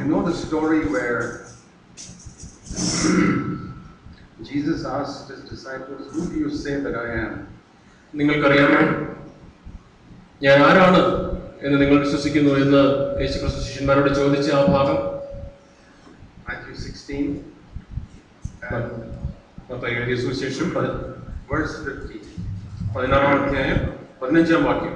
know the story where Jesus asked his disciples, Who do you say that I am? നിങ്ങൾക്കറിയാമോ ഞാൻ ആരാണ് എന്ന് നിങ്ങൾ വിശ്വസിക്കുന്നു എന്ന് യേശുക്രിസ്തു ശിഷ്യന്മാരോട് ചോദിച്ച ആ ഭാഗം Matthew 16, and മത്തായി എഴുതിയ സുവിശേഷം പതി- verse 15. പതിനാറാം അധ്യായം പതിനഞ്ചാം വാക്യം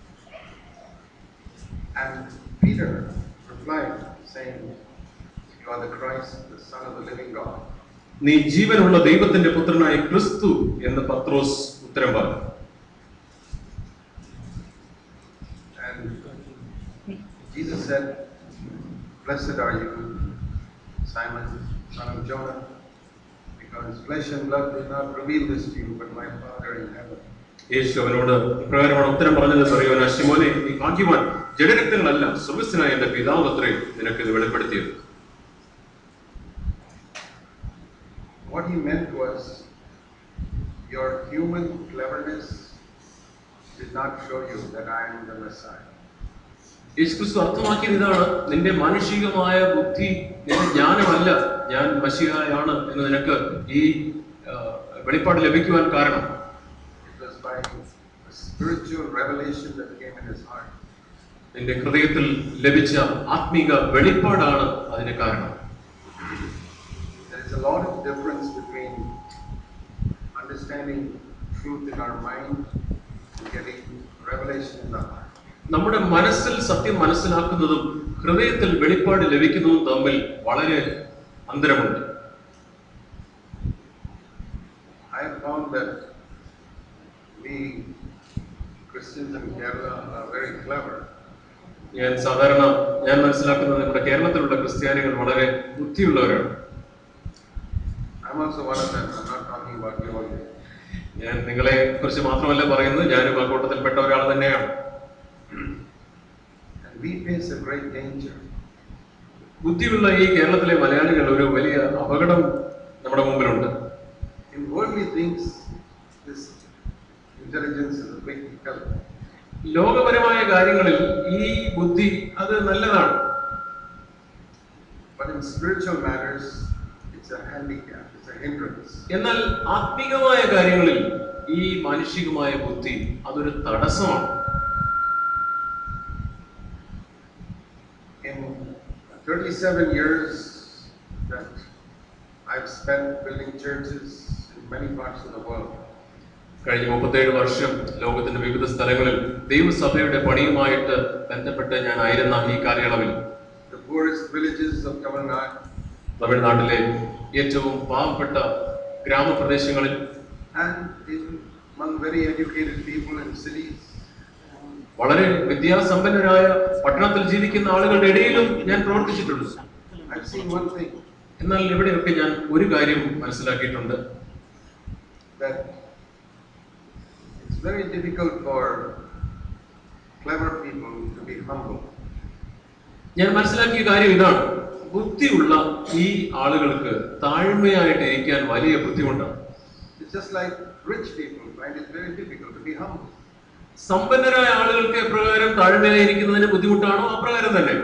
And Peter replied, saying, You are the Christ, the Son of the living God. നീ ജീവനുള്ള ദൈവത്തിന്റെ പുത്രനായ ക്രിസ്തു എന്ന് പത്രോസ് ഉത്തരം പറഞ്ഞു And Jesus said, Blessed are you, Simon, son of Jonah, because flesh and blood did not reveal this to you, but my Father in heaven. യേശു അവനോട് ഇപ്രകാരമാണ് ഉത്തരം പറഞ്ഞത് പറയുവാൻ അശ്വമോനെ നീ ഭാഗ്യവാൻ ജഡരക്തങ്ങളല്ല സ്വർഗസ്സനായ എന്റെ പിതാവ് അത്രേ നിനക്ക് ഇത് വെളിപ്പെടുത്തിയത് What he meant was, Your human cleverness did not show you that I am the Messiah. യേശുക്രിസ്തു അർത്ഥമാക്കിയത് ഇതാണ് നിന്റെ മാനുഷികമായ ബുദ്ധി നിന്റെ ജ്ഞാനമല്ല ഞാൻ മഷിഹായാണ് എന്ന് നിനക്ക് ഈ ആ, വെളിപ്പാട് ലഭിക്കുവാൻ കാരണം It was by a spiritual revelation that came in his heart. നിന്റെ ഹൃദയത്തിൽ ലഭിച്ച ആത്മീക വെളിപ്പാടാണ് അതിന് കാരണം There is a lot of difference between understanding truth in our mind and getting revelation in the heart. നമ്മുടെ മനസ്സിൽ സത്യം മനസ്സിലാക്കുന്നതും ഹൃദയത്തിൽ വെളിപ്പാട് ലഭിക്കുന്നതും തമ്മിൽ വളരെ അന്തരമുണ്ട് I have found that we Christians in Kerala are very clever. ഞാൻ സാധാരണ ഞാൻ മനസ്സിലാക്കുന്നത് നമ്മുടെ കേരളത്തിലുള്ള ക്രിസ്ത്യാനികൾ വളരെ ബുദ്ധിയുള്ളവരാണ് I'm also one of them. I'm not talking about you only. ഞാൻ നിങ്ങളെ കുറിച്ച് മാത്രമല്ല പറയുന്നത് ഞാനും ആ കൂട്ടത്തിൽപ്പെട്ട ഒരാൾ തന്നെയാണ് And we face a great danger. ബുദ്ധിയുള്ള ഈ കേരളത്തിലെ മലയാളികൾ ഒരു വലിയ അപകടം നമ്മുടെ മുമ്പിലുണ്ട് In worldly things, this intelligence is a big help. ലോകപരമായ കാര്യങ്ങളിൽ ഈ ബുദ്ധി അത് നല്ലതാണ് But in spiritual matters, it's a handicap, it's a hindrance. എന്നാൽ ആത്മീകമായ കാര്യങ്ങളിൽ ഈ മാനുഷികമായ ബുദ്ധി അതൊരു തടസ്സമാണ് In 37 years that I've spent building churches in many parts of the world, കഴിഞ്ഞ മുപ്പത്തേഴ് വർഷം ലോകത്തിന്റെ വിവിധ സ്ഥലങ്ങളിൽ ദൈവസഭയുടെ പണിയുമായിട്ട് ബന്ധപ്പെട്ട് ഞാൻ ആയിരുന്ന ഈ കാലയളവിൽ the poorest villages of Tamil Nadu, തമിഴ്നാട്ടിലെ ഏറ്റവും പാവപ്പെട്ട ഗ്രാമപ്രദേശങ്ങളിൽ and in, among very educated people in cities, വളരെ വിദ്യാസമ്പന്നരായ പട്ടണത്തിൽ ജീവിക്കുന്ന ആളുകളുടെ ഇടയിലും ഞാൻ പ്രവർത്തിച്ചിട്ടുണ്ട് I've seen one thing എന്നാൽ ഇവിടെയൊക്കെ ഞാൻ ഒരു കാര്യം മനസ്സിലാക്കിയിട്ടുണ്ട് that it's very difficult for clever people to be humble. ഞാൻ മനസ്സിലാക്കിയ കാര്യം ഇതാണ് ബുദ്ധിയുള്ള ഈ ആളുകൾക്ക് താഴ്മയായിട്ട് ഇരിക്കാൻ വലിയ ബുദ്ധിമുട്ടാണ് It's just like rich people find it very difficult to be humble. സമ്പന്നരായ ആളുകൾക്ക് എപ്രകാരം താഴ്മയായിരിക്കുന്നതിന് ബുദ്ധിമുട്ടാണോ അപ്രകാരം തന്നെ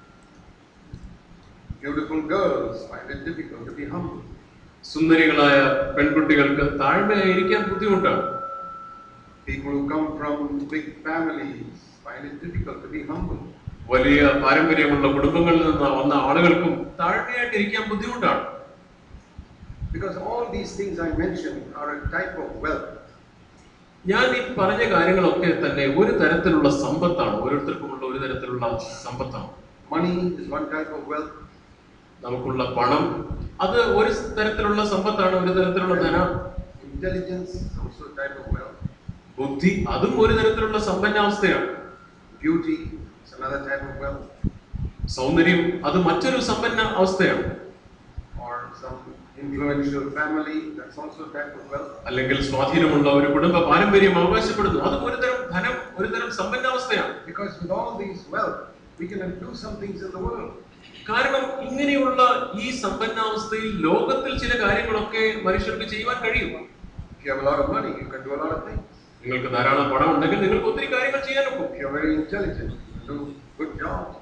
Beautiful girls find it difficult to be humble. സുന്ദരികളായ പെൺകുട്ടികൾക്ക് താഴ്മയായിരിക്കാൻ ബുദ്ധിമുട്ടാണ് People who come from big families find it difficult to be humble. വലിയ പാരമ്പര്യമുള്ള കുടുംബങ്ങളിൽ നിന്ന് വന്ന ആളുകൾക്കും താഴ്മയായിട്ട് ഇരിക്കാൻ ബുദ്ധിമുട്ടാണ് Because all these things I mentioned are a type of wealth. ഞാൻ ഈ പറഞ്ഞ കാര്യങ്ങളൊക്കെ തന്നെ ഒരു തരത്തിലുള്ള സമ്പത്താണ് ഓരോരുത്തർക്കുമുള്ള ഒരു തരത്തിലുള്ള സമ്പത്താണ് Money is one type of wealth. നമുക്കുള്ള പണം അത് ഒരു തരത്തിലുള്ള സമ്പത്താണ് ഒരു തരത്തിലുള്ള ധന Intelligence is also a type of wealth. ബുദ്ധി അതും ഒരു തരത്തിലുള്ള സമ്പന്നാവസ്ഥയാണ് Beauty is another type of wealth. സൗന്ദര്യം അത് മറ്റൊരു സമ്പന്ന അവസ്ഥയാണ് Or some influential family, that's also a type of wealth. അല്ലെങ്കിൽ സ്വാധീനമുള്ള ഒരു കുടുംബ പാരമ്പര്യം അവകാശപ്പെടുന്നു അതും ഒരു തരം ധനം ഒരു തരം സമ്പന്നാവസ്ഥയാണ് Because with all these wealth, we can do some things in the world. കാരണം ഇങ്ങനെയുള്ള ഈ സമ്പന്നാവസ്ഥയിൽ ലോകത്തിൽ ചില കാര്യങ്ങളൊക്കെ മനുഷ്യർക്ക് ചെയ്യുവാൻ കഴിയും If you have a lot of money, you can do a lot of things. നിങ്ങൾക്ക് ധാരാളം പണം ഉണ്ടെങ്കിൽ നിങ്ങൾക്ക് ഒത്തിരി കാര്യങ്ങൾ ചെയ്യാൻ ഒക്കും If you're very intelligent, you can do good jobs.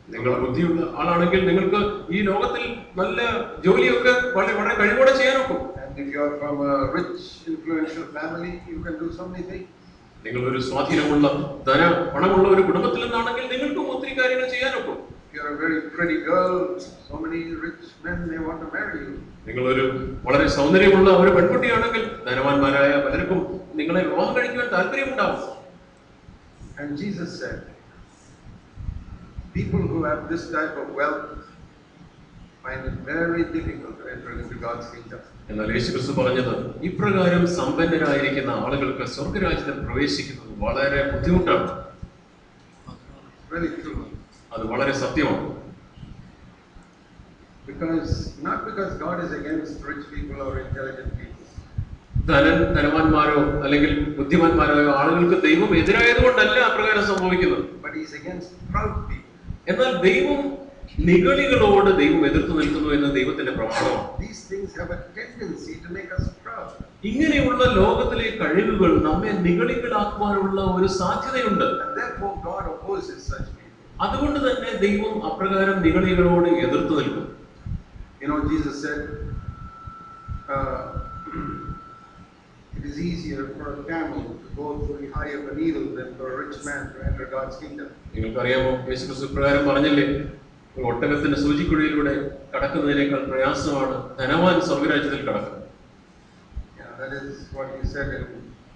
നിങ്ങൾ ബുദ്ധിയുള്ള ആളാണെങ്കിൽ നിങ്ങൾക്ക് ഈ ലോകത്തിൽ നല്ല ജോലിയൊക്കെ വളരെ വളരെ കഴിവോടെ ചെയ്യാനൊക്കും And if you are from a rich, influential family, you can do so many things. നിങ്ങൾ ഒരു സ്വാധീനമുള്ള ധന പണമുള്ള ഒരു കുടുംബത്തിൽ നിന്നാണെങ്കിൽ നിങ്ങൾക്കും ഒത്തിരി കാര്യങ്ങൾ ചെയ്യാനൊക്കും If you're a very pretty girl, so many rich men they want to marry you. നിങ്ങളൊരു വളരെ സൗന്ദര്യമുള്ള ഒരു പെൺകുട്ടിയാണെങ്കിൽ ധനവാന്മാരായ പലർക്കും നിങ്ങളെ വിവാഹം കഴിക്കുവാൻ താല്പര്യമുണ്ടാവും And Jesus said, people who have this type of wealth find it very difficult to enter into God's kingdom. എന്നാൽ യേശുക്രിസ്തു പറഞ്ഞത് ഇപ്രകാരം സമ്പന്നരായിരിക്കുന്ന ആളുകൾക്ക് സ്വർഗരാജ്യത്തിൽ പ്രവേശിക്കുന്നത് വളരെ ബുദ്ധിമുട്ടാണ് It's really true. അത് വളരെ സത്യമാണ് Because, not because God is against rich people or intelligent people, ധനൻ ധനവാന്മാരോ അല്ലെങ്കിൽ ബുദ്ധിമാന്മാരായോ ആളുകൾക്ക് ദൈവം എതിരായതുകൊണ്ടല്ല അപ്രകാരം സംഭവിക്കുന്നത് but He's against proud people. എന്നാൽ ദൈവം നിഗളികളോട് ദൈവം എതിർത്ത് നിൽക്കുന്നു എന്ന് ദൈവത്തിന്റെ പ്രമാണമാണ് These things have a tendency to make us proud. ഇങ്ങനെയുള്ള ലോകത്തിലെ കഴിവുകൾ നമ്മെ നിഗളികളാക്കുവാനുള്ള ഒരു സാധ്യതയുണ്ട് And therefore, God opposes such people. അതുകൊണ്ട് തന്നെ ദൈവം അപ്രകാരം നിഗളികളോട് എതിർത്ത് നിൽക്കും You know, Jesus said, uh, it is easier for a camel to go through the eye of a needle than for a rich man to enter God's kingdom. നിങ്ങൾക്കറിയാമോ യേശുക്രിസ്തു ഇപ്രകാരം പറഞ്ഞില്ലേ ഒരു ഒട്ടകത്തിന്റെ സൂചിക്കുഴിയിലൂടെ കടക്കുന്നതിനേക്കാൾ പ്രയാസമാണ് ധനവാൻ സ്വർഗരാജ്യത്തിൽ കടക്കുന്നത് Yeah, that is what he said in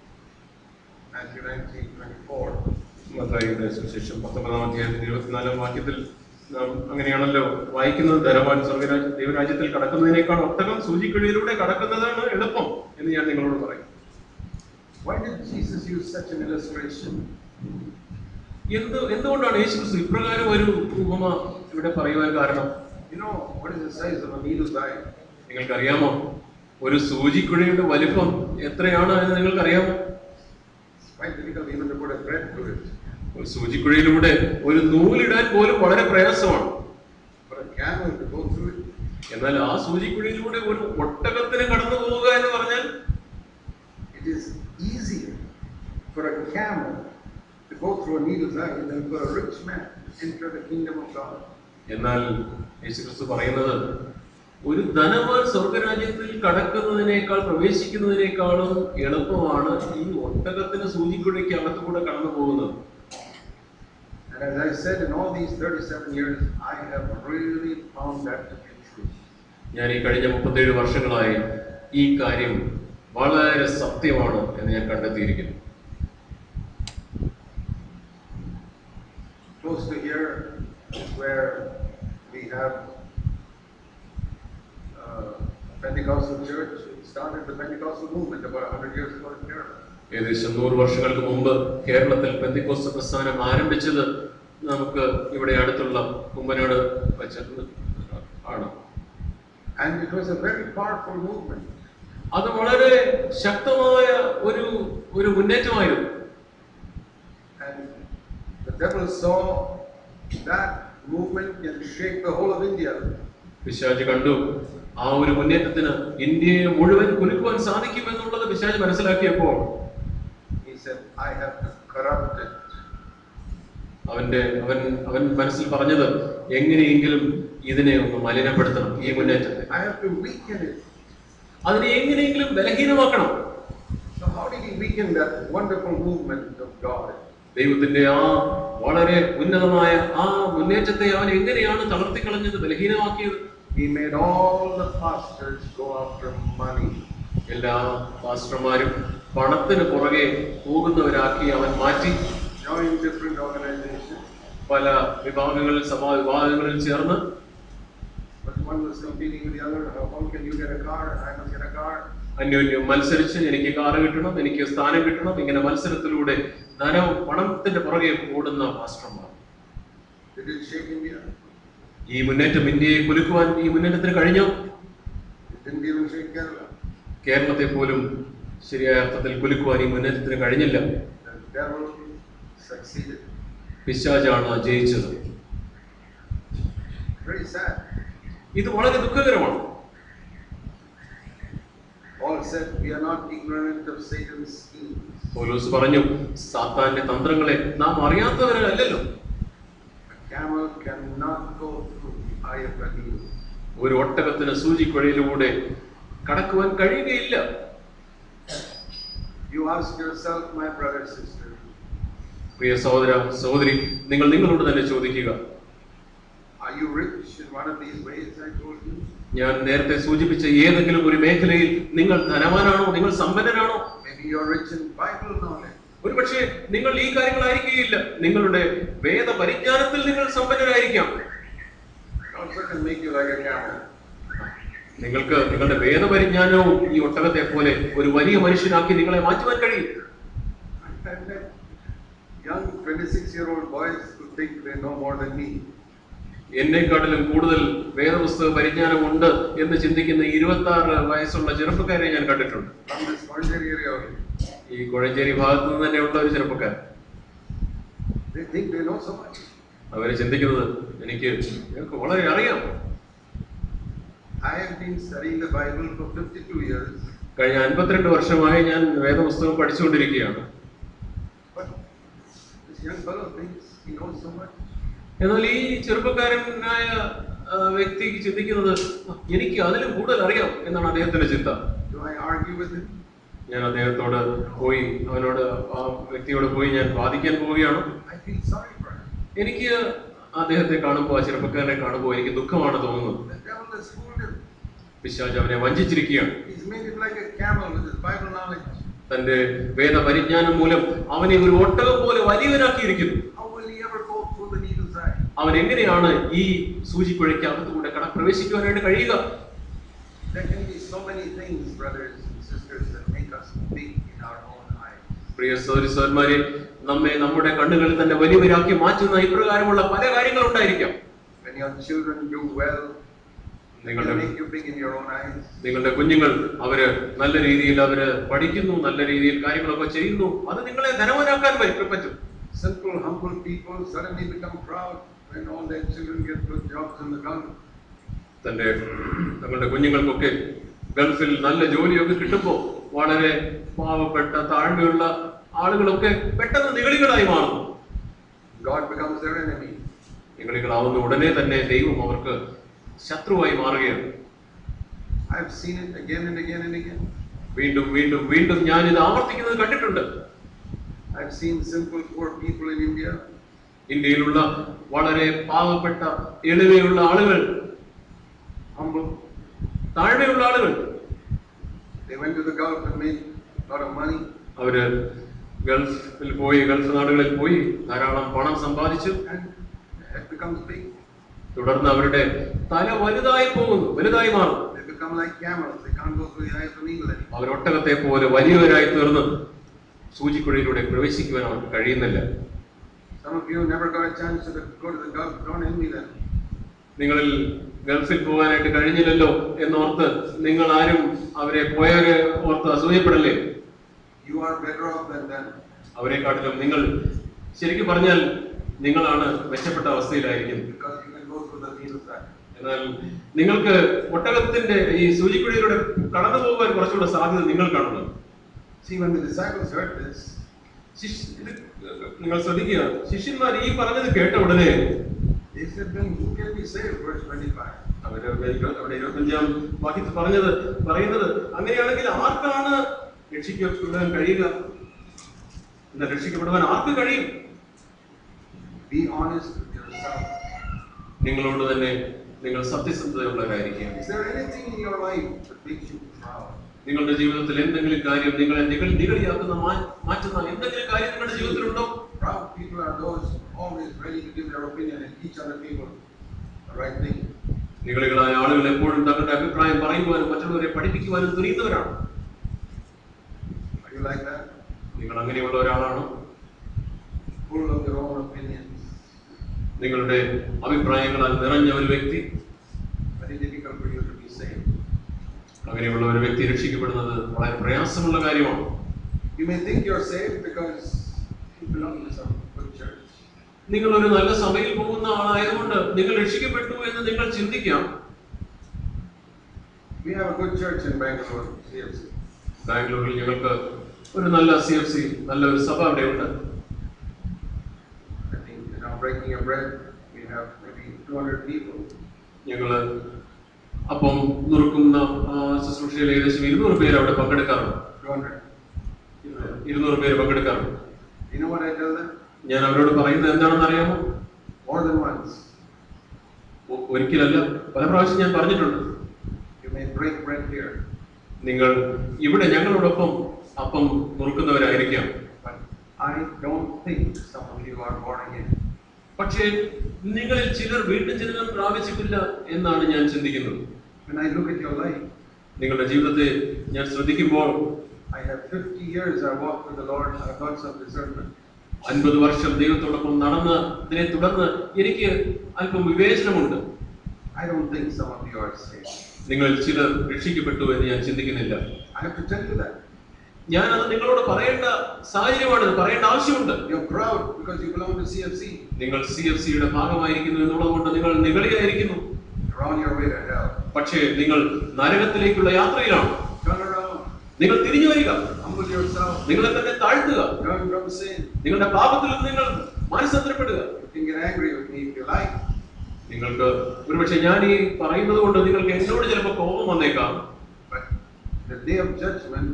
Matthew 19 24. മത്തായിയുടെ സുവിശേഷം പത്തൊമ്പതാം അധ്യായത്തിന്റെ ഇരുപത്തിനാലാം വാക്യത്തിൽ നാം അങ്ങനെയാണല്ലോ വായിക്കുന്നത് ധനവാൻ സ്വർഗരാജ്യ ദൈവരാജ്യത്തിൽ കടക്കുന്നതിനേക്കാൾ ഒട്ടകം സൂചിക്കുഴിയിലൂടെ കടക്കുന്നതാണ് എളുപ്പം എന്ന് ഞാൻ നിങ്ങളോട് പറയും Why did Jesus use such an illustration? എന്ത് എന്തുകൊണ്ടാണ് യേശുക്രിസ്തു ഇപ്രകാരം ഒരു ഉപമ ഇവിടെ പറയുവാൻ കാരണം You know, what is the size of a needle's eye? നിങ്ങൾക്കറിയാമോ ഒരു സൂചിക്കുഴിയുടെ വലിപ്പം എത്രയാണ് എന്ന് നിങ്ങൾക്കറിയാമോ It's quite difficult even to put a thread through it. ഒരു സൂചിക്കുഴിയിലൂടെ ഒരു നൂലിടാൻ പോലും വളരെ പ്രയാസമാണ് For a camel to go through it, എന്നാൽ ആ സൂചിക്കുഴിയിലൂടെ ഒരു ഒട്ടകത്തിന് കടന്നു പോവുക എന്ന് പറഞ്ഞാൽ it is easier for a camel to go through a needle's eye than for a rich man to enter the kingdom of God. എന്നാൽ യേശുക്രിസ്തു പറയുന്നത് ഒരു ധനവാൻ സ്വർഗരാജ്യത്തിൽ കടക്കുന്നതിനേക്കാൾ പ്രവേശിക്കുന്നതിനേക്കാളും എളുപ്പമാണ് ഈ ഒട്ടകത്തിന് സൂചിക്കുഴിക്ക് അകത്തുകൂടെ കടന്നു പോകുന്നത് And as I said, in all these 37 years, I have really found that to be true. ഞാൻ ഈ കഴിഞ്ഞ മുപ്പത്തേഴ് വർഷങ്ങളായി ഈ കാര്യം വളരെ സത്യമാണ് എന്ന് ഞാൻ കണ്ടെത്തിയിരിക്കുന്നു Close to here is where we have uh, Pentecostal church. It started the Pentecostal movement about 100 years ago in Kerala. ഏകദേശം നൂറ് വർഷങ്ങൾക്ക് മുമ്പ് കേരളത്തിൽ പെന്തിക്കോസ്ത് പ്രസ്ഥാനം ആരംഭിച്ചത് നമുക്ക് ഇവിടെ അടുത്തുള്ള കുമ്പനാട് വെച്ചിട്ട് ആണ് And it was a very powerful movement. അത് വളരെ ശക്തമായ ഒരു ഒരു മുന്നേറ്റമായിരുന്നു And the devil saw that movement can shake the whole of India. പിശാജ് കണ്ടു ആ ഒരു മുന്നേറ്റത്തിന് ഇന്ത്യയെ മുഴുവൻ കുലുക്കുവാൻ സാധിക്കുമെന്നുള്ളത് പിശാജ് മനസ്സിലാക്കിയപ്പോൾ He said, I have to corrupt it. അവന്റെ അവൻ അവൻ മനസ്സിൽ പറഞ്ഞത് എങ്ങനെയെങ്കിലും ഇതിനെ ഒന്ന് മലിനപ്പെടുത്തണം ഈ മുന്നേറ്റത്തെ I have to weaken it. അതിനെ എങ്ങനെയെങ്കിലും ബലഹീനമാക്കണം So how did he weaken that wonderful movement of God? ദൈവത്തിന്റെ ആ വളരെ ഉന്നതമായ ആ മുന്നേറ്റത്തെ അവൻ എങ്ങനെയാണ് തളർത്തിക്കളഞ്ഞത് ബലഹീനമാക്കിയത് He made all the pastors go after money. എല്ലാ പാസ്റ്റർമാരും പണത്തിന് പുറകെ പോകുന്നവരാക്കി അവൻ മാറ്റി Join different organizations. പല വിഭാഗങ്ങളിൽ സഭാ വിഭാഗങ്ങളിൽ ചേർന്ന് But one was competing with the other. How how can you get a car? I must get a car. അന്യോന്യം മത്സരിച്ച് എനിക്ക് കാറ് കിട്ടണം എനിക്ക് സ്ഥാനം കിട്ടണം ഇങ്ങനെ മത്സരത്തിലൂടെ ധനവും പണത്തിന്റെ പുറകെ ഓടുന്ന മാസ്റ്റർമാർ Did it shake India? ഈ മുന്നേറ്റം ഇന്ത്യയെ കുലുക്കുവാൻ ഈ മുന്നേറ്റത്തിന് കഴിഞ്ഞോ It didn't even shake Kerala. കേരളത്തെ പോലും ശരിയായ അർത്ഥത്തിൽ കുലുക്കുവാൻ ഈ മുന്നേറ്റത്തിന് കഴിഞ്ഞില്ല The devil succeeded. പിശാജാണ് ജയിച്ചത് Very sad. ഇത് വളരെ ദുഃഖകരമാണ് Paul said, We are not ignorant of Satan's schemes. പൗലോസ് പറഞ്ഞു സാത്താന്റെ തന്ത്രങ്ങളെ നാം അറിയാത്തവരല്ലല്ലോ camel cannot go through the eye of a needle. ഒരു ഒട്ടകത്തിന് സൂചിക്കുഴയിലൂടെ കടക്കുവാൻ കഴിയുകയില്ല You ask yourself, my brother, sister, പ്രിയ സഹോദര സഹോദരി നിങ്ങൾ നിങ്ങളോട് തന്നെ ചോദിക്കുക are you rich in one of these ways I told you? ഞാൻ നേരത്തെ സൂചിപ്പിച്ച ഏതെങ്കിലും ഒരു മേഖലയിൽ നിങ്ങൾ ധനവാനാണോ നിങ്ങൾ സമ്പന്നനാണോ Maybe you're rich in Bible knowledge. ഒരുപക്ഷെ നിങ്ങൾ ഈ കാര്യങ്ങളായിരിക്കുകയില്ല നിങ്ങളുടെ വേദപരിജ്ഞാനത്തിൽ നിങ്ങൾ സമ്പന്നരായിരിക്കാം It also can make you like a camel. നിങ്ങൾക്ക് നിങ്ങളുടെ വേദപരിജ്ഞാനവും ഈ ഒട്ടകത്തെ പോലെ ഒരു വലിയ മനുഷ്യനാക്കി നിങ്ങളെ മാറ്റുവാൻ കഴിയും I've met young 26 year old boys who think they know more than me. എന്നെക്കാട്ടിലും കൂടുതൽ വേദപുസ്തക പരിജ്ഞാനം ഉണ്ട് എന്ന് ചിന്തിക്കുന്ന ഇരുപത്തി ആറ് വയസ്സുള്ള ചെറുപ്പക്കാരെ ഞാൻ കണ്ടിട്ടുണ്ട് From this Pondicherry area only. ഈ കുഴഞ്ചേരി ഭാഗത്ത് നിന്ന് തന്നെയുള്ള ഒരു ചെറുപ്പക്കാരൻ They think they know so much. അവര് ചിന്തിക്കുന്നത് എനിക്ക് എനിക്ക് വളരെ അറിയാം I have been studying the Bible for 52 years, കഴിഞ്ഞ അൻപത്തിരണ്ട് വർഷമായി ഞാൻ വേദപുസ്തകം പഠിച്ചുകൊണ്ടിരിക്കുകയാണ് but this young fellow thinks he knows so much. എന്നാൽ ഈ ചെറുപ്പക്കാരനായ ആ, വ്യക്തിക്ക് ചിന്തിക്കുന്നത് എനിക്ക് അതിലും കൂടുതൽ അറിയാം എന്നാണ് അദ്ദേഹത്തിന്റെ ചിന്ത Do I argue with him? ഞാൻ അദ്ദേഹത്തോട് പോയി അവനോട് ആ വ്യക്തിയോട് പോയി ഞാൻ വാദിക്കാൻ പോവുകയാണ് I feel sorry for him. എനിക്ക് അദ്ദേഹത്തെ കാണുമ്പോൾ ആ ചെറുപ്പക്കാരനെ കാണുമ്പോൾ എനിക്ക് ദുഃഖമാണ് തോന്നുന്നത് The devil has fooled him. പിശാജ് അവനെ വഞ്ചിച്ചിരിക്കുകയാണ് He's made him like a camel with his Bible knowledge. തന്റെ വേദപരിജ്ഞാനം മൂലം അവനെ ഒരു ഒട്ടകം പോലെ വലിയവനാക്കിയിരിക്കുന്നു How will he ever go through the needle's eye? അവൻ എങ്ങനെയാണ് ഈ സൂചിക്കുഴയ്ക്ക് അകത്തുകൂടെ കട പ്രവേശിക്കുവാനായിട്ട് കഴിയുക There can be so many things, brothers and sisters, that make us big in our own eyes. പ്രിയ സഹോദരി സഹോദരന്മാരെ നമ്മെ നമ്മുടെ കണ്ണുകളിൽ തന്നെ വലിയവരാക്കി മാറ്റുന്ന ഇപ്രകാരമുള്ള പല കാര്യങ്ങളുണ്ടായിരിക്കാം When your children do well, they നിങ്ങളുടെ make you big in your own eyes. നിങ്ങളുടെ കുഞ്ഞുങ്ങൾ അവര് നല്ല രീതിയിൽ അവര് പഠിക്കുന്നു നല്ല രീതിയിൽ കാര്യങ്ങളൊക്കെ ചെയ്യുന്നു അത് നിങ്ങളെ ധനവാനാക്കാൻ പറ്റും പറ്റും Simple, humble people suddenly become proud when all their children get good jobs in the Gulf. തന്റെ തങ്ങളുടെ കുഞ്ഞുങ്ങൾക്കൊക്കെ ഗൾഫിൽ നല്ല ജോലിയൊക്കെ കിട്ടുമ്പോൾ വളരെ പാവപ്പെട്ട താഴ്മയുള്ള ആളുകളൊക്കെ പെട്ടെന്ന് നിഗളികളായി മാറുന്നു God becomes their enemy. നിഗളികളാവുന്ന ഉടനെ തന്നെ ദൈവം അവർക്ക് ശത്രുവായി മാറുകയാണ് I've seen it again and again and again. വീണ്ടും വീണ്ടും വീണ്ടും ഞാൻ ഇത് ആവർത്തിക്കുന്നത് കണ്ടിട്ടുണ്ട് I've seen simple, poor people in India ഇന്ത്യയിലുള്ള വളരെ പാവപ്പെട്ട എളിമയുള്ള ആളുകൾ humble. താഴ്മയുള്ള ആളുകൾ They went to the Gulf and made a lot of money. അവര് ഗൾഫിൽ പോയി ഗൾഫ് നാടുകളിൽ പോയി ധാരാളം പണം സമ്പാദിച്ചു and it becomes big. തുടർന്ന് അവരുടെ തല വലുതായി പോകുന്നു വലുതായി മാറും They become like camels. They can't go through the eyes of an eagle anymore. അവരൊട്ടകത്തെ പോലെ വലിയവരായി തീർന്ന് സൂചിക്കുഴയിലൂടെ പ്രവേശിക്കുവാൻ അവർക്ക് കഴിയുന്നില്ല Some of you never got a chance to go to the Gulf. Don't envy them. നിങ്ങളിൽ ഗൾഫിൽ പോകാനായിട്ട് കഴിഞ്ഞില്ലല്ലോ എന്നോർത്ത് നിങ്ങൾ ആരും അവരെ പോയവരെ ഓർത്ത് അസൂയപ്പെടല്ലേ You are better off than them. അവരെക്കാട്ടിലും നിങ്ങൾ ശരിക്കും പറഞ്ഞാൽ നിങ്ങളാണ് മെച്ചപ്പെട്ട അവസ്ഥയിലായിരിക്കുന്നത് because you can go through the needle's eye. എന്നാൽ നിങ്ങൾക്ക് ഒട്ടകത്തിന്റെ ഈ സൂചിക്കുഴിയിലൂടെ കടന്നു പോകാൻ കുറച്ചുകൂടെ സാധ്യത നിങ്ങൾക്കാണുള്ളത് See, when the disciples heard this, ശിഷ്- ഇത് നിങ്ങൾ ശ്രദ്ധിക്കുക ശിഷ്യന്മാർ ഈ പറഞ്ഞത് കേട്ട ഉടനെ they said, then who can be saved? Verse 25. അവര് ഇരുപ- അവിടെ ഇരുപത്തഞ്ചാം വാക്യത്തിൽ പറഞ്ഞത് പറയുന്നത് അങ്ങനെയാണെങ്കിൽ ആർക്കാണ് രക്ഷിക്കപ്പെടാൻ കഴിയുക എന്താ രക്ഷിക്കപ്പെടുവാൻ ആർക്ക് കഴിയും Be honest with yourself. നിങ്ങളോട് തന്നെ നിങ്ങൾ സത്യസന്ധതയുള്ളവരായിരിക്കുക Is there anything in your life that makes you proud? നിങ്ങളുടെ ജീവിതത്തിൽ എന്തെങ്കിലും കാര്യം നിങ്ങളെ നികൾ നികളിയാക്കുന്ന മാ- മാറ്റുന്ന എന്തെങ്കിലും കാര്യം നിങ്ങളുടെ ജീവിതത്തിലുണ്ടോ Proud people are those always ready to give their opinion and teach other people the right thing. നികളികളായ ആളുകൾ എപ്പോഴും തങ്ങളുടെ അഭിപ്രായം പറയുവാനും മറ്റുള്ളവരെ പഠിപ്പിക്കുവാനും തുനിയുന്നവരാണ് Are you like that? നിങ്ങൾ അങ്ങനെയുള്ള ഒരാളാണോ Full of your own opinions. നിങ്ങളുടെ അഭിപ്രായങ്ങളാൽ നിറഞ്ഞ ഒരു വ്യക്തി Very difficult for you to be saved. അങ്ങനെയുള്ള ഒരു വ്യക്തി രക്ഷിക്കപ്പെടുന്നത് വളരെ പ്രയാസമുള്ള കാര്യമാണ് You may think you're saved because you belong to some good church. നിങ്ങൾ ഒരു നല്ല സഭയിൽ പോകുന്ന ആളായതുകൊണ്ട് നിങ്ങൾ രക്ഷിക്കപ്പെട്ടു എന്ന് നിങ്ങൾ ചിന്തിക്കാം We have a good church in Bangalore, CFC. ബാംഗ്ലൂരിൽ ഞങ്ങൾക്ക് ഒരു നല്ല സി എഫ് സി നല്ല ഒരു സഭ അവിടെയുണ്ട് I think, you know, breaking of bread, we have maybe 200 people. ഞങ്ങള് അപ്പം നുറുക്കുന്ന ആ, ശുശ്രൂഷയിൽ ഏകദേശം ഇരുന്നൂറ് പേര് അവിടെ പങ്കെടുക്കാറുണ്ട് 200. ഇരുന്നൂറ് പേര് പങ്കെടുക്കാറുണ്ട് You know what I tell them? ഞാൻ അവരോട് പറയുന്നത് എന്താണെന്ന് അറിയാമോ More than once. ഒ- ഒരിക്കലല്ല പല പ്രാവശ്യം ഞാൻ പറഞ്ഞിട്ടുണ്ട് You may break bread here, നിങ്ങൾ ഇവിടെ ഞങ്ങളോടൊപ്പം അപ്പം നുറുക്കുന്നവരായിരിക്കാം but I don't think some of you are born again. പക്ഷേ നിങ്ങളിൽ ചിലർ വീണ്ടും ജനനം പ്രാപിച്ചിട്ടില്ല എന്നാണ് ഞാൻ ചിന്തിക്കുന്നത് When I look at your life, നിങ്ങളുടെ ജീവിതത്തെ ഞാൻ ശ്രദ്ധിക്കുമ്പോൾ I have 50 years I walked with the Lord, I've got some discernment. അൻപത് വർഷം ദൈവത്തോടൊപ്പം നടന്നതിനെ തുടർന്ന് എനിക്ക് അല്പം വിവേചനമുണ്ട് I don't think some of you are saved. നിങ്ങൾ ചിലർ രക്ഷിക്കപ്പെട്ടു എന്ന് ഞാൻ ചിന്തിക്കുന്നില്ല I have to tell you that. ഞാൻ അത് നിങ്ങളോട് പറയേണ്ട സാഹചര്യമാണ് പറയേണ്ട ആവശ്യമുണ്ട് You're proud because you belong to CFC. നിങ്ങൾ സി എഫ് സിയുടെ ഭാഗമായിരിക്കുന്നു എന്നുള്ളത് കൊണ്ട് നിങ്ങൾ നിഗളിയായിരിക്കുന്നു You're on your way to hell. പക്ഷേ നിങ്ങൾ നരകത്തിലേക്കുള്ള യാത്രയിലാണ് Turn around, നിങ്ങൾ തിരിഞ്ഞു വരിക humble yourself, നിങ്ങളെ തന്നെ താഴ്ത്തുക turn from sin. നിങ്ങളുടെ പാപത്തിൽ നിന്ന് നിങ്ങൾ മാനസാന്തരപ്പെടുക You can get angry with me if you like, നിങ്ങൾക്ക് ഒരുപക്ഷെ ഞാൻ ഈ പറയുന്നത് കൊണ്ട് നിങ്ങൾക്ക് എന്നോട് ചിലപ്പോൾ കോപം വന്നേക്കാം but the day of judgment,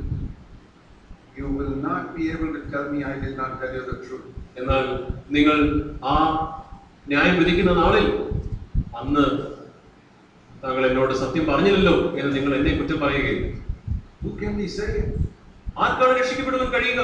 you will not be able to tell me I did not tell you the truth. എന്നാൽ നിങ്ങൾ ആ ന്യായം വിധിക്കുന്ന നാളിൽ അന്ന് താങ്കൾ എന്നോട് സത്യം പറഞ്ഞില്ലല്ലോ എന്ന് നിങ്ങൾ എന്നെ കുറ്റം പറയുകയും Who can be saved? ആർക്കാണ് രക്ഷിക്കപ്പെടുവാൻ കഴിയുക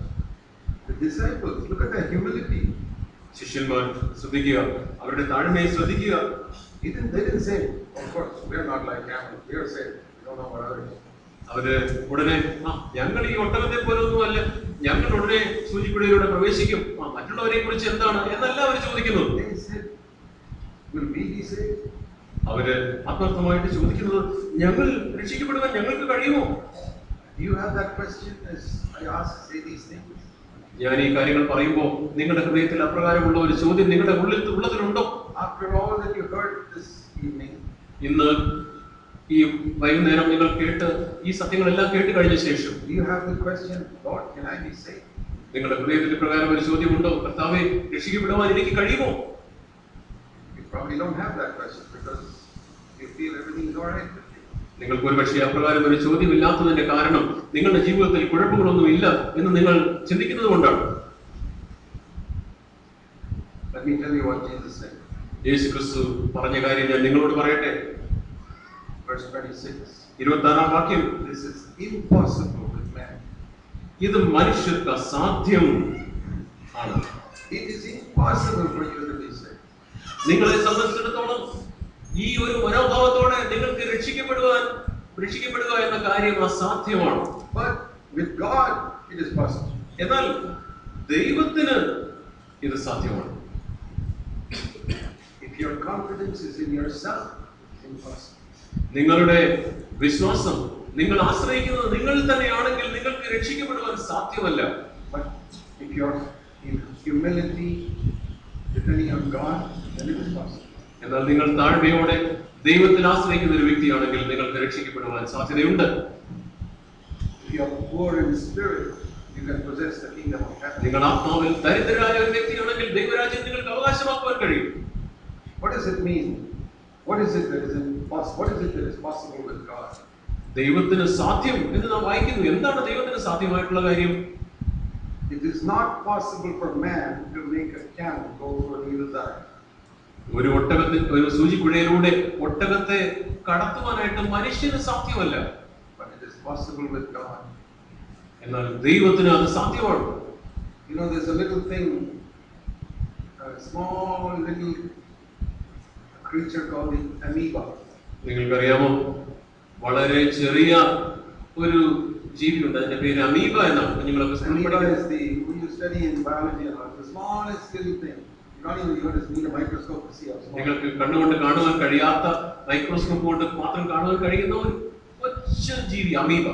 The disciples. Look at that humility. ശിഷ്യന്മാർ ശ്രദ്ധിക്കുക അവരുടെ താഴ്മയെ ശ്രദ്ധിക്കുക He didn't, they didn't say, of course, we're not like camels, we are saved. We don't know what others. അവര് ഉടനെ ആ ഞങ്ങൾ ഈ ഒട്ടകത്തെ പോലൊന്നും അല്ല ഞങ്ങൾ ഉടനെ സൂചിക്കുടയിലൂടെ പ്രവേശിക്കും ആ മറ്റുള്ളവരെ കുറിച്ച് എന്താണ് എന്നല്ല അവർ ചോദിക്കുന്നത് They said, will we be saved? അവര് ആത്മാർത്ഥമായിട്ട് ചോദിക്കുന്നത് ഞങ്ങൾ രക്ഷിക്കപ്പെടുവാൻ ഞങ്ങൾക്ക് കഴിയുമോ Do you have that question as I ask, say these things? ഞാൻ ഈ കാര്യങ്ങൾ പറയുമ്പോൾ നിങ്ങളുടെ ഹൃദയത്തിൽ അപ്രകാരമുള്ള ഒരു ചോദ്യം നിങ്ങളുടെ ഉള്ളിൽ ഉള്ളതിലുണ്ടോ After all that you heard this evening, ഇന്ന് ഈ വൈകുന്നേരം നിങ്ങൾ കേട്ട് ഈ സത്യങ്ങളെല്ലാം കേട്ട് കഴിഞ്ഞ ശേഷം do you have the question, Lord, can I be saved? നിങ്ങളുടെ ഹൃദയത്തിൽ പ്രകാരം ഒരു ചോദ്യമുണ്ടോ കർത്താവെ രക്ഷിക്കപ്പെടുവാൻ എനിക്ക് കഴിയുമോ You probably don't have that question because you feel everything's all right with you. നിങ്ങൾക്ക് ഒരുപക്ഷെ അപ്രകാരം ഒരു ചോദ്യമില്ലാത്തതിന്റെ കാരണം നിങ്ങളുടെ ജീവിതത്തിൽ കുഴപ്പങ്ങളൊന്നും ഇല്ല എന്ന് നിങ്ങൾ ചിന്തിക്കുന്നത് കൊണ്ടാണ് Let me tell you what Jesus said. യേശു ക്രിസ്തു പറഞ്ഞ കാര്യം ഞാൻ നിങ്ങളോട് പറയട്ടെ Verse 26. ഇരുപത്തി ആറാം വാക്യം This is impossible with man. ഇത് മനുഷ്യർക്ക് അസാധ്യം ആണ് It is impossible for you to be saved. നിങ്ങളെ സംബന്ധിച്ചിടത്തോളം ഈ ഒരു മനോഭാവത്തോടെ നിങ്ങൾക്ക് രക്ഷിക്കപ്പെടുവാൻ രക്ഷിക്കപ്പെടുക എന്ന കാര്യം അസാധ്യമാണ് But with God, it is possible. എന്നാൽ ദൈവത്തിന് ഇത് സാധ്യമാണ് If your confidence is in yourself, it's impossible. നിങ്ങളുടെ വിശ്വാസം നിങ്ങൾ ആശ്രയിക്കുന്നത് നിങ്ങളിൽ തന്നെയാണെങ്കിൽ നിങ്ങൾക്ക് രക്ഷിക്കപ്പെടുവാൻ സാധ്യമല്ല But if your in humility, depending on God, then it is possible. എന്നാൽ നിങ്ങൾ താഴ്മയോടെ ദൈവത്തിൽ ആശ്രയിക്കുന്ന ഒരു വ്യക്തിയാണെങ്കിൽ നിങ്ങൾക്ക് രക്ഷിക്കപ്പെടുവാൻ സാധ്യതയുണ്ട് If you are poor in spirit, you can possess the kingdom of heaven. നിങ്ങൾ ആത്മാവിൽ ദരിദ്രരായ ഒരു വ്യക്തിയാണെങ്കിൽ ദൈവരാജ്യം നിങ്ങൾക്ക് അവകാശമാക്കുവാൻ കഴിയും What does it mean? What is it that is impossible? What is it that is possible with God? ദൈവത്തിന് സാധ്യം എന്ന് നാം വായിക്കുന്നു എന്താണ് ദൈവത്തിന് സാധ്യമായിട്ടുള്ള കാര്യം It is not possible for man to make a camel go through a needle's eye. ഒരു ഒട്ടകത്തിൽ ഒരു സൂചിക്കുഴയിലൂടെ ഒട്ടകത്തെ കടത്തുവാനായിട്ട് മനുഷ്യന് സാധ്യമല്ല But it is possible with God. എന്നാൽ ദൈവത്തിന് അത് സാധ്യമാണ് You know, there's a little thing, a small little creature called the amoeba. നിങ്ങൾക്കറിയാമോ വളരെ ചെറിയ ഒരു ജീവിയുണ്ട് അതിന്റെ പേര് അമീബ എന്നാണ് കുഞ്ഞുങ്ങളൊക്കെ സ്കൂളിൽ Amoeba പഠിക്കുന്നത് is the, when you study in biology, and all, the smallest little thing. You don't even you just need a microscope to see how small. നിങ്ങൾക്ക് കണ്ണുകൊണ്ട് കാണുവാൻ കഴിയാത്ത മൈക്രോസ്കോപ്പ് കൊണ്ട് മാത്രം കാണുവാൻ കഴിയുന്ന ഒരു കൊച്ചു ജീവി amoeba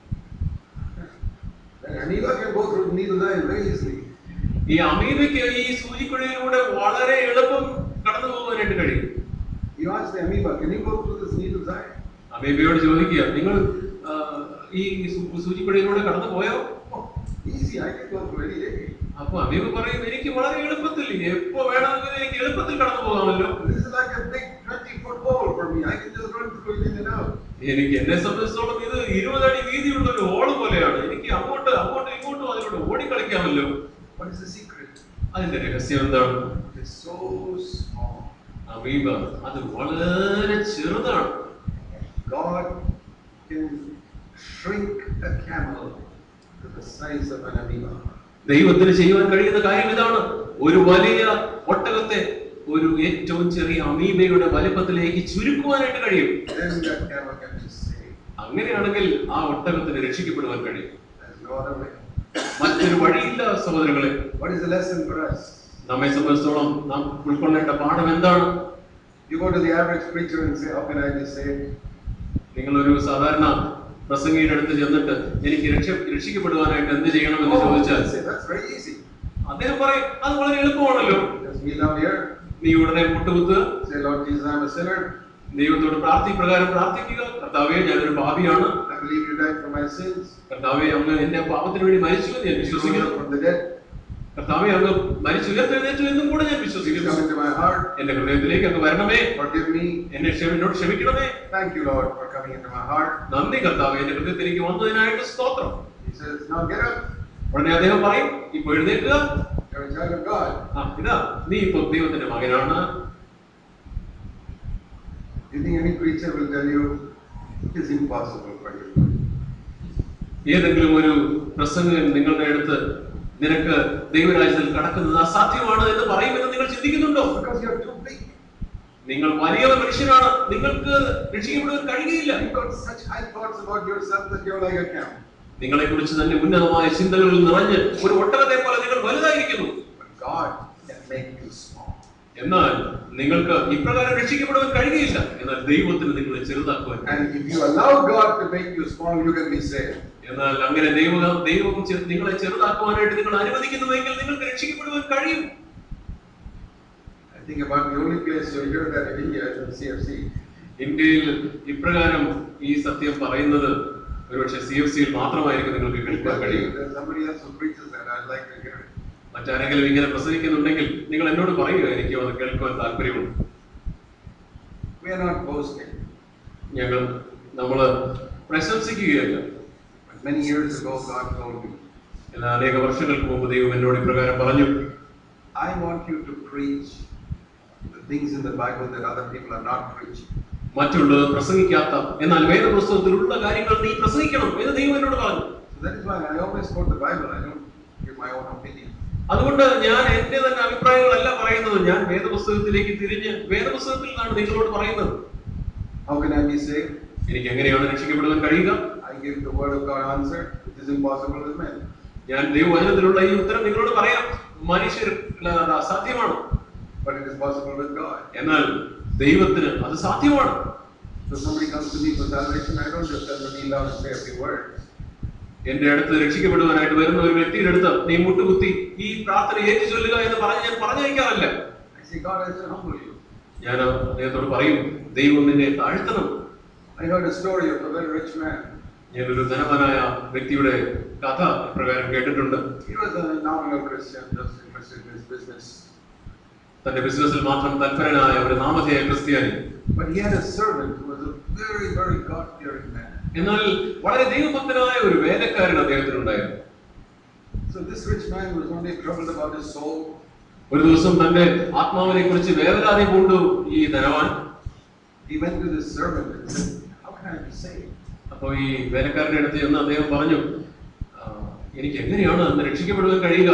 An amoeba can go through the needle's eye very easily. ഈ അമീബയ്ക്ക് ഈ സൂചിക്കുഴയിലൂടെ വളരെ എളുപ്പം കടന്നു പോകാനായിട്ട് കഴിയും You ask the amoeba, can you go through this needle's eye? അമീബയോട് ചോദിക്കുക നിങ്ങൾ ആ, ഈ സൂ- സൂചിക്കുഴയിലൂടെ കടന്നു പോയോ Oh, easy, I can go through any day. അപ്പൊ അമീബ് പറയും എനിക്ക് വളരെ എളുപ്പത്തിൽ എപ്പോ വേണമെങ്കിലും എനിക്ക് എളുപ്പത്തിൽ കടന്നു പോകാമല്ലോ This is like a big 20 foot hole for me. I can just run through it in and out. എനിക്ക് എന്നെ സംബന്ധിച്ചിടത്തോളം ഇത് ഇരുപതടി വീതിയുള്ള ഒരു ഓള് പോലെയാണ് എനിക്ക് അങ്ങോട്ട് അങ്ങോട്ടും ഇങ്ങോട്ടും അതിലൂടെ ഓടിക്കളിക്കാമല്ലോ What is the secret? അതിന്റെ രഹസ്യം എന്താണ് It's so small. അമീബ അത് വളരെ ചെറുതാണ് God can shrink a camel to the size of an amoeba. ദൈവത്തിന് ചെയ്യുവാൻ കഴിയുന്ന കാര്യം ഇതാണ് ഒരു വലിയ ഒട്ടകത്തെ ഒരു ഏറ്റവും ചെറിയ അമീബയുടെ വലിപ്പത്തിലേക്ക് ചുരുക്കുവാനായിട്ട് കഴിയും Then that camel can be saved. അങ്ങനെയാണെങ്കിൽ ആ ഒട്ടകത്തിന് രക്ഷിക്കപ്പെടുവാൻ കഴിയും There's no other way. മറ്റൊരു വഴിയില്ല സഹോദരങ്ങളെ What is the lesson for us? നമ്മെ സംബന്ധിച്ചിടത്തോളം നാം ഉൾക്കൊള്ളേണ്ട പാഠം എന്താണ് You go to the average preacher and say, How can I be saved? നിങ്ങളൊരു സാധാരണ പ്രസംഗിയുടെ അടുത്ത് ചെന്നിട്ട് എനിക്ക് രക്ഷ രക്ഷിക്കപ്പെടുവാനായിട്ട് എന്ത് ചെയ്യണമെന്ന് Oh, ചോദിച്ചാൽ say, that's very easy. അദ്ദേഹം പറയും അത് വളരെ എളുപ്പമാണല്ലോ Just kneel down here, നീ ഉടനെ മുട്ടുകുത്തുക say, Lord Jesus, I'm a sinner. ദൈവത്തോട് പ്രാർത്ഥി പ്രകാരം പ്രാർത്ഥിക്കുക കർത്താവെ ഞാനൊരു പാപിയാണ് I believe you died for my sins. കർത്താവെ അങ്ങ് എന്റെ പാപത്തിന് വേണ്ടി മരിച്ചു എന്ന് ഞാൻ You rose വിശ്വസിക്കുന്നു up from the dead. കർത്താവെ അങ്ങ് മരിച്ചു ഉയർത്തെഴുന്നേറ്റു എന്നും കൂടെ ഞാൻ Please വിശ്വസിക്കുന്നു come into my heart. എന്റെ ഹൃദയത്തിലേക്ക് അങ്ങ് വരണമേ Forgive me. എന്നെ ക്ഷമ- എന്നോട് ക്ഷമിക്കണമേ Thank you, Lord, for coming into my heart. നന്ദി കർത്താവെ എന്റെ ഹൃദയത്തിലേക്ക് വന്നതിനായിട്ട് സ്തോത്രം He says, Now get up. ഉടനെ അദ്ദേഹം പറയും ഇപ്പൊ എഴുന്നേൽക്കുക You're a child of God. ആ ഇതാ നീ ഇപ്പൊ ദൈവത്തിന്റെ മകനാണ് You think any preacher will tell you it is impossible for you? ഏതെങ്കിലും ഒരു പ്രസംഗകൻ നിങ്ങളുടെ അടുത്ത് നിനക്ക് ദൈവരാജ്യത്തിൽ കടക്കുന്നത് അസാധ്യമാണ് എന്ന് പറയുമെന്ന് നിങ്ങൾ ചിന്തിക്കുന്നുണ്ടോ Because you're too big. നിങ്ങൾ വലിയ മനുഷ്യനാണ് നിങ്ങൾക്ക് രക്ഷിക്കപ്പെടുവാൻ കഴിയുകയില്ല You've got such high thoughts about yourself that you're like a camel. നിങ്ങളെ കുറിച്ച് തന്നെ ഉന്നതമായ ചിന്തകളിൽ നിറഞ്ഞ് ഒരു ഒട്ടകത്തെ പോലെ നിങ്ങൾ വലുതായിരിക്കുന്നു But God can make you small. എന്നാൽ നിങ്ങൾക്ക് ഇപ്രകാരം രക്ഷിക്കപ്പെടുവാൻ കഴിയുകയില്ല എന്നാൽ ദൈവത്തിന് നിങ്ങളെ ചെറുതാക്കുവാൻ കഴിയും. And if you allow God to make you small, you can be saved. എന്നാൽ അങ്ങനെ ദൈവ ദൈവം ചെ- നിങ്ങളെ ചെറുതാക്കുവാനായിട്ട് നിങ്ങൾ അനുവദിക്കുന്നുവെങ്കിൽ നിങ്ങൾക്ക് രക്ഷിക്കപ്പെടുവാൻ കഴിയും I think about the only place you'll hear that in India is in CFC. ഇന്ത്യയിൽ ഇപ്രകാരം ഈ സത്യം പറയുന്നത് ഒരുപക്ഷെ സി എഫ് സിയിൽ മാത്രമായിരിക്കും നിങ്ങൾക്ക് കേൾക്കാൻ കഴിയും There's somebody else who preaches that. I'd like to hear it. മറ്റാരെങ്കിലും ഇങ്ങനെ പ്രസംഗിക്കുന്നുണ്ടെങ്കിൽ നിങ്ങൾ എന്നോട് പറയുക എനിക്ക് അത് കേൾക്കുവാൻ താല്പര്യമുണ്ട് We are not boasting. ഞങ്ങൾ നമ്മള് പ്രശംസിക്കുകയല്ല But many years ago, God told me, എന്നാൽ അനേക വർഷങ്ങൾക്ക് മുമ്പ് ദൈവം എന്നോട് ഇപ്രകാരം പറഞ്ഞു I want you to preach the things in the Bible that other people are not preaching. മറ്റുള്ളത് പ്രസംഗിക്കാത്ത എന്നാൽ വേദപുസ്തകത്തിലുള്ള കാര്യങ്ങൾ നീ പ്രസംഗിക്കണം എന്ന് ദൈവം എന്നോട് പറഞ്ഞു So that is why I always quote the Bible. I don't give my own opinion. അതുകൊണ്ട് ഞാൻ എന്റെ തന്നെ അഭിപ്രായങ്ങളല്ല പറയുന്നത് ഞാൻ വേദപുസ്തകത്തിലേക്ക് തിരിഞ്ഞ് വേദപുസ്തകത്തിൽ നിന്നാണ് നിങ്ങളോട് പറയുന്നത് How can I be saved? എനിക്ക് എങ്ങനെയാണ് രക്ഷിക്കപ്പെടുവാൻ കഴിയുക I give the word of God answer. It is impossible with men. ഞാൻ ദൈവവചനത്തിലുള്ള ഈ ഉത്തരം നിങ്ങളോട് പറയാം മനുഷ്യർ അത് അസാധ്യമാണ് But it is possible with God. എന്നാൽ ദൈവത്തിന് അത് സാധ്യമാണ് So somebody comes to me for salvation, I don't just tell them kneel down and say a few words. എന്റെ അടുത്ത് രക്ഷിക്കപ്പെടുവാനായിട്ട് വരുന്ന ഒരു വ്യക്തിയുടെ അടുത്ത് നീ മുട്ടുകുത്തി ഈ പ്രാർത്ഥന ഏറ്റു ചൊല്ലുക എന്ന് പറഞ്ഞ് ഞാൻ പറഞ്ഞയക്കാറില്ല I say, God has to humble you. ഞാൻ അദ്ദേഹത്തോട് പറയും ദൈവം നിന്നെ താഴ്ത്തണം I heard a story of a very rich man. ഞാനൊരു ധനവാനായ വ്യക്തിയുടെ കഥ പ്രകാരം കേട്ടിട്ടുണ്ട് He was a nominal Christian, just interested in his business. തന്റെ ബിസിനസ്സിൽ മാത്രം തൽപരനായ ഒരു നാമധേയ ക്രിസ്ത്യാനി But he had a servant who was a very, very God-fearing man. എന്നാൽ വളരെ ദൈവഭക്തനായ ഒരു വേലക്കാരൻ അദ്ദേഹത്തിനുണ്ടായിരുന്നു So this rich man was one day troubled about his soul. ഒരു ദിവസം തന്റെ ആത്മാവിനെ കുറിച്ച് വേവലാതി പൂണ്ടു ഈ ധനവാൻ He went to this servant and said, How can I be saved? അപ്പൊ ഈ വേലക്കാരന്റെ അടുത്ത് ചെന്ന് അദ്ദേഹം പറഞ്ഞു "ആ, എനിക്ക് എങ്ങനെയാണ് അന്ന് രക്ഷിക്കപ്പെടുവാൻ കഴിയുക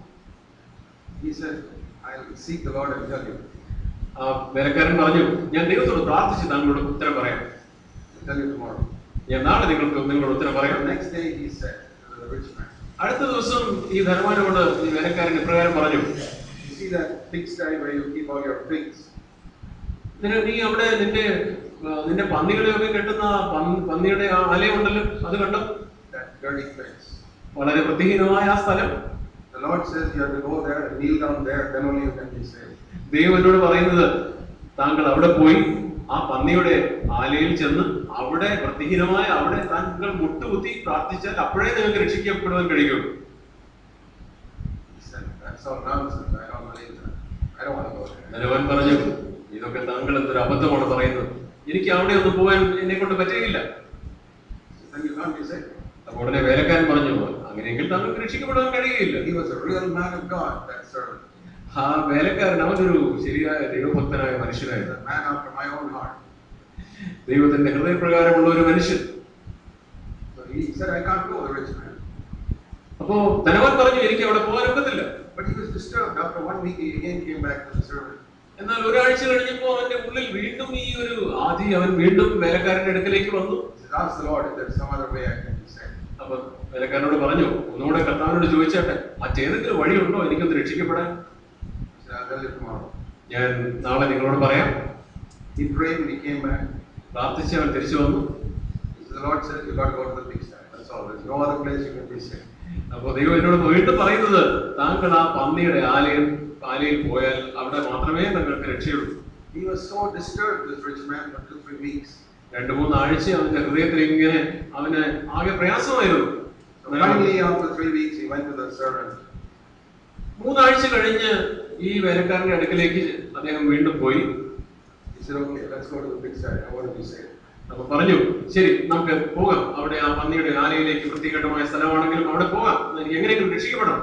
He said, I'll seek the Lord and tell you. ആ വേലക്കാരൻ പറഞ്ഞു ഞാൻ ദൈവത്തോട് പ്രാർത്ഥിച്ച് താങ്കളോട് ഉത്തരം പറയാം I'll tell you tomorrow. ഞാൻ നാളെ നിങ്ങൾക്ക് നിങ്ങളോട് ഉത്തരം പറയാം The next day he said to the rich man, അടുത്ത ദിവസം ഈ ധനവാനോട് ഈ വേലക്കാരൻ ഇപ്രകാരം പറഞ്ഞു You see that pigsty where you keep all your pigs? നിന- നീ അവിടെ നിന്റെ ആ, നിന്റെ പന്നികളെയൊക്കെ കെട്ടുന്ന ആ പന്നി- പന്നിയുടെ ആ ആലയമുണ്ടല്ലോ അത് കണ്ടോ That dirty place. വളരെ വൃത്തിഹീനമായ ആ സ്ഥലം The Lord says you have to go there and kneel down there, then only you can be saved. ദൈവം എന്നോട് പറയുന്നത് താങ്കൾ അവിടെ പോയി ആ പന്നിയുടെ ആലയിൽ ചെന്ന് അവിടെ വൃത്തിഹീനമായ അവിടെ താങ്കൾ മുട്ടുകുത്തി പ്രാർത്ഥിച്ചാൽ അപ്പോഴേ നിങ്ങൾക്ക് രക്ഷിക്കപ്പെടുവാൻ കഴിയൂ He sat That's all nonsense. I don't believe that. I don't want to go there. ധനവാൻ പറഞ്ഞു ഇതൊക്കെ താങ്കൾ എന്തൊരു അബദ്ധമാണ് പറയുന്നത് എനിക്ക് അവിടെ ഒന്നും പോകാൻ എന്നെ കൊണ്ട് പറ്റുകയില്ല Then you can't be saved. അപ്പോൾ ഉടനെ വേലക്കാരൻ പറഞ്ഞു അങ്ങനെയെങ്കിൽ താങ്കൾക്ക് രക്ഷിക്കപ്പെടാൻ കഴിയുകയില്ല He was a real man of God, that servant. ആ വേലക്കാരൻ അവനൊരു ശരിയായ ദൈവഭക്തനായ മനുഷ്യനായിരുന്നു A man after my own heart. ദൈവത്തിന്റെ ഹൃദയപ്രകാരമുള്ള ഒരു മനുഷ്യൻ So he said, I can't go, the rich man. അപ്പോ ധനവാൻ പറഞ്ഞു എനിക്ക് അവിടെ പോകാൻ ഒക്കത്തില്ല But he was disturbed. After one week, he again came back to the servant. എന്നാൽ ഒരാഴ്ച കഴിഞ്ഞപ്പോ അവന്റെ ഉള്ളിൽ വീണ്ടും ഈ ഒരു ആദി അവൻ വീണ്ടും വേലക്കാരന്റെ അടുക്കലേക്ക് വന്നു He said, Ask the Lord if there's some other way I can be saved. അപ്പൊ വേലക്കാരനോട് പറഞ്ഞു ഒന്നുകൂടെ കർത്താവിനോട് ചോദിച്ചാട്ടെ മറ്റേതെങ്കിലും വഴിയുണ്ടോ എനിക്കൊന്ന് രക്ഷിക്കപ്പെടാൻ He said, I'll tell you tomorrow. ഞാൻ നാളെ നിങ്ങളോട് പറയാം He prayed and he came back. പ്രാർത്ഥിച്ച് അവൻ തിരിച്ചു വന്നു He said, The Lord said, You got to go to the big side. That's all. There's no other place you can be saved. അപ്പൊ ദൈവം എന്നോട് വീണ്ടും പറയുന്നത് താങ്കൾ ആ പന്നിയുടെ ആലയം ആലയിൽ പോയാൽ അവിടെ മാത്രമേ നിങ്ങൾക്ക് രക്ഷയുള്ളൂ He was so disturbed, this rich man, for two, three weeks. രണ്ടു മൂന്ന് ആഴ്ച അവന്റെ ഹൃദയത്തിൽ ഇങ്ങനെ അവന് ആകെ പ്രയാസമായിരുന്നു So finally, after three weeks, he went to the servant. മൂന്നാഴ്ച കഴിഞ്ഞ് ഈ വേലക്കാരന്റെ അടുക്കലേക്ക് അദ്ദേഹം വീണ്ടും പോയി He said, Okay, let's go to the big side. I want to be saved. അപ്പൊ പറഞ്ഞു ശരി നമുക്ക് പോകാം അവിടെ ആ പന്നിയുടെ ആലയിലേക്ക് വൃത്തികെട്ടമായ സ്ഥലമാണെങ്കിലും അവിടെ പോകാം എനിക്ക് എങ്ങനെയെങ്കിലും രക്ഷിക്കപ്പെടണം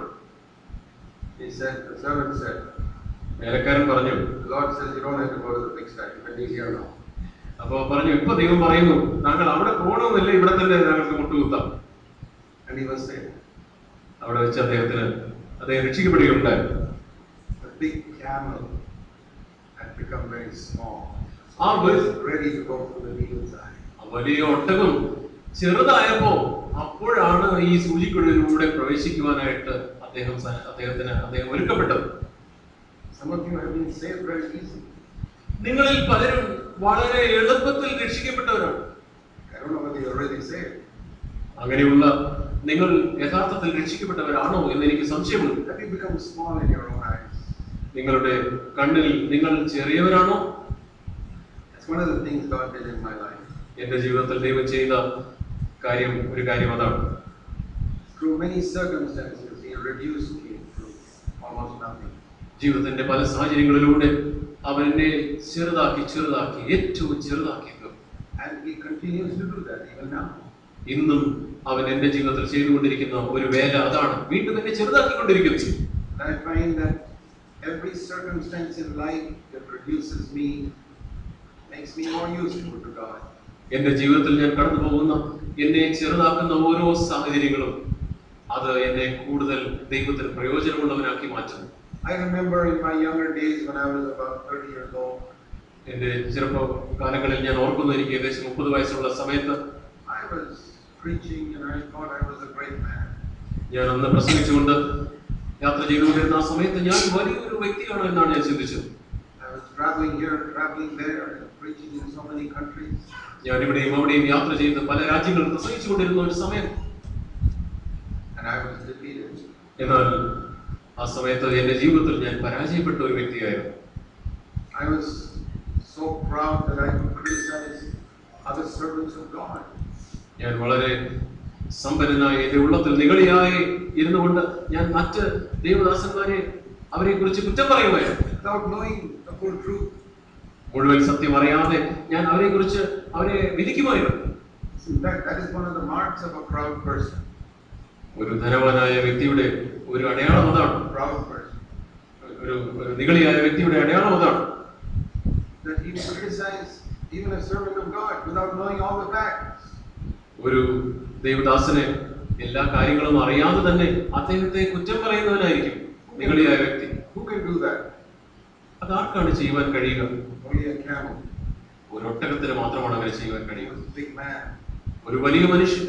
He said, The servant said, വേലക്കാരൻ പറഞ്ഞു The Lord says you don't have to go to the big side. You can be here now. അപ്പൊ പറഞ്ഞു ഇപ്പൊ ദൈവം പറയുന്നു താങ്കൾ അവിടെ പോകണമെന്നില്ല ഇവിടെ തന്നെ താങ്കൾക്ക് മുട്ടുകുത്താം And he was saved. അവിടെ വെച്ച് അദ്ദേഹത്തിന് അദ്ദേഹം രക്ഷിക്കപ്പെടുകയുണ്ടായി The big camel had become very small. ആ He വ- was ready to go through the needle's eye. ആ വലിയ ഒട്ടകം ചെറുതായപ്പോ അപ്പോഴാണ് ഈ സൂചിക്കുഴലിലൂടെ പ്രവേശിക്കുവാനായിട്ട് അദ്ദേഹം സ- അദ്ദേഹത്തിന് അദ്ദേഹം ഒരുക്കപ്പെട്ടത് Some of you have been saved very easily. നിങ്ങളിൽ പലരും വളരെ എളുപ്പത്തിൽ രക്ഷിക്കപ്പെട്ടവരാണ് I don't know whether you're really saved. അങ്ങനെയുള്ള നിങ്ങൾ യഥാർത്ഥത്തിൽ രക്ഷിക്കപ്പെട്ടവരാണോ എന്ന് എനിക്ക് സംശയമുണ്ട് Have you become small in your own eyes? നിങ്ങളുടെ കണ്ണിൽ നിങ്ങൾ ചെറിയവരാണോ That's one of the things God did in my life. എന്റെ ജീവിതത്തിൽ ദൈവം ചെയ്ത കാര്യം ഒരു കാര്യം അതാണ് Through many circumstances, He reduced me to almost nothing. ജീവിതത്തിന്റെ പല സാഹചര്യങ്ങളിലൂടെ അവൻ എന്നെ ചെറുതാക്കി ചെറുതാക്കി ഏറ്റവും ചെറുതാക്കി തീർത്തു. And He continues to do that even now. ഇന്നും അവൻ എന്റെ ജീവിതത്തിൽ ചെയ്തുകൊണ്ടിരിക്കുന്ന ഒരു വേല അതാണ് വീണ്ടും എന്നെ ചെറുതാക്കിക്കൊണ്ടിരിക്കുന്നു And I find that every circumstance in life that reduces me makes me more useful to God. എന്റെ ജീവിതത്തിൽ ഞാൻ കടന്നു പോകുന്ന എന്നെ ചെറുതാക്കുന്ന ഓരോ സാഹചര്യങ്ങളും അത് എന്നെ കൂടുതൽ ദൈവത്തിന് പ്രയോജനമുള്ളവനാക്കി മാറ്റുന്നു I remember in my younger days when I was about 30 years old, എന്റെ ചെറുപ്പ കാലങ്ങളിൽ ഞാൻ ഓർക്കുന്നു എനിക്ക് ഏകദേശം മുപ്പത് വയസ്സുള്ള സമയത്ത് I was preaching and I thought I was a great man. ഞാൻ അന്ന് പ്രസംഗിച്ചുകൊണ്ട് യാത്ര ചെയ്തുകൊണ്ടിരുന്ന ആ സമയത്ത് ഞാൻ വലിയൊരു വ്യക്തിയാണ് എന്നാണ് ഞാൻ ചിന്തിച്ചത് I was traveling here, traveling there, and preaching in so many countries. ഞാൻ ഇവിടെയും അവിടെയും യാത്ര ചെയ്ത് പല രാജ്യങ്ങളിൽ പ്രസംഗിച്ചുകൊണ്ടിരുന്ന ഒരു സമയം And I was defeated. എന്നാൽ ആ സമയത്ത് എന്റെ ജീവിതത്തിൽ ഞാൻ പരാജയപ്പെട്ട ഒരു വ്യക്തിയായിരുന്നു I was so proud that I could criticize other servants of God. ഞാൻ വളരെ സമ്പന്നനായി എന്റെ ഉള്ളത്തിൽ നിഗളിയായി ഇരുന്നുകൊണ്ട് ഞാൻ മറ്റ് ദൈവദാസന്മാരെ അവരെ കുറിച്ച് കുറ്റം പറയുമായിരുന്നു Without knowing the full truth. മുഴുവൻ സത്യം അറിയാതെ ഞാൻ അവരെ കുറിച്ച് അവരെ വിധിക്കുമായിരുന്നു In fact, that is one of the marks of a proud person. ഒരു ധനവാനായ വ്യക്തിയുടെ ഒരു അടയാളം അതാണ് A proud person. ഒരു ഒരു നിഗളിയായ വ്യക്തിയുടെ അടയാളം അതാണ് That he would criticize even a servant of God without knowing all the facts. ഒരു ദൈവദാസനെ എല്ലാ കാര്യങ്ങളും അറിയാതെ തന്നെ അദ്ദേഹത്തെ കുറ്റം പറയുന്നവനായിരിക്കും നിഗളിയായ വ്യക്തി Who can do that? അതാർക്കാണ് ചെയ്യുവാൻ കഴിയുക Only a camel. ഒരു ഒട്ടകത്തിന് മാത്രമാണ് അങ്ങനെ ചെയ്യുവാൻ He കഴിയുക was a big man. ഒരു വലിയ മനുഷ്യൻ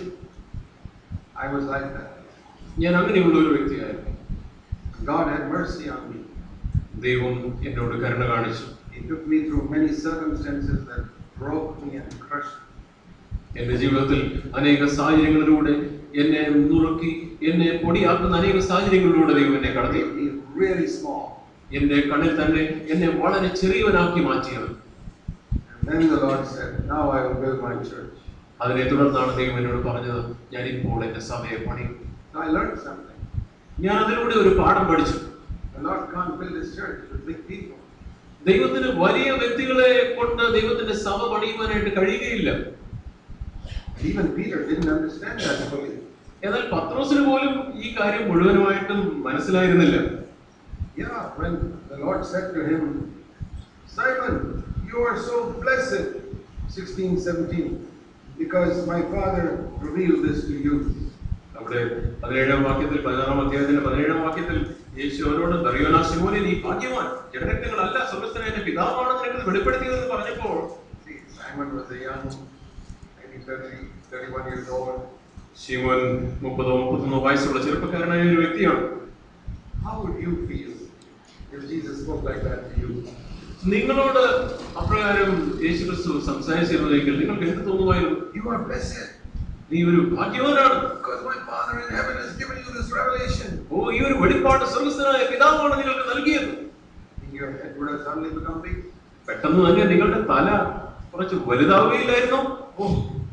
I was like that. ഞാൻ അങ്ങനെയുള്ള ഒരു വ്യക്തിയായിരുന്നു God had mercy on me. ദൈവം എന്നോട് കരുണ കാണിച്ചു He took me through many circumstances that broke me and crushed me. എന്റെ ജീവിതത്തിൽ അനേക സാഹചര്യങ്ങളിലൂടെ എന്നെ നുറുക്കി എന്നെ പൊടിയാക്കുന്ന അനേക സാഹചര്യങ്ങളിലൂടെ ദൈവം എന്നെ He കടത്തി made me really small. എന്റെ കണ്ണിൽ തന്നെ എന്നെ വളരെ ചെറിയവനാക്കി മാറ്റിയത് And then the Lord said, Now I will build my church. അതിനെ തുടർന്നാണ് ദൈവം എന്നോട് പറഞ്ഞത് ഞാൻ ഇപ്പോൾ എന്റെ സഭയെ പണിയും So I learned something. ഞാൻ അതിലൂടെ ഒരു പാഠം പഠിച്ചു The Lord can't build his church with big people. ദൈവത്തിന് വലിയ വ്യക്തികളെ കൊണ്ട് ദൈവത്തിന്റെ സഭ പണിയുവാനായിട്ട് കഴിയുകയില്ല And even Peter didn't understand that fully. എന്നാൽ പത്രോസിന് പോലും ഈ കാര്യം മുഴുവനുമായിട്ടും മനസ്സിലായിരുന്നില്ല Yeah, when the Lord said to him, Simon, you are so blessed, 16, 17, because my Father revealed this to you. അവിടെ പതിനേഴാം വാക്യത്തിൽ പതിനാറാം അധ്യായത്തിന്റെ പതിനേഴാം വാക്യത്തിൽ യേശു അവരോട് ദറിയോനാ ശിമോനെ നീ ഭാഗ്യവാൻ ജഡരക്തങ്ങളല്ല സ്വർഗസ്ഥനായ എന്റെ പിതാവാണ് നിനക്ക് ഇത് വെളിപ്പെടുത്തിയതെന്ന് പറഞ്ഞപ്പോൾ See, Simon was a young, maybe 30, 31 years old. ശിമോൻ മുപ്പതോ മുപ്പത്തൊന്നോ വയസ്സുള്ള ചെറുപ്പക്കാരനായ ഒരു വ്യക്തിയാണ് How would you feel if Jesus spoke like that to you? നിങ്ങളോട് അപ്രകാരം യേശു ക്രിസ്തു സംസാരിച്ചിരുന്നെങ്കിൽ നിങ്ങൾക്ക് എന്ത് തോന്നുമായിരുന്നു You are blessed നീ ഒരു ഭാഗ്യവാനാണ് because my Father in heaven has given you this revelation. ഓ ഈ ഒരു വെളിപ്പാട് സ്വർഗസ്ഥനായ പിതാവാണ് നിങ്ങൾക്ക് നൽകിയത് And your head would have suddenly become big. പെട്ടെന്ന് തന്നെ നിങ്ങളുടെ തല കുറച്ച് വലുതാവുകയില്ലായിരുന്നോ Oh,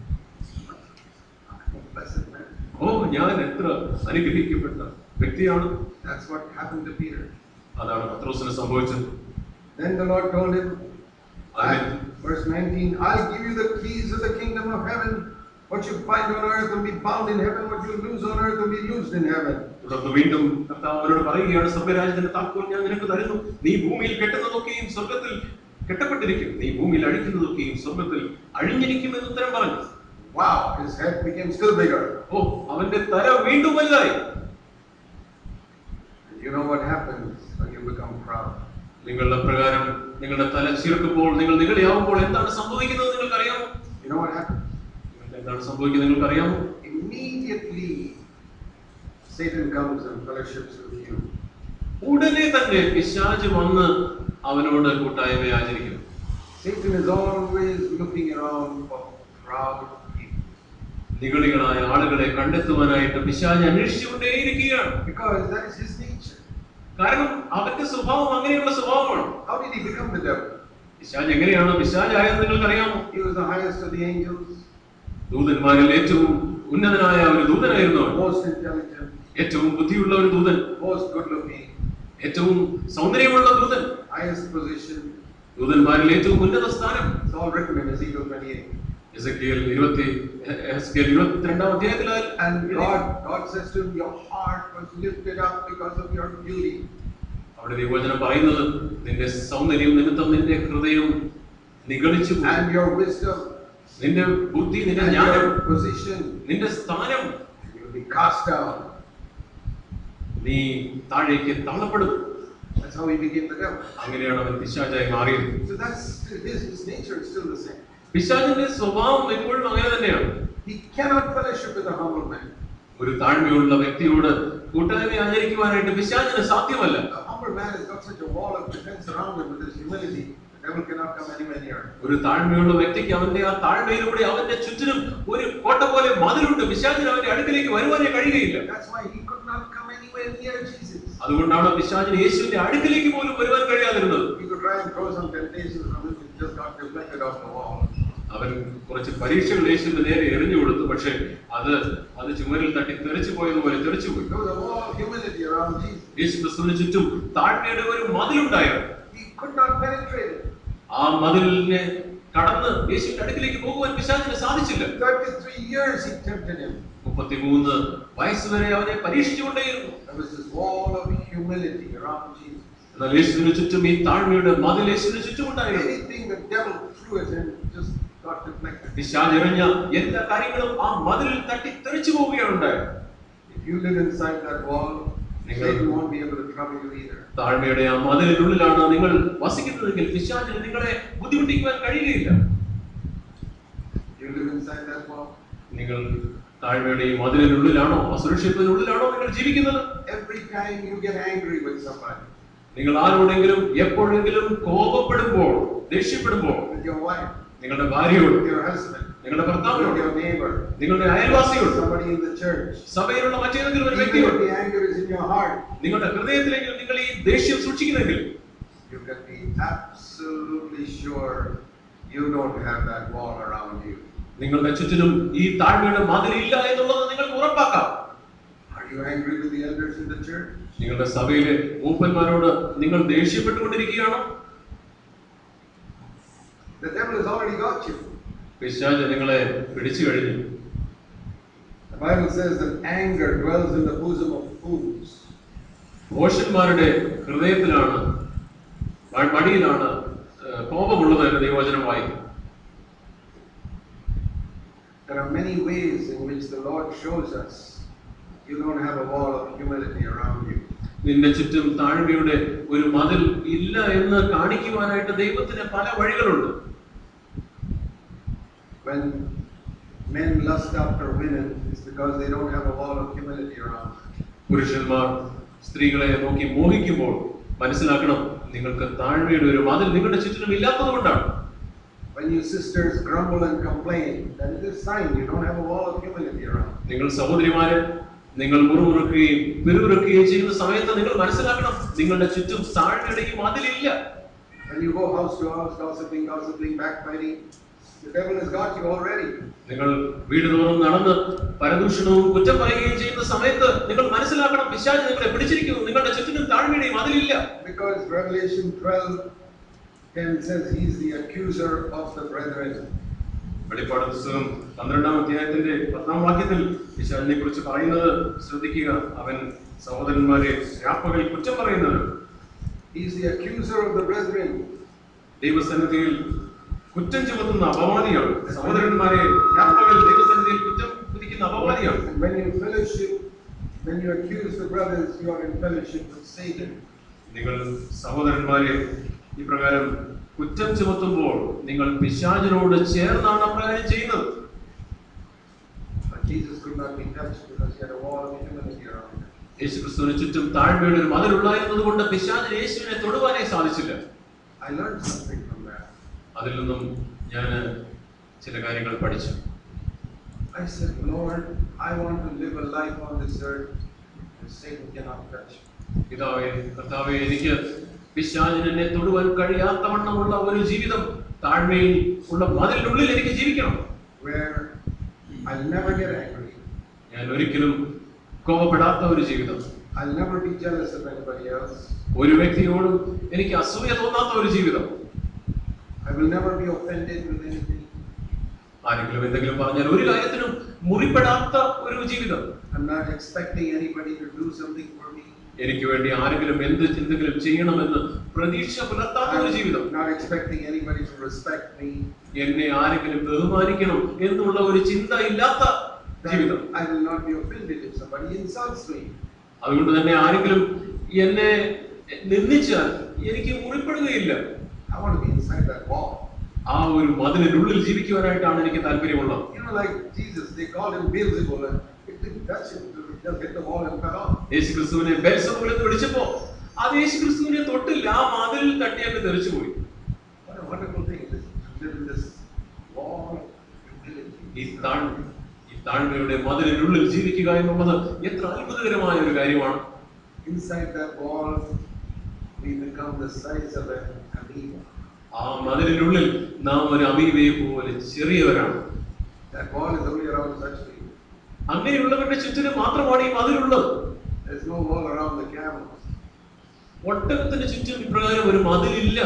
I'm a blessed man. ഓ ഞാൻ എത്ര അനുഗ്രഹിക്കപ്പെട്ട വ്യക്തിയാണ് That's what happened to Peter. അതാണ് പത്രോസിന് സംഭവിച്ചത് Then the Lord told him, Amen. verse 19, I'll give you the keys of the kingdom of heaven. What you bind on earth will be bound in heaven. What you loose on earth will be loosed in heaven. തുടർന്ന് വീണ്ടും കർത്താവ് അവരോട് പറയുകയാണ് സ്വർഗരാജ്യത്തിന്റെ താക്കോൽ ഞാൻ നിനക്ക് തരുന്നു നീ ഭൂമിയിൽ കെട്ടുന്നതൊക്കെയും സ്വർഗത്തിൽ കെട്ടപ്പെട്ടിരിക്കും നീ ഭൂമിയിൽ അഴിക്കുന്നതൊക്കെയും സ്വർഗത്തിൽ അഴിഞ്ഞിരിക്കും എന്ന് ഉത്തരം പറഞ്ഞു Wow, his head became still bigger. ഓ അവന്റെ തല വീണ്ടും വലുതായി And you know what happens when you become proud? നിങ്ങളുടെ പ്രകാരം നിങ്ങളുടെ തല ചീർക്കുമ്പോൾ നിങ്ങൾ നിഗളിയാവുമ്പോൾ എന്താണ് സംഭവിക്കുന്നത് നിങ്ങൾക്ക് അറിയാമോ You know what happens? നിങ്ങൾക്ക് എന്താണ് സംഭവിക്കുന്നത് നിങ്ങൾക്ക് അറിയാമോ Immediately, Satan comes and fellowships with you. ഉടനെ തന്നെ പിശാച് വന്ന് അവനോട് കൂട്ടായ്മ ആചരിക്കും Satan is always looking around for proud people. നിഗളികളായ ആളുകളെ കണ്ടെത്തുവാനായിട്ട് പിശാച് അന്വേഷിച്ചുകൊണ്ടേയിരിക്കുകയാണ് Because that is his nature. കാരണം അവന്റെ സ്വഭാവം അങ്ങനെയുള്ള സ്വഭാവമാണ് How did he become the devil? പിശാജ് എങ്ങനെയാണ് പിശാജ് ആയെന്ന് നിങ്ങൾക്കറിയാമോ He was the highest of the angels, ദൂതന്മാരിൽ ഏറ്റവും ഉന്നതനായ ഒരു ദൂതനായിരുന്നു അവൻ most intelligent, ഏറ്റവും ബുദ്ധിയുള്ള ഒരു ദൂതൻ most good looking, ഏറ്റവും സൗന്ദര്യമുള്ള ദൂതൻ highest position. ദൂതന്മാരിൽ ഏറ്റവും ഉന്നത സ്ഥാനം It's all written in Ezekiel 28. Ezekiel ഇരുപത്തി എസെക്കിയേൽ ഇരുപത്തിരണ്ടാം അധ്യായത്തിൽ And God, God says to him, Your heart was lifted up because of your beauty. അവിടെ ദൈവവചനം പറയുന്നത് നിന്റെ സൗന്ദര്യം നിമിത്തം നിന്റെ ഹൃദയം നിഗളിച്ചു പോയി. and your wisdom നിന്റെ ബുദ്ധി നിന്റെ and ജ്ഞാനം your position. നിന്റെ സ്ഥാനം You'll be cast down. നീ താഴേക്ക് തള്ളപ്പെടും That's how he became the devil. അങ്ങനെയാണ് അവൻ പിശാചായി മാറിയത് So that's his, his nature is still the same. പിശാചിന്റെ സ്വഭാവം എപ്പോഴും അങ്ങനെ തന്നെയാണ് He cannot fellowship with a humble man. ഒരു താഴ്മയുള്ള വ്യക്തിയോട് കൂട്ടായ്മ ആചരിക്കുവാനായിട്ട് പിശാചിന് സാധ്യമല്ല A humble man has got such a wall of defense around him with his humility. The devil cannot come anywhere near him. ഒരു താഴ്മയുള്ള വ്യക്തിക്ക് അവന്റെ ആ താഴ്മയിലൂടെ അവന്റെ ചുറ്റിനും ഒരു കോട്ട പോലെ മതിലുണ്ട് പിശാചിന് അവന്റെ അടുക്കിലേക്ക് വരുവാനേ കഴിയുകയില്ല That's why he could not come anywhere near Jesus. അതുകൊണ്ടാണ് പിശാചിന് യേശുവിന്റെ അടുക്കിലേക്ക് പോലും വരുവാൻ കഴിയാതിരുന്നത് He could try and throw some temptations from him, it just got deflected off the wall. അവൻ കുറച്ച് പരീക്ഷകൾ യേശുവിന്റെ നേരെ എറിഞ്ഞു കൊടുത്തു പക്ഷെ അത് അത് ചുമരിൽ തട്ടി തെറിച്ചു പോയതുപോലെ തെറിച്ചു പോയി There was a wall of humility around Jesus. യേശു ക്രിസ്തുവിന് ചുറ്റും താഴ്മയുടെ ഒരു മതിലുണ്ടായിരുന്നു He could not penetrate it. ആ മതിലിനെ കടന്ന് യേശുവിന്റെ അടുക്കിലേക്ക് പോകുവാൻ പിശാചിന് സാധിച്ചില്ല 33 years he tempted him. മുപ്പത്തിമൂന്ന് വയസ്സ് വരെ അവനെ പരീക്ഷിച്ചുകൊണ്ടേയിരുന്നു There was this wall of humility around Jesus. എന്നാൽ യേശുവിന് ചുറ്റും ഈ താഴ്മയുടെ മതിൽ യേശുവിന് ചുറ്റുമുണ്ടായിരുന്നു Anything the devil threw at him just got deflected. പിശാച് എറിഞ്ഞ എല്ലാ കാര്യങ്ങളും ആ മതിലിൽ തട്ടി തെറിച്ചു പോവുകയാണ് ഉണ്ടായത് If you live inside that wall, നിങ്ങൾ- Satan won't be able to trouble you either. താഴ്മയുടെ ആ മതിലിനുള്ളിലാണ് നിങ്ങൾ വസിക്കുന്നതെങ്കിൽ പിശാചിന് നിങ്ങളെ ബുദ്ധിമുട്ടിക്കുവാൻ കഴിയുകയില്ല You live inside that wall. നിങ്ങൾ താഴ്മയുടെ ഈ മതിലിനുള്ളിലാണോ അസുരക്ഷിതത്തിനുള്ളിലാണോ നിങ്ങൾ ജീവിക്കുന്നത് Every time you get angry with somebody, നിങ്ങൾ ആരോടെങ്കിലും എപ്പോഴെങ്കിലും കോപപ്പെടുമ്പോൾ ദേഷ്യപ്പെടുമ്പോൾ with your wife, നിങ്ങളുടെ ഭാര്യയോട് with your husband, നിങ്ങളുടെ with ഭർത്താവിനോട് your neighbor, നിങ്ങളുടെ അയൽവാസിയോട് somebody in the church, സഭയിലുള്ള മറ്റേതെങ്കിലും ഒരു even if വ്യക്തിയോട് the anger is in your heart, നിങ്ങളുടെ ഹൃദയത്തിലേക്ക് നിങ്ങൾ ഈ ദേഷ്യം സൂക്ഷിക്കുന്നെങ്കിൽ you can be absolutely sure you don't have that wall around you. നിങ്ങളുടെ ചുറ്റിനും ഈ താഴ്മയുടെ മതിലില്ല എന്നുള്ളത് നിങ്ങൾക്ക് ഉറപ്പാക്കാം Are you angry with the elders in the church? നിങ്ങളുടെ സഭയിലെ മൂപ്പന്മാരോട് നിങ്ങൾ ദേഷ്യപ്പെട്ടുകൊണ്ടിരിക്കുകയാണോ The devil has already got you. പിശാച് നിങ്ങളെ പിടിച്ചു കഴിഞ്ഞു The Bible says that anger dwells in the bosom of fools. ഭോഷന്മാരുടെ ഹൃദയത്തിലാണ് മ- മടിയിലാണ് ഏഹ്, കോപമുള്ളത് എന്ന് ദൈവവചനം വായിക്കും There are many ways in which the Lord shows us you don't have a wall of humility around you. നിന്റെ ചുറ്റും താഴ്മയുടെ ഒരു മതിൽ ഇല്ല എന്ന് കാണിക്കുവാനായിട്ട് ദൈവത്തിന് പല വഴികളുണ്ട് When men lust after women, it's because they don't have a wall of humility around them. പുരുഷന്മാർ സ്ത്രീകളെ നോക്കി മോഹിക്കുമ്പോൾ മനസ്സിലാക്കണം നിങ്ങൾക്ക് താഴ്മയുടെ ഒരു മതിൽ നിങ്ങളുടെ ചുറ്റിനും ഇല്ലാത്തത് കൊണ്ടാണ് When you sisters grumble and complain, that is a sign you don't have a wall of humility around. നിങ്ങൾ സഹോദരിമാര് നിങ്ങൾ മുറിമുറുക്കുകയും പിറുപിറുക്കുകയും ചെയ്യുന്ന സമയത്ത് നിങ്ങൾ മനസ്സിലാക്കണം നിങ്ങളുടെ ചുറ്റും താഴ്മയുടെ ഈ മതിലില്ല When you go house to house, gossiping, gossiping, backbiting, the devil has got you already. നിങ്ങൾ വീട് തോറും നടന്ന് പരദൂഷണവും കുറ്റം പറയുകയും ചെയ്യുന്ന സമയത്ത് നിങ്ങൾ മനസ്സിലാക്കണം പിശാച് നിങ്ങളെ പിടിച്ചിരിക്കുന്നു നിങ്ങളുടെ ചുറ്റിനും താഴ്മയുടെയും അതിലില്ല Because Revelation 12 10 says he's the accuser of the brethren. വെളിപ്പാട് പുസ്തകം പന്ത്രണ്ടാം അധ്യായത്തിന്റെ പത്താം വാക്യത്തിൽ പിശാചിനെ കുറിച്ച് പറയുന്നത് ശ്രദ്ധിക്കുക അവൻ സഹോദരന്മാരെ രാപ്പകൽ കുറ്റം പറയുന്നത് He's the accuser of the brethren. ദൈവസന്നിധിയിൽ കുറ്റം ചുമത്തുന്ന അപവാദിയാണ് സഹോദരന്മാരെ രാപ്പകൽ ദൈവസന്നിധിയിൽ കുറ്റം കുതിക്കുന്ന അപവാദിയാണ് And when you fellowship, when you accuse the brothers, you are in fellowship with Satan. നിങ്ങൾ സഹോദരന്മാരെ ഈ പ്രകാരം കുറ്റം ചുമത്തുമ്പോൾ നിങ്ങൾ പിശാചിനോട് ചേർന്നാണ് അപ്രകാരം ചെയ്യുന്നത് But Jesus could not be touched because he had a wall of humility around him. യേശു ക്രിസ്തുവിന് ചുറ്റും താഴ്മയുടെ ഒരു മതിലുള്ളായിരുന്നത് കൊണ്ട് പിശാചിന് യേശുവിനെ തൊടുവാനേ സാധിച്ചില്ല I learned something from that. അതിൽ നിന്നും ഞാൻ ചില കാര്യങ്ങൾ പഠിച്ചു I said, Lord, I want to live a life on this earth that Satan cannot touch. പിതാവേ കർത്താവേ എനിക്ക് പിശാചിന് എന്നെ തൊടുവാൻ കഴിയാത്തവണ്ണമുള്ള ഒരു ജീവിതം താഴ്മയിൽ ഉള്ള മതിലിനുള്ളിൽ എനിക്ക് ജീവിക്കണം Where I'll never get angry. ഞാൻ ഒരിക്കലും കോപപ്പെടാത്ത ഒരു ജീവിതം I'll never be jealous of anybody else. ഒരു വ്യക്തിയോടും എനിക്ക് അസൂയ തോന്നാത്ത ഒരു ജീവിതം I will never be offended with anything. ആരെങ്കിലും എന്തെങ്കിലും പറഞ്ഞാൽ ഒരു കാര്യത്തിനും മുറിപ്പെടാത്ത ഒരു ജീവിതം I'm not expecting anybody to do something for me. എനിക്ക് വേണ്ടി ആരെങ്കിലും എന്ത് എന്തെങ്കിലും ചെയ്യണമെന്ന് പ്രതീക്ഷ പുലർത്താത്ത ഒരു ജീവിതം I'm not expecting anybody to respect me. എന്നെ ആരെങ്കിലും ബഹുമാനിക്കണം എന്നുള്ള ഒരു ചിന്ത ഇല്ലാത്ത ജീവിതം Then I will not be offended if somebody insults me. അതുകൊണ്ട് തന്നെ ആരെങ്കിലും എന്നെ നിന്ദിച്ചാൽ എനിക്ക് മുറിപ്പെടുകയില്ല I want to be inside that wall. ആ ഒരു മതിലിനുള്ളിൽ ജീവിക്കുവാനായിട്ടാണ് എനിക്ക് താല്പര്യമുള്ളത് You know, like Jesus, they called him Beelzebul, and it didn't touch him, it just hit the wall and fell off. യേശു ക്രിസ്തുവിനെ ബെൽസബൂൽ എന്ന് വിളിച്ചപ്പോ അത് യേശു ക്രിസ്തുവിനെ തൊട്ടില്ല ആ മതിലിൽ തട്ടിയൊക്കെ തെറിച്ചുപോയി What a wonderful thing it is to live in this wall of ഈ humility. താഴ് ഈ താഴ്മയുടെ മതിലിനുള്ളിൽ ജീവിക്കുക എന്നുള്ളത് എത്ര അത്ഭുതകരമായ ഒരു കാര്യമാണ് Inside that wall, we become the size of an amoeba. ആ മതിലിനുള്ളിൽ നാം ഒരു അമീബയെ പോലെ ചെറിയവരാണ് That wall is only around such people. അങ്ങനെയുള്ളവരുടെ ചുറ്റിനും മാത്രമാണ് ഈ മതിലുള്ളത് There's no wall around the camels. ഒട്ടകത്തിന് ചുറ്റും ഇപ്രകാരം ഒരു മതിലില്ല